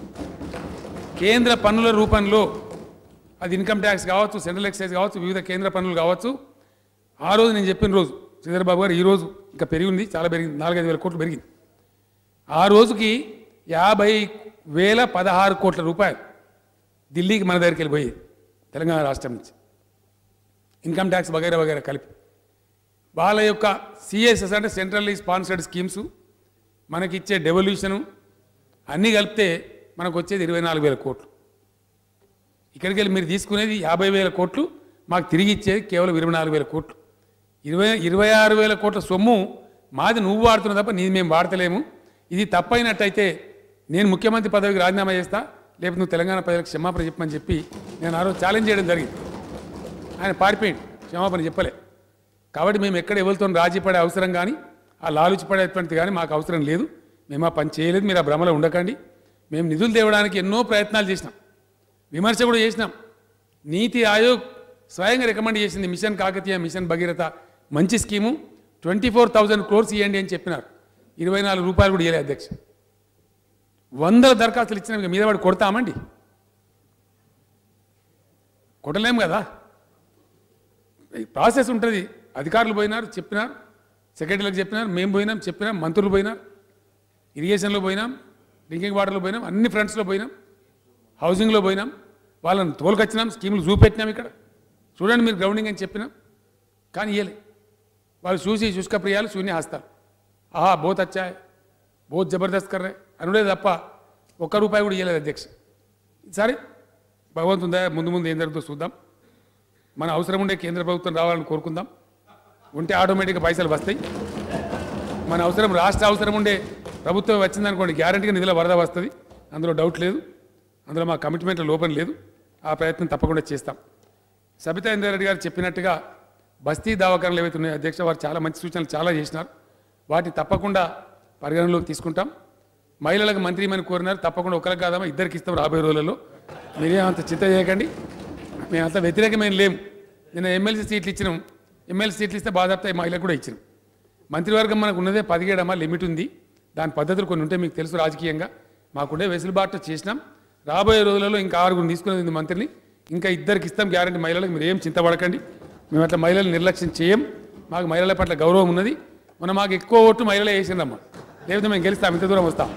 కేంద్ర పన్నుల రూపంలో అది ఇన్కమ్ ట్యాక్స్ కావచ్చు సెంట్రల్ ఎక్సైజ్ కావచ్చు వివిధ కేంద్ర పన్నులు కావచ్చు ఆ రోజు నేను చెప్పిన రోజు శ్రీధర్ బాబు గారు ఈ రోజు ఇంకా పెరిగింది చాలా పెరిగింది నాలుగైదు వేల కోట్లు పెరిగింది ఆ రోజుకి యాభై వేల పదహారు కోట్ల రూపాయలు ఢిల్లీకి మన దగ్గరికి వెళ్ళిపోయేది తెలంగాణ రాష్ట్రం నుంచి ఇన్కమ్ ట్యాక్స్ వగైరా వగైరా కలిపి వాళ్ళ యొక్క సిఎస్ఎస్ అంటే సెంట్రల్లీ స్పాన్సర్డ్ స్కీమ్స్ మనకిచ్చే డెవల్యూషను అన్నీ కలిపితే మనకు వచ్చేది ఇరవై నాలుగు వేల కోట్లు ఇక్కడికి వెళ్ళి మీరు తీసుకునేది యాభై వేల కోట్లు మాకు తిరిగి ఇచ్చేది కేవలం ఇరవై నాలుగు వేల కోట్లు ఇరవై ఇరవై ఆరు వేల కోట్ల సొమ్ము మాది నువ్వు వాడుతున్నావు తప్ప నీది మేము వాడతలేము ఇది తప్పైనట్టయితే నేను ముఖ్యమంత్రి పదవికి రాజీనామా చేస్తా లేకపోతే నువ్వు తెలంగాణ ప్రజలకు క్షమాపణ చెప్పమని చెప్పి నేను ఆ రోజు ఛాలెంజ్ చేయడం జరిగింది ఆయన పారిపోయింది క్షమాపణ చెప్పలే కాబట్టి మేము ఎక్కడ ఎవరితో రాజీ పడే అవసరం కానీ ఆ లాలుచి పడేటువంటిది కానీ మాకు అవసరం లేదు మేము ఆ పని చేయలేదు మీరు ఆ భ్రమలో ఉండకండి మేము నిధులు తేవడానికి ఎన్నో ప్రయత్నాలు చేసినాం విమర్శ కూడా చేసినాం నీతి ఆయోగ్ స్వయంగా రికమెండ్ చేసింది మిషన్ కాకతీయ మిషన్ భగీరథ మంచి scheme twenty four thousand crores ఇవ్వండి అని చెప్పినారు ఇరవై నాలుగు రూపాయలు కూడా ఇవ్వలే అధ్యక్ష వందల దరఖాస్తులు ఇచ్చిన ఇక మీద వాడు కొడతామండి కొట్టలేము కదా ఈ ప్రాసెస్ ఉంటుంది అధికారులు పోయినారు చెప్పినారు సెక్రటరీలకు చెప్పినారు మేము పోయినాం చెప్పినాం మంత్రులు పోయినారు ఇరిగేషన్లో పోయినాం డ్రింకింగ్ వాటర్లో పోయినాం అన్ని ఫ్రంట్స్లో పోయినాం హౌసింగ్లో పోయినాం వాళ్ళని తోలుకొచ్చినాం స్కీములు చూపెట్టినాం ఇక్కడ చూడండి మీరు గ్రౌండింగ్ అని చెప్పినాం కానీ ఇయ్యలే వాళ్ళు చూసి శుష్క ప్రియాలు శూన్య హస్తాలు ఆహా బోత్ అచ్చాయ్ బోత్ జబర్దస్త్ కర్రే అనుడే తప్ప ఒక్క రూపాయి కూడా ఇవ్వలేదు అధ్యక్ష సరే భగవంతుని దయ ముందు ముందు ఏం జరుగుతుందో చూద్దాం మన అవసరం ఉండే కేంద్ర ప్రభుత్వం రావాలని కోరుకుందాం ఉంటే ఆటోమేటిక్గా పైసలు వస్తాయి మన అవసరం రాష్ట్ర అవసరం ఉండే ప్రభుత్వం వచ్చిందనుకోండి గ్యారంటీగా నిధుల వరద వస్తుంది అందులో డౌట్ లేదు అందులో మా కమిట్మెంట్ లోపం లేదు ఆ ప్రయత్నం తప్పకుండా చేస్తాం సబితా ఇంద్రారెడ్డి గారు చెప్పినట్టుగా బస్తీ దవాఖానలు ఏవైతే ఉన్నాయో అధ్యక్ష వారు చాలా మంచి సూచనలు చాలా చేసినారు వాటిని తప్పకుండా పరిగణలోకి తీసుకుంటాం మహిళలకు మంత్రిమని కోరినారు తప్పకుండా ఒకరికి కాదమ్మా ఇద్దరికి ఇస్తాం రాబోయే రోజులలో మీరేమంత చింత చేయకండి మేమంత వ్యతిరేకమైన లేము నిన్న ఎమ్మెల్సీ సీట్లు ఇచ్చినాం ఎమ్మెల్సీ సీట్లు ఇస్తే బాధాప్త మహిళలకు కూడా ఇచ్చినాం మంత్రివర్గం మనకు ఉన్నదే పదిహేడమ్మా లిమిట్ ఉంది దాని పద్ధతులు కొన్ని ఉంటే మీకు తెలుసు రాజకీయంగా మాకుండే వెసులుబాటు చేసినాం రాబోయే రోజులలో ఇంకా ఆరుగురు తీసుకునేది ఉంది మంత్రిని ఇంకా ఇద్దరికి ఇస్తాం గ్యారంటీ మహిళలకు మీరు ఏం చింతపడకండి మేము అట్లా మహిళలు నిర్లక్ష్యం చేయం మాకు మహిళల పట్ల గౌరవం ఉన్నది మనం మాకు ఎక్కువ ఓట్లు మహిళలే వేసిందమ్మా లేకపోతే మేము గెలుస్తాం ఇంత దూరం వస్తాం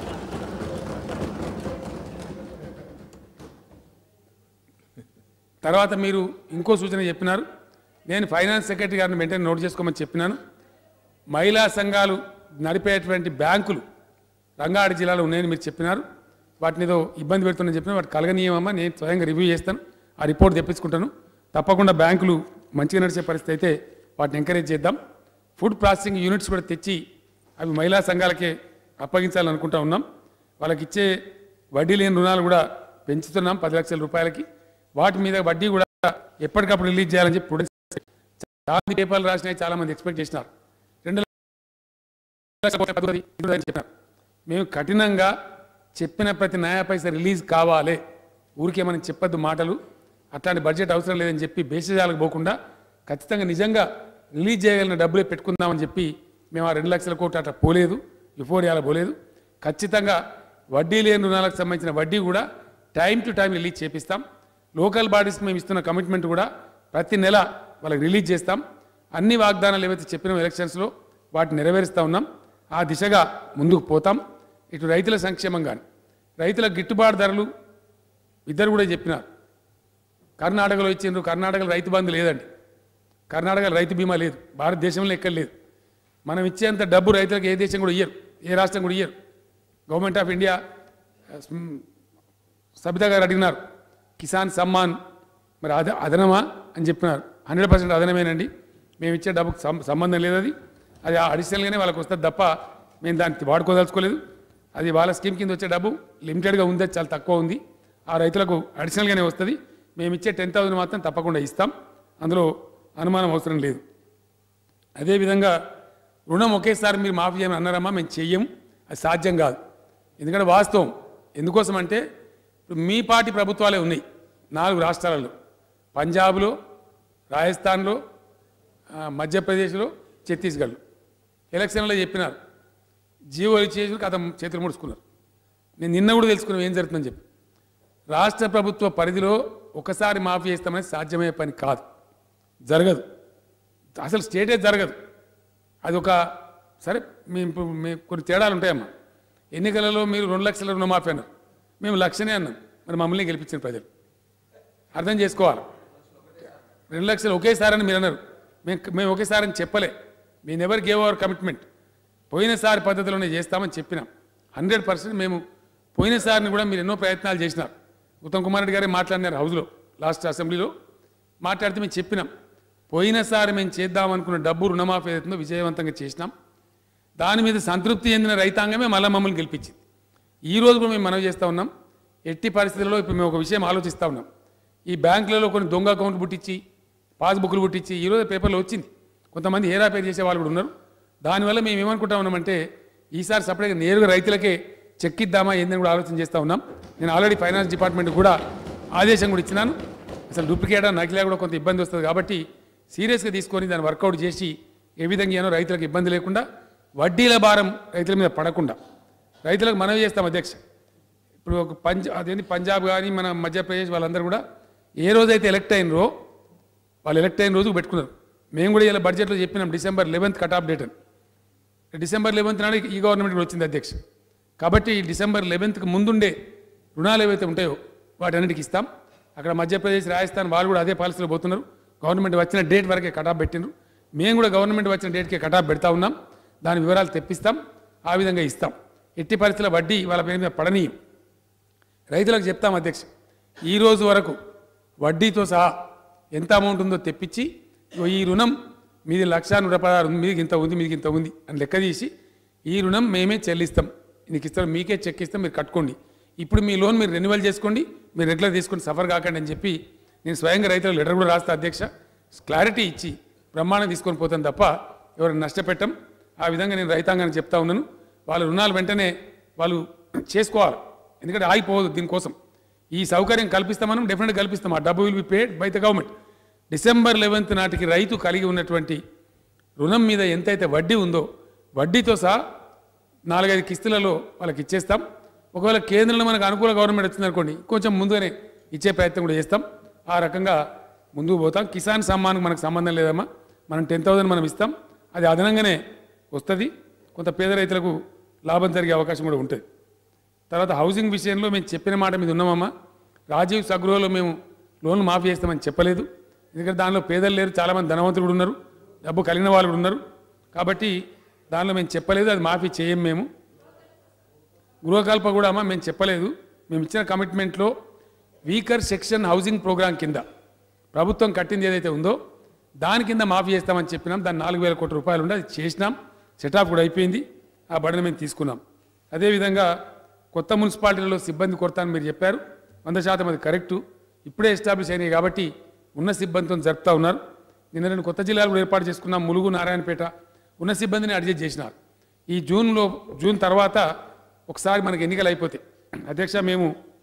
తర్వాత మీరు ఇంకో సూచన చెప్పినారు నేను ఫైనాన్స్ సెక్రటరీ గారిని వెంటనే నోట్ చేసుకోమని చెప్పినాను మహిళా సంఘాలు నడిపేటువంటి బ్యాంకులు రంగారెడ్డి జిల్లాలో ఉన్నాయని మీరు చెప్పినారు వాటిని ఏదో ఇబ్బంది పెడుతుందని చెప్పిన వాటి కలగనీయమమ్మా నేను స్వయంగా రివ్యూ చేస్తాను ఆ రిపోర్ట్ తెప్పించుకుంటాను తప్పకుండా బ్యాంకులు మంచిగా నడిచే పరిస్థితి అయితే వాటిని ఎంకరేజ్ చేద్దాం ఫుడ్ ప్రాసెసింగ్ యూనిట్స్ కూడా తెచ్చి అవి మహిళా సంఘాలకే అప్పగించాలని అనుకుంటా ఉన్నాం వాళ్ళకి ఇచ్చే వడ్డీ లేని రుణాలు కూడా పెంచుతున్నాం పది లక్షల రూపాయలకి వాటి మీద వడ్డీ కూడా ఎప్పటికప్పుడు రిలీజ్ చేయాలని చెప్పి prudence చాలా మంది పేపర్లు రాసినాయి చాలా మంది ఎక్స్పెక్ట్ చేసినారు రెండు లక్షల కోట్ల పద్ధతి ఇప్పుడు అని చెప్పారు మేము కఠినంగా చెప్పిన ప్రతి న్యాయ పైసా రిలీజ్ కావాలి ఊరికే మనం చెప్పొద్దు మాటలు అట్లాంటి బడ్జెట్ అవసరం లేదని చెప్పి బేసిజాలకు పోకుండా ఖచ్చితంగా నిజంగా రిలీజ్ చేయగలిగిన డబ్బులే పెట్టుకుందామని చెప్పి మేము ఆ రెండు లక్షల కోట్లు అట్లా పోలేదు యుఫోరియాలో పోలేదు ఖచ్చితంగా వడ్డీ లేని రుణాలకు సంబంధించిన వడ్డీ కూడా టైం టు టైం రిలీజ్ చేపిస్తాం లోకల్ బాడీస్ మేము ఇస్తున్న కమిట్మెంట్ కూడా ప్రతి నెల వాళ్ళకి రిలీజ్ చేస్తాం అన్ని వాగ్దానాలు ఏవైతే చెప్పినాం ఎలక్షన్స్లో వాటిని నెరవేరుస్తూ ఉన్నాం ఆ దిశగా ముందుకు పోతాం ఇటు రైతుల సంక్షేమం కానీ రైతుల గిట్టుబాటు ధరలు ఇద్దరు కూడా చెప్పినారు కర్ణాటకలో ఇచ్చిండ్రు కర్ణాటకలో రైతు బంధు లేదండి కర్ణాటకలో రైతు బీమా లేదు భారతదేశంలో ఎక్కడ లేదు మనం ఇచ్చేంత డబ్బు రైతులకు ఏ దేశం కూడా ఇయ్యరు ఏ రాష్ట్రం కూడా ఇయ్యరు గవర్నమెంట్ ఆఫ్ ఇండియా సబితా గారు అడిగినారు కిసాన్ సమ్మాన్ మరి అద అదనమా అని చెప్పినారు హండ్రెడ్ పర్సెంట్ అదనమేనండి మేము ఇచ్చే డబ్బుకు సం- సంబంధం లేదు అది అది అడిషనల్గానే వాళ్ళకి వస్తుంది తప్ప మేము దాన్ని వాడుకోదలుచుకోలేదు అది వాళ్ళ స్కీమ్ కింద వచ్చే డబ్బు లిమిటెడ్గా ఉంది అది చాలా తక్కువ ఉంది ఆ రైతులకు అడిషనల్గానే వస్తుంది మేము ఇచ్చే టెన్ థౌసండ్ మాత్రం తప్పకుండా ఇస్తాం అందులో అనుమానం అవసరం లేదు అదేవిధంగా రుణం ఒకేసారి మీరు మాఫీ చేయమని అన్నారమ్మా మేము చెయ్యం అది సాధ్యం కాదు ఎందుకంటే వాస్తవం ఎందుకోసం అంటే ఇప్పుడు మీ పార్టీ ప్రభుత్వాలే ఉన్నాయి నాలుగు రాష్ట్రాలలో పంజాబ్లో రాజస్థాన్లో ఆ, మధ్యప్రదేశ్లో ఛత్తీస్గఢ్లో ఎలక్షన్లో చెప్పినారు జీవోలు ఇచ్చేసి కథ చేతులు ముడుచుకున్నారు నేను నిన్న కూడా తెలుసుకున్నాను ఏం జరుగుతుందని చెప్పి రాష్ట్ర ప్రభుత్వ పరిధిలో ఒకసారి మాఫీ చేస్తామని సాధ్యమయ్యే పని కాదు జరగదు అసలు స్టేటే జరగదు అది ఒక సరే మేము ఇప్పుడు మేము కొన్ని తేడాలు ఉంటాయమ్మా ఎన్నికలలో మీరు రెండు లక్షల రుణమాఫీ అన్నారు మేము లక్షనే అన్నాం మరి మమ్మల్ని గెలిపించిన ప్రజలు అర్థం చేసుకోవాలి రెండు లక్షలు ఒకేసారి అని మీరు అన్నారు మేము మేము ఒకేసారి అని చెప్పలే మీ నెవర్ గేవ్ అవర్ కమిట్మెంట్ పోయినసారి పద్ధతిలోనే చేస్తామని చెప్పినాం హండ్రెడ్ పర్సెంట్ మేము పోయినసారిని కూడా మీరు ఎన్నో ప్రయత్నాలు చేసినారు ఉత్తమ్ కుమార్ రెడ్డి గారే మాట్లాడినారు హౌస్లో లాస్ట్ అసెంబ్లీలో మాట్లాడితే మేము చెప్పినాం పోయినసారి మేము చేద్దామనుకున్న డబ్బు రుణమాఫీ ఏదైతుందో విజయవంతంగా చేసినాం దాని మీద సంతృప్తి చెందిన రైతాంగమే మళ్ళీ మమ్మల్ని గెలిపించింది ఈ రోజు కూడా మేము మనవి చేస్తూ ఉన్నాం ఎట్టి పరిస్థితుల్లో ఇప్పుడు మేము ఒక విషయం ఆలోచిస్తూ ఉన్నాం ఈ బ్యాంకులలో కొన్ని దొంగ అకౌంట్లు పుట్టించి పాస్బుక్లు పుట్టించి ఈరోజు పేపర్లో వచ్చింది కొంతమంది హేరా పేరు చేసే వాళ్ళు కూడా ఉన్నారు దానివల్ల మేము ఏమనుకుంటా ఉన్నామంటే ఈసారి సపరేట్గా నేరుగా రైతులకే చెక్ ఇద్దామా ఏందని కూడా ఆలోచన చేస్తూ ఉన్నాం నేను ఆల్రెడీ ఫైనాన్స్ డిపార్ట్మెంట్ కూడా ఆదేశం కూడా ఇచ్చినాను అసలు డూప్లికేట్ నకిలీ కూడా కొంత ఇబ్బంది వస్తుంది కాబట్టి సీరియస్గా తీసుకొని దాన్ని వర్కౌట్ చేసి ఏ విధంగా ఏనో రైతులకు ఇబ్బంది లేకుండా వడ్డీల భారం రైతుల మీద పడకుండా రైతులకు మనవి చేస్తాం అధ్యక్ష ఇప్పుడు ఒక పంజ అదేంటి పంజాబ్ కానీ మన మధ్యప్రదేశ్ వాళ్ళందరూ కూడా ఏ రోజైతే ఎలక్ట్ అయినరో వాళ్ళు ఎలక్ట్ అయిన రోజు పెట్టుకున్నారు మేము కూడా ఇలా బడ్జెట్లో చెప్పినాం December eleventh cut off date అని డిసెంబర్ లెవెన్త్ నాడు ఈ గవర్నమెంట్ కూడా వచ్చింది అధ్యక్ష కాబట్టి ఈ డిసెంబర్ లెవెన్త్కి ముందుండే రుణాలు ఏవైతే ఉంటాయో వాటన్నిటికి ఇస్తాం అక్కడ మధ్యప్రదేశ్ రాజస్థాన్ వాళ్ళు కూడా అదే పాలసీలో పోతున్నారు గవర్నమెంట్ వచ్చిన డేట్ వరకే కటాఫ్ పెట్టినారు మేము కూడా గవర్నమెంట్ వచ్చిన డేట్కే కటాఫ్ పెడతా ఉన్నాం దాని వివరాలు తెప్పిస్తాం ఆ విధంగా ఇస్తాం ఎట్టి పరిస్థితుల వడ్డీ వాళ్ళ పేరు మీద పడనీయం రైతులకు చెప్తాం అధ్యక్ష ఈ రోజు వరకు వడ్డీతో సహా ఎంత అమౌంట్ ఉందో తెప్పించి ఇగో ఈ రుణం మీది లక్ష నూట పదహారు ఉంది మీదికి ఇంత ఉంది మీదికి ఇంత ఉంది అని లెక్క తీసి ఈ రుణం మేమే చెల్లిస్తాం నీకు ఇస్తాం మీకే చెక్ ఇస్తాం మీరు కట్టుకోండి ఇప్పుడు మీ లోన్ మీరు రెన్యువల్ చేసుకోండి మీరు రెగ్యులర్ తీసుకొని సఫర్ కాకండి అని చెప్పి నేను స్వయంగా రైతులకు లెటర్ కూడా రాస్తా అధ్యక్ష క్లారిటీ ఇచ్చి బ్రహ్మాండం తీసుకొని పోతాను తప్ప ఎవరిని నష్టపెట్టం ఆ విధంగా నేను రైతాంగానికి చెప్తా ఉన్నాను వాళ్ళ రుణాలు వెంటనే వాళ్ళు చేసుకోవాలి ఎందుకంటే ఆగిపోవద్దు దీనికోసం ఈ సౌకర్యం కల్పిస్తామని డెఫినెట్గా కల్పిస్తాం ఆ డబ్బు will be paid by the government December eleventh నాటికి రైతు కలిగి ఉన్నటువంటి రుణం మీద ఎంతైతే వడ్డీ ఉందో వడ్డీతో సహా నాలుగైదు కిస్తులలో వాళ్ళకి ఇచ్చేస్తాం ఒకవేళ కేంద్రంలో మనకు అనుకూల గవర్నమెంట్ వచ్చిందనుకోండి కొంచెం ముందుగానే ఇచ్చే ప్రయత్నం కూడా చేస్తాం ఆ రకంగా ముందుకు పోతాం కిసాన్ సమ్మాన్కి మనకు సంబంధం లేదమ్మా మనం టెన్ థౌసండ్ మనం ఇస్తాం అది అదనంగానే వస్తుంది కొంత పేద రైతులకు లాభం జరిగే అవకాశం కూడా ఉంటుంది తర్వాత హౌసింగ్ విషయంలో మేము చెప్పిన మాట మీద ఉన్నామమ్మా రాజీవ్ సగృహలో మేము లోన్లు మాఫీ చేస్తామని చెప్పలేదు ఎందుకంటే దానిలో పేదలు లేరు చాలామంది ధనవంతులు కూడా ఉన్నారు డబ్బు కలిగిన వాళ్ళు కూడా ఉన్నారు కాబట్టి దానిలో మేము చెప్పలేదు అది మాఫీ చేయం మేము గృహకల్ప కూడా అమ్మా మేము చెప్పలేదు మేము ఇచ్చిన కమిట్మెంట్లో వీకర్ సెక్షన్ హౌసింగ్ ప్రోగ్రాం కింద ప్రభుత్వం కట్టింది ఏదైతే ఉందో దాని కింద మాఫీ చేస్తామని చెప్పినాం దాన్ని నాలుగు వేల కోట్ల రూపాయలు ఉండే అది చేసినాం సెటాప్ కూడా అయిపోయింది ఆ బడిని మేము తీసుకున్నాం అదేవిధంగా కొత్త మున్సిపాలిటీలలో సిబ్బంది కొరత అని మీరు చెప్పారు వంద శాతం అది కరెక్టు ఇప్పుడే ఎస్టాబ్లిష్ అయినాయి కాబట్టి ఉన్న సిబ్బందితో జరుపుతూ ఉన్నారు నిన్న రెండు కొత్త జిల్లాలు కూడా ఏర్పాటు చేసుకున్నాం ములుగు నారాయణపేట ఉన్న సిబ్బందిని అడ్జస్ట్ చేసినారు ఈ జూన్లో జూన్ తర్వాత ఒకసారి మనకి ఎన్నికలు అయిపోతాయి అధ్యక్ష మేము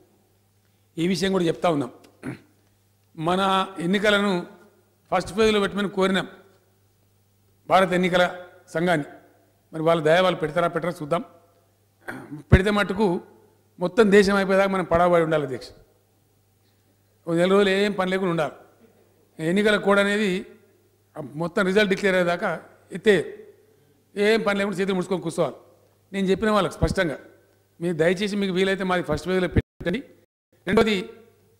ఈ విషయం కూడా చెప్తా ఉన్నాం మన ఎన్నికలను ఫస్ట్ ఫేజ్లో పెట్టమని కోరినాం భారత ఎన్నికల సంఘాన్ని మరి వాళ్ళ దయ వాళ్ళు పెడతారా పెట్టరా చూద్దాం పెడితే మటుకు మొత్తం దేశం అయిపోయేదాకా మనం పడవబడి ఉండాలి అధ్యక్ష ఓ నెల రోజులు ఏం పని లేకుండా ఉండాలి ఎన్నికల కోడ్ అనేది ఆ మొత్తం రిజల్ట్ డిక్లేర్ అయ్యేదాకా ఎత్తే ఏం పని లేకుండా చేతులు ముడుచుకొని కూర్చోవాలి నేను చెప్పిన వాళ్ళకి స్పష్టంగా మీరు దయచేసి మీకు వీలైతే మాది ఫస్ట్ పేజ్లో పెట్టండి రెండోది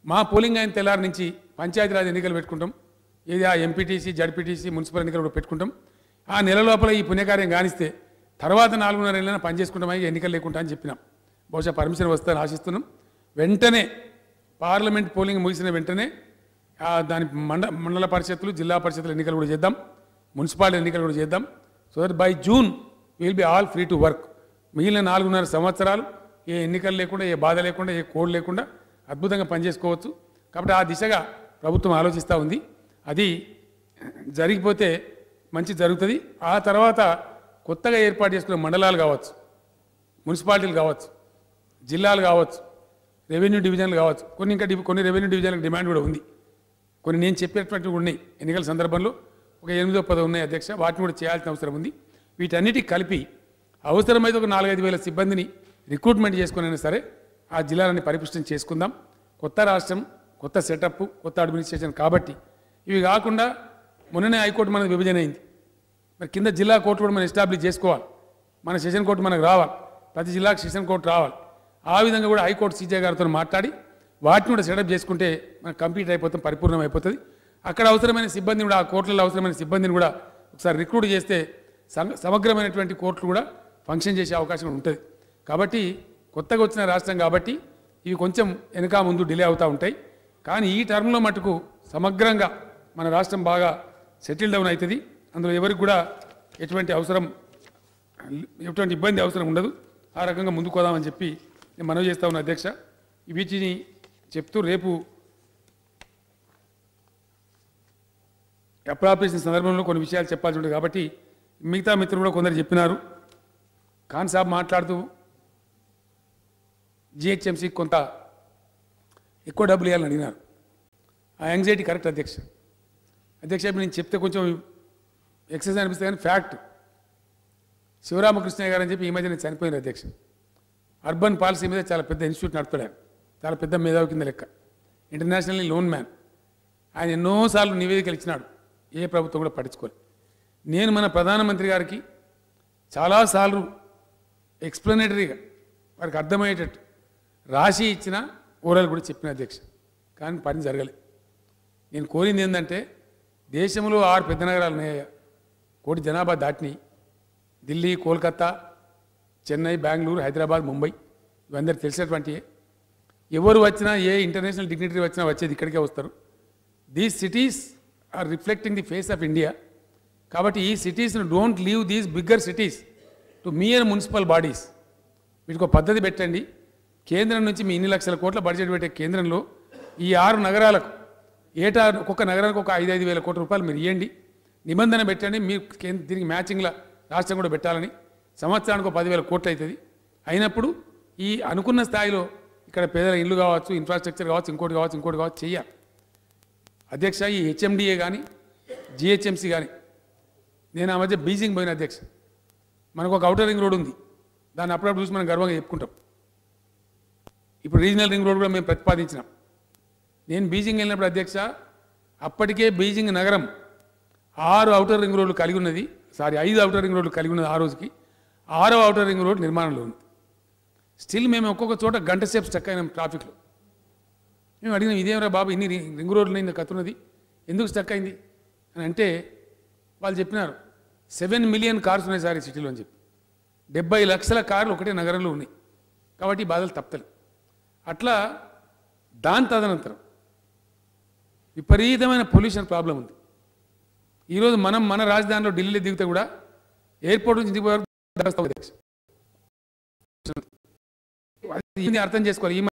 మా పోలింగ్ అయిన తెల్లారి నుంచి పంచాయతీరాజ్ ఎన్నికలు పెట్టుకుంటాం ఇది ఆ ఎంపీటీసీ జడ్పీటీసీ మున్సిపల్ ఎన్నికలు కూడా పెట్టుకుంటాం ఆ నెల లోపల ఈ పుణ్యకార్యం కానిస్తే తర్వాత నాలుగున్నర నెలలైనా పని చేసుకుంటామని ఎన్నికలు లేకుండా అని చెప్పినాం బహుశా పర్మిషన్ వస్తుందని ఆశిస్తున్నాం వెంటనే పార్లమెంట్ పోలింగ్ ముగిసిన వెంటనే ఆ దాని మండ మండల పరిషత్తులు జిల్లా పరిషత్తుల ఎన్నికలు కూడా చేద్దాం మున్సిపాలిటీ ఎన్నికలు కూడా చేద్దాం so that by June will be all free to work మిగిలిన నాలుగున్నర సంవత్సరాలు ఏ ఎన్నికలు లేకుండా ఏ బాధ లేకుండా ఏ కోడ్ లేకుండా అద్భుతంగా పనిచేసుకోవచ్చు కాబట్టి ఆ దిశగా ప్రభుత్వం ఆలోచిస్తూ ఉంది అది జరిగిపోతే మంచి జరుగుతుంది ఆ తర్వాత కొత్తగా ఏర్పాటు చేసుకున్న మండలాలు కావచ్చు మున్సిపాలిటీలు కావచ్చు జిల్లాలు కావచ్చు రెవెన్యూ డివిజన్లు కావచ్చు కొన్ని ఇంకా డి- కొన్ని రెవెన్యూ డివిజన్లకు డిమాండ్ కూడా ఉంది కొన్ని నేను చెప్పేటటువంటి కూడా ఉన్నాయి ఎన్నికల సందర్భంలో ఒక ఎనిమిదో పదో ఉన్నాయి అధ్యక్ష వాటిని కూడా చేయాల్సిన అవసరం ఉంది వీటన్నిటికి కలిపి అవసరమైతే ఒక నాలుగైదు వేల సిబ్బందిని రిక్రూట్మెంట్ చేసుకునైనా సరే ఆ జిల్లాలని పరిపుష్టం చేసుకుందాం కొత్త రాష్ట్రం కొత్త సెటప్ కొత్త అడ్మినిస్ట్రేషన్ కాబట్టి ఇవి కాకుండా మొన్ననే హైకోర్టు మనది విభజన అయింది మరి కింద జిల్లా కోర్టు కూడా మనం ఎస్టాబ్లిష్ చేసుకోవాలి మన సెషన్ కోర్టు మనకు రావాలి ప్రతి జిల్లాకు సెషన్ కోర్టు రావాలి ఆ విధంగా కూడా హైకోర్టు సీజే గారితో మాట్లాడి వాటిని కూడా సెటప్ చేసుకుంటే మనకు కంప్లీట్ అయిపోతాం పరిపూర్ణం అయిపోతుంది అక్కడ అవసరమైన సిబ్బందిని కూడా ఆ కోర్టులలో అవసరమైన సిబ్బందిని కూడా ఒకసారి రిక్రూట్ చేస్తే సమ- సమగ్రమైనటువంటి కోర్టులు కూడా ఫంక్షన్ చేసే అవకాశం ఉంటుంది కాబట్టి కొత్తగా వచ్చిన రాష్ట్రం కాబట్టి ఇవి కొంచెం వెనక ముందు డిలే అవుతూ ఉంటాయి కానీ ఈ టర్మ్లో మటుకు సమగ్రంగా మన రాష్ట్రం బాగా సెటిల్ డౌన్ అవుతుంది అందులో ఎవరికి కూడా ఎటువంటి అవసరం ఎటువంటి ఇబ్బంది అవసరం ఉండదు ఆ రకంగా ముందుకు పోదామని చెప్పి నేను మనవి చేస్తా ఉన్నా అధ్యక్ష వీటిని చెప్తూ రేపు అప్రాపరేషన్ సందర్భంలో కొన్ని విషయాలు చెప్పాల్సి ఉంటుంది కాబట్టి మిగతా మిత్రులు కూడా కొందరు చెప్పినారు ఖాన్ సాబ్ మాట్లాడుతూ జిహెచ్ఎంసీకి కొంత ఎక్కువ డబ్బులు ఇవ్వాలని అడిగినారు ఆ యాంగ్జైటీ కరెక్ట్ అధ్యక్ష అధ్యక్ష ఇప్పుడు నేను చెప్తే కొంచెం ఎక్సెస్ అనిపిస్తుంది కానీ ఫ్యాక్ట్ శివరామకృష్ణయ్య గారు అని చెప్పి ఈ మధ్యన చనిపోయిన అధ్యక్ష అర్బన్ పాలసీ మీద చాలా పెద్ద ఇన్స్టిట్యూట్ నడుపుతాడు ఆయన. చాలా పెద్ద మేధావి కింద లెక్క ఇంటర్నేషనల్లీ లోన్ మ్యాన్ ఆయన ఎన్నోసార్లు నివేదికలు ఇచ్చినాడు ఏ ప్రభుత్వం కూడా పట్టించుకోలేదు నేను మన ప్రధానమంత్రి గారికి చాలాసార్లు ఎక్స్ప్లెనేటరీగా వారికి అర్థమయ్యేటట్టు రాసి ఇచ్చిన ఓరల్ కూడా చెప్పిన అధ్యక్ష కానీ పని జరగలేదు నేను కోరింది ఏంటంటే దేశంలో ఆరు పెద్ద నగరాలు ఉన్నాయి కోటి జనాభా దాటినాయి ఢిల్లీ కోల్కతా చెన్నై బెంగళూరు హైదరాబాద్ ముంబై ఇవందరికి తెలిసినటువంటి ఎవరు వచ్చినా ఏ ఇంటర్నేషనల్ డిగ్నిటరీ వచ్చినా వచ్చేది ఇక్కడికే వస్తారు these cities are reflecting the face of India కాబట్టి ఈ సిటీస్ను don't leave these bigger cities to mere municipal bodies వీటికి ఒక పద్ధతి పెట్టండి కేంద్రం నుంచి మీ ఇన్ని లక్షల కోట్ల బడ్జెట్ పెట్టే కేంద్రంలో ఈ ఆరు నగరాలకు ఏటా ఒక్కొక్క నగరానికి ఒక ఐదు ఐదు వేల కోట్ల రూపాయలు మీరు ఇవ్వండి నిబంధన పెట్టండి మీరు కేంద్ర దీనికి మ్యాచింగ్ల రాష్ట్రం కూడా పెట్టాలని సంవత్సరానికి ఒక పదివేల కోట్లు అవుతుంది అయినప్పుడు ఈ అనుకున్న స్థాయిలో ఇక్కడ పేదల ఇల్లు కావచ్చు ఇన్ఫ్రాస్ట్రక్చర్ కావచ్చు ఇంకోటి కావచ్చు ఇంకోటి కావచ్చు చెయ్యాలి అధ్యక్ష ఈ హెచ్ఎండిఏ కానీ జిహెచ్ఎంసీ కానీ నేను ఆ మధ్య బీజింగ్ పోయిన అధ్యక్ష మనకు ఒక అవుటర్ రింగ్ రోడ్ ఉంది దాన్ని అప్పుడప్పుడు చూసి మనం గర్వంగా చెప్పుకుంటాం ఇప్పుడు రీజనల్ రింగ్ రోడ్ కూడా మేము ప్రతిపాదించినాం నేను బీజింగ్ వెళ్ళినప్పుడు అధ్యక్ష అప్పటికే బీజింగ్ నగరం ఆరు అవుటర్ రింగ్ రోడ్లు కలిగి ఉన్నది సారీ ఐదు అవుటర్ రింగ్ రోడ్లు కలిగి ఉన్నది ఆ రోజుకి ఆరో అవుటర్ రింగ్ రోడ్ నిర్మాణంలో ఉంది స్టిల్ మేము ఒక్కొక్క చోట గంట సేపు స్టక్ అయినాం ట్రాఫిక్లో మేము అడిగినాం ఇదేమరా బాబు ఇన్ని రి- రింగ్ రోడ్లు అయింది కత్తున్నది ఎందుకు స్టక్ అయింది అని అంటే వాళ్ళు చెప్పినారు సెవెన్ మిలియన్ కార్స్ ఉన్నాయి సార్ ఈ సిటీలో అని చెప్పి డెబ్బై లక్షల కార్లు ఒకటే నగరంలో ఉన్నాయి కాబట్టి ఈ బాధలు తప్పలేదు అట్లా దాని తదనంతరం విపరీతమైన పొల్యూషన్ ప్రాబ్లం ఉంది ఈరోజు మనం మన రాజధానిలో ఢిల్లీ దిగితే కూడా ఎయిర్పోర్ట్ నుంచి దిగే వరకు దరస్తా ఉంది అధ్యక్ష. అది ఇది అర్థం చేసుకోవాలి ఈ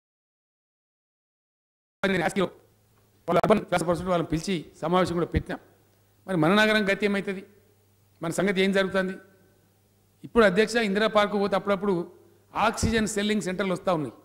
మరి నేను యాస్కిలో వాళ్ళ అర్బన్ క్లాస్ పర్సెంట్ వాళ్ళని పిలిచి సమావేశం కూడా పెట్టినాం మరి మన నగరం గతి ఏమవుతుంది మన సంగతి ఏం జరుగుతుంది ఇప్పుడు అధ్యక్ష ఇందిరా పార్కు పోతే అప్పుడప్పుడు ఆక్సిజన్ సెల్లింగ్ సెంటర్లు వస్తూ ఉన్నాయి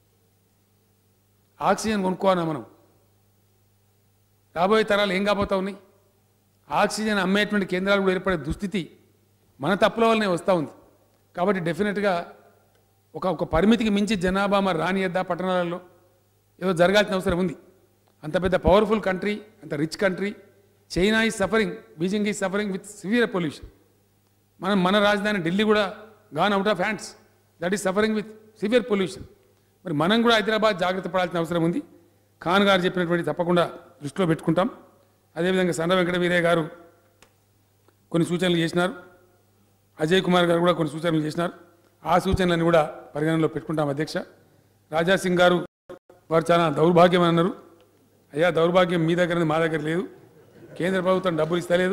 ఆక్సిజన్ కొనుక్కోవాలా మనం రాబోయే తరాలు ఏం కాబోతా ఉన్నాయి ఆక్సిజన్ అమ్మేటువంటి కేంద్రాలు కూడా ఏర్పడే దుస్థితి మన తప్పుల వల్లనే వస్తూ ఉంది కాబట్టి డెఫినెట్గా ఒక ఒక పరిమితికి మించి జనాభా మరి రానియద్దా పట్టణాలలో ఏదో జరగాల్సిన అవసరం ఉంది అంత పెద్ద పవర్ఫుల్ కంట్రీ అంత rich country China is suffering Beijing is suffering with severe pollution మనం మన రాజధాని ఢిల్లీ కూడా gone out of hands that is suffering with severe pollution మరి మనం కూడా హైదరాబాద్ జాగ్రత్త పడాల్సిన అవసరం ఉంది ఖాన్ గారు చెప్పినటువంటి తప్పకుండా దృష్టిలో పెట్టుకుంటాం అదేవిధంగా సండ వెంకట వీరయ్య గారు కొన్ని సూచనలు చేసినారు అజయ్ కుమార్ గారు కూడా కొన్ని సూచనలు చేసినారు ఆ సూచనలను కూడా పరిగణనలో పెట్టుకుంటాం అధ్యక్ష రాజా సింగ్ గారు వారు చాలా దౌర్భాగ్యం అని అన్నారు అయ్యా దౌర్భాగ్యం మీ దగ్గర ఉంది, మా దగ్గర లేదు కేంద్ర ప్రభుత్వం డబ్బులు ఇస్తలేదు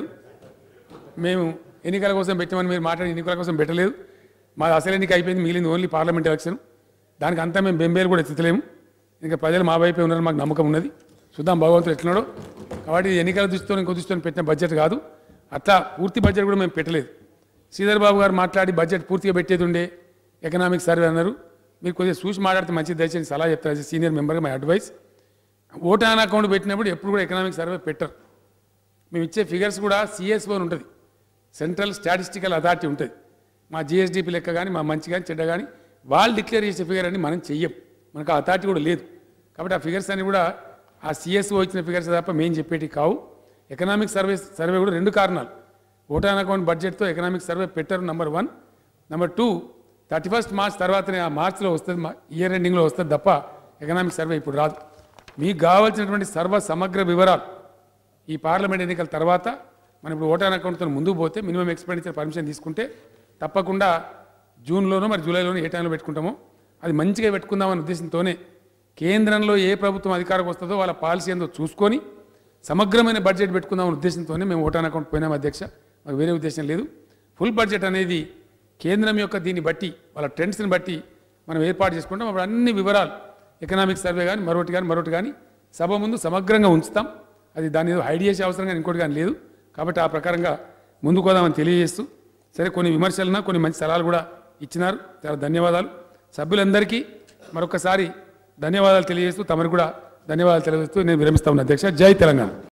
మేము ఎన్నికల కోసం పెట్టామని మీరు మాట్లాడి ఎన్నికల కోసం పెట్టలేదు మాది అసలు ఎన్నిక అయిపోయింది మిగిలింది ఓన్లీ పార్లమెంట్ ఎలక్షన్ దానికి అంతా మేము బెంబేలు కూడా ఎత్తుతలేము ఇంకా ప్రజలు మా వైపే ఉన్నారని మాకు నమ్మకం ఉన్నది చూద్దాం భగవంతుడు ఎట్లున్నాడో కాబట్టి ఇది ఎన్నికల దృష్టితో ఇంకో దృష్టితో పెట్టిన బడ్జెట్ కాదు అట్లా పూర్తి బడ్జెట్ కూడా మేము పెట్టలేదు శ్రీధర్ బాబు గారు మాట్లాడి బడ్జెట్ పూర్తిగా పెట్టేది ఉండే ఎకనామిక్ సర్వే అన్నారు మీరు కొద్దిగా చూసి మాట్లాడితే మంచిది దయచేసి సలహా చెప్తారు సీనియర్ మెంబర్గా my advice vote on account పెట్టినప్పుడు ఎప్పుడు కూడా ఎకనామిక్ సర్వే పెట్టరు మేము ఇచ్చే ఫిగర్స్ కూడా సిఎస్ఓ అని ఉంటుంది సెంట్రల్ స్టాటిస్టికల్ అథారిటీ ఉంటుంది మా జిఎస్డిపి లెక్క కానీ మా మంచి కానీ చెడ్డ కానీ వాళ్ళు డిక్లేర్ చేసే ఫిగర్ అని మనం చెయ్యం మనకు ఆ అథారిటీ కూడా లేదు కాబట్టి ఆ ఫిగర్స్ అన్ని కూడా ఆ సిఎస్ఓ ఇచ్చిన ఫిగర్స్ తప్ప మేము చెప్పేటి కావు ఎకనామిక్ సర్వే సర్వే కూడా రెండు కారణాలు ఓటాన్ అకౌంట్ బడ్జెట్తో ఎకనామిక్ సర్వే పెట్టరు number one number two thirty first March తర్వాతనే ఆ మార్చ్లో వస్తుంది మా ఇయర్ ఎండింగ్లో వస్తుంది తప్ప ఎకనామిక్ సర్వే ఇప్పుడు రాదు మీకు కావాల్సినటువంటి సర్వ సమగ్ర వివరాలు ఈ పార్లమెంట్ ఎన్నికల తర్వాత మనం ఇప్పుడు ఓటాన్ అకౌంట్తో ముందుకు పోతే మినిమం ఎక్స్పెండిచర్ పర్మిషన్ తీసుకుంటే తప్పకుండా జూన్లోనో మరి జూలైలోనో ఏ టైంలో పెట్టుకుంటామో అది మంచిగా పెట్టుకుందామనే ఉద్దేశంతోనే కేంద్రంలో ఏ ప్రభుత్వం అధికారం వస్తుందో వాళ్ళ పాలసీ ఏందో చూసుకొని సమగ్రమైన బడ్జెట్ పెట్టుకుందామనే ఉద్దేశంతోనే మేము ఓటాన్ అకౌంట్ పోయినాం అధ్యక్ష మాకు వేరే ఉద్దేశం లేదు ఫుల్ బడ్జెట్ అనేది కేంద్రం యొక్క దీన్ని బట్టి వాళ్ళ ట్రెండ్స్ని బట్టి మనం ఏర్పాటు చేసుకుంటాం అప్పుడు అన్ని వివరాలు ఎకనామిక్ సర్వే కానీ మరొకటి కానీ మరొకటి కానీ సభ ముందు సమగ్రంగా ఉంచుతాం అది దాని ఏదో హైడ్ చేసే అవసరం కానీ ఇంకోటి కానీ లేదు కాబట్టి ఆ ప్రకారంగా ముందుకు పోదామని తెలియజేస్తూ సరే కొన్ని విమర్శలున్నా కొన్ని మంచి సలహాలు కూడా ఇచ్చినారు చాలా ధన్యవాదాలు సభ్యులందరికీ మరొకసారి ధన్యవాదాలు తెలియజేస్తూ తమరు కూడా ధన్యవాదాలు తెలియజేస్తూ నేను విరమిస్తా ఉన్నా అధ్యక్ష జై తెలంగాణ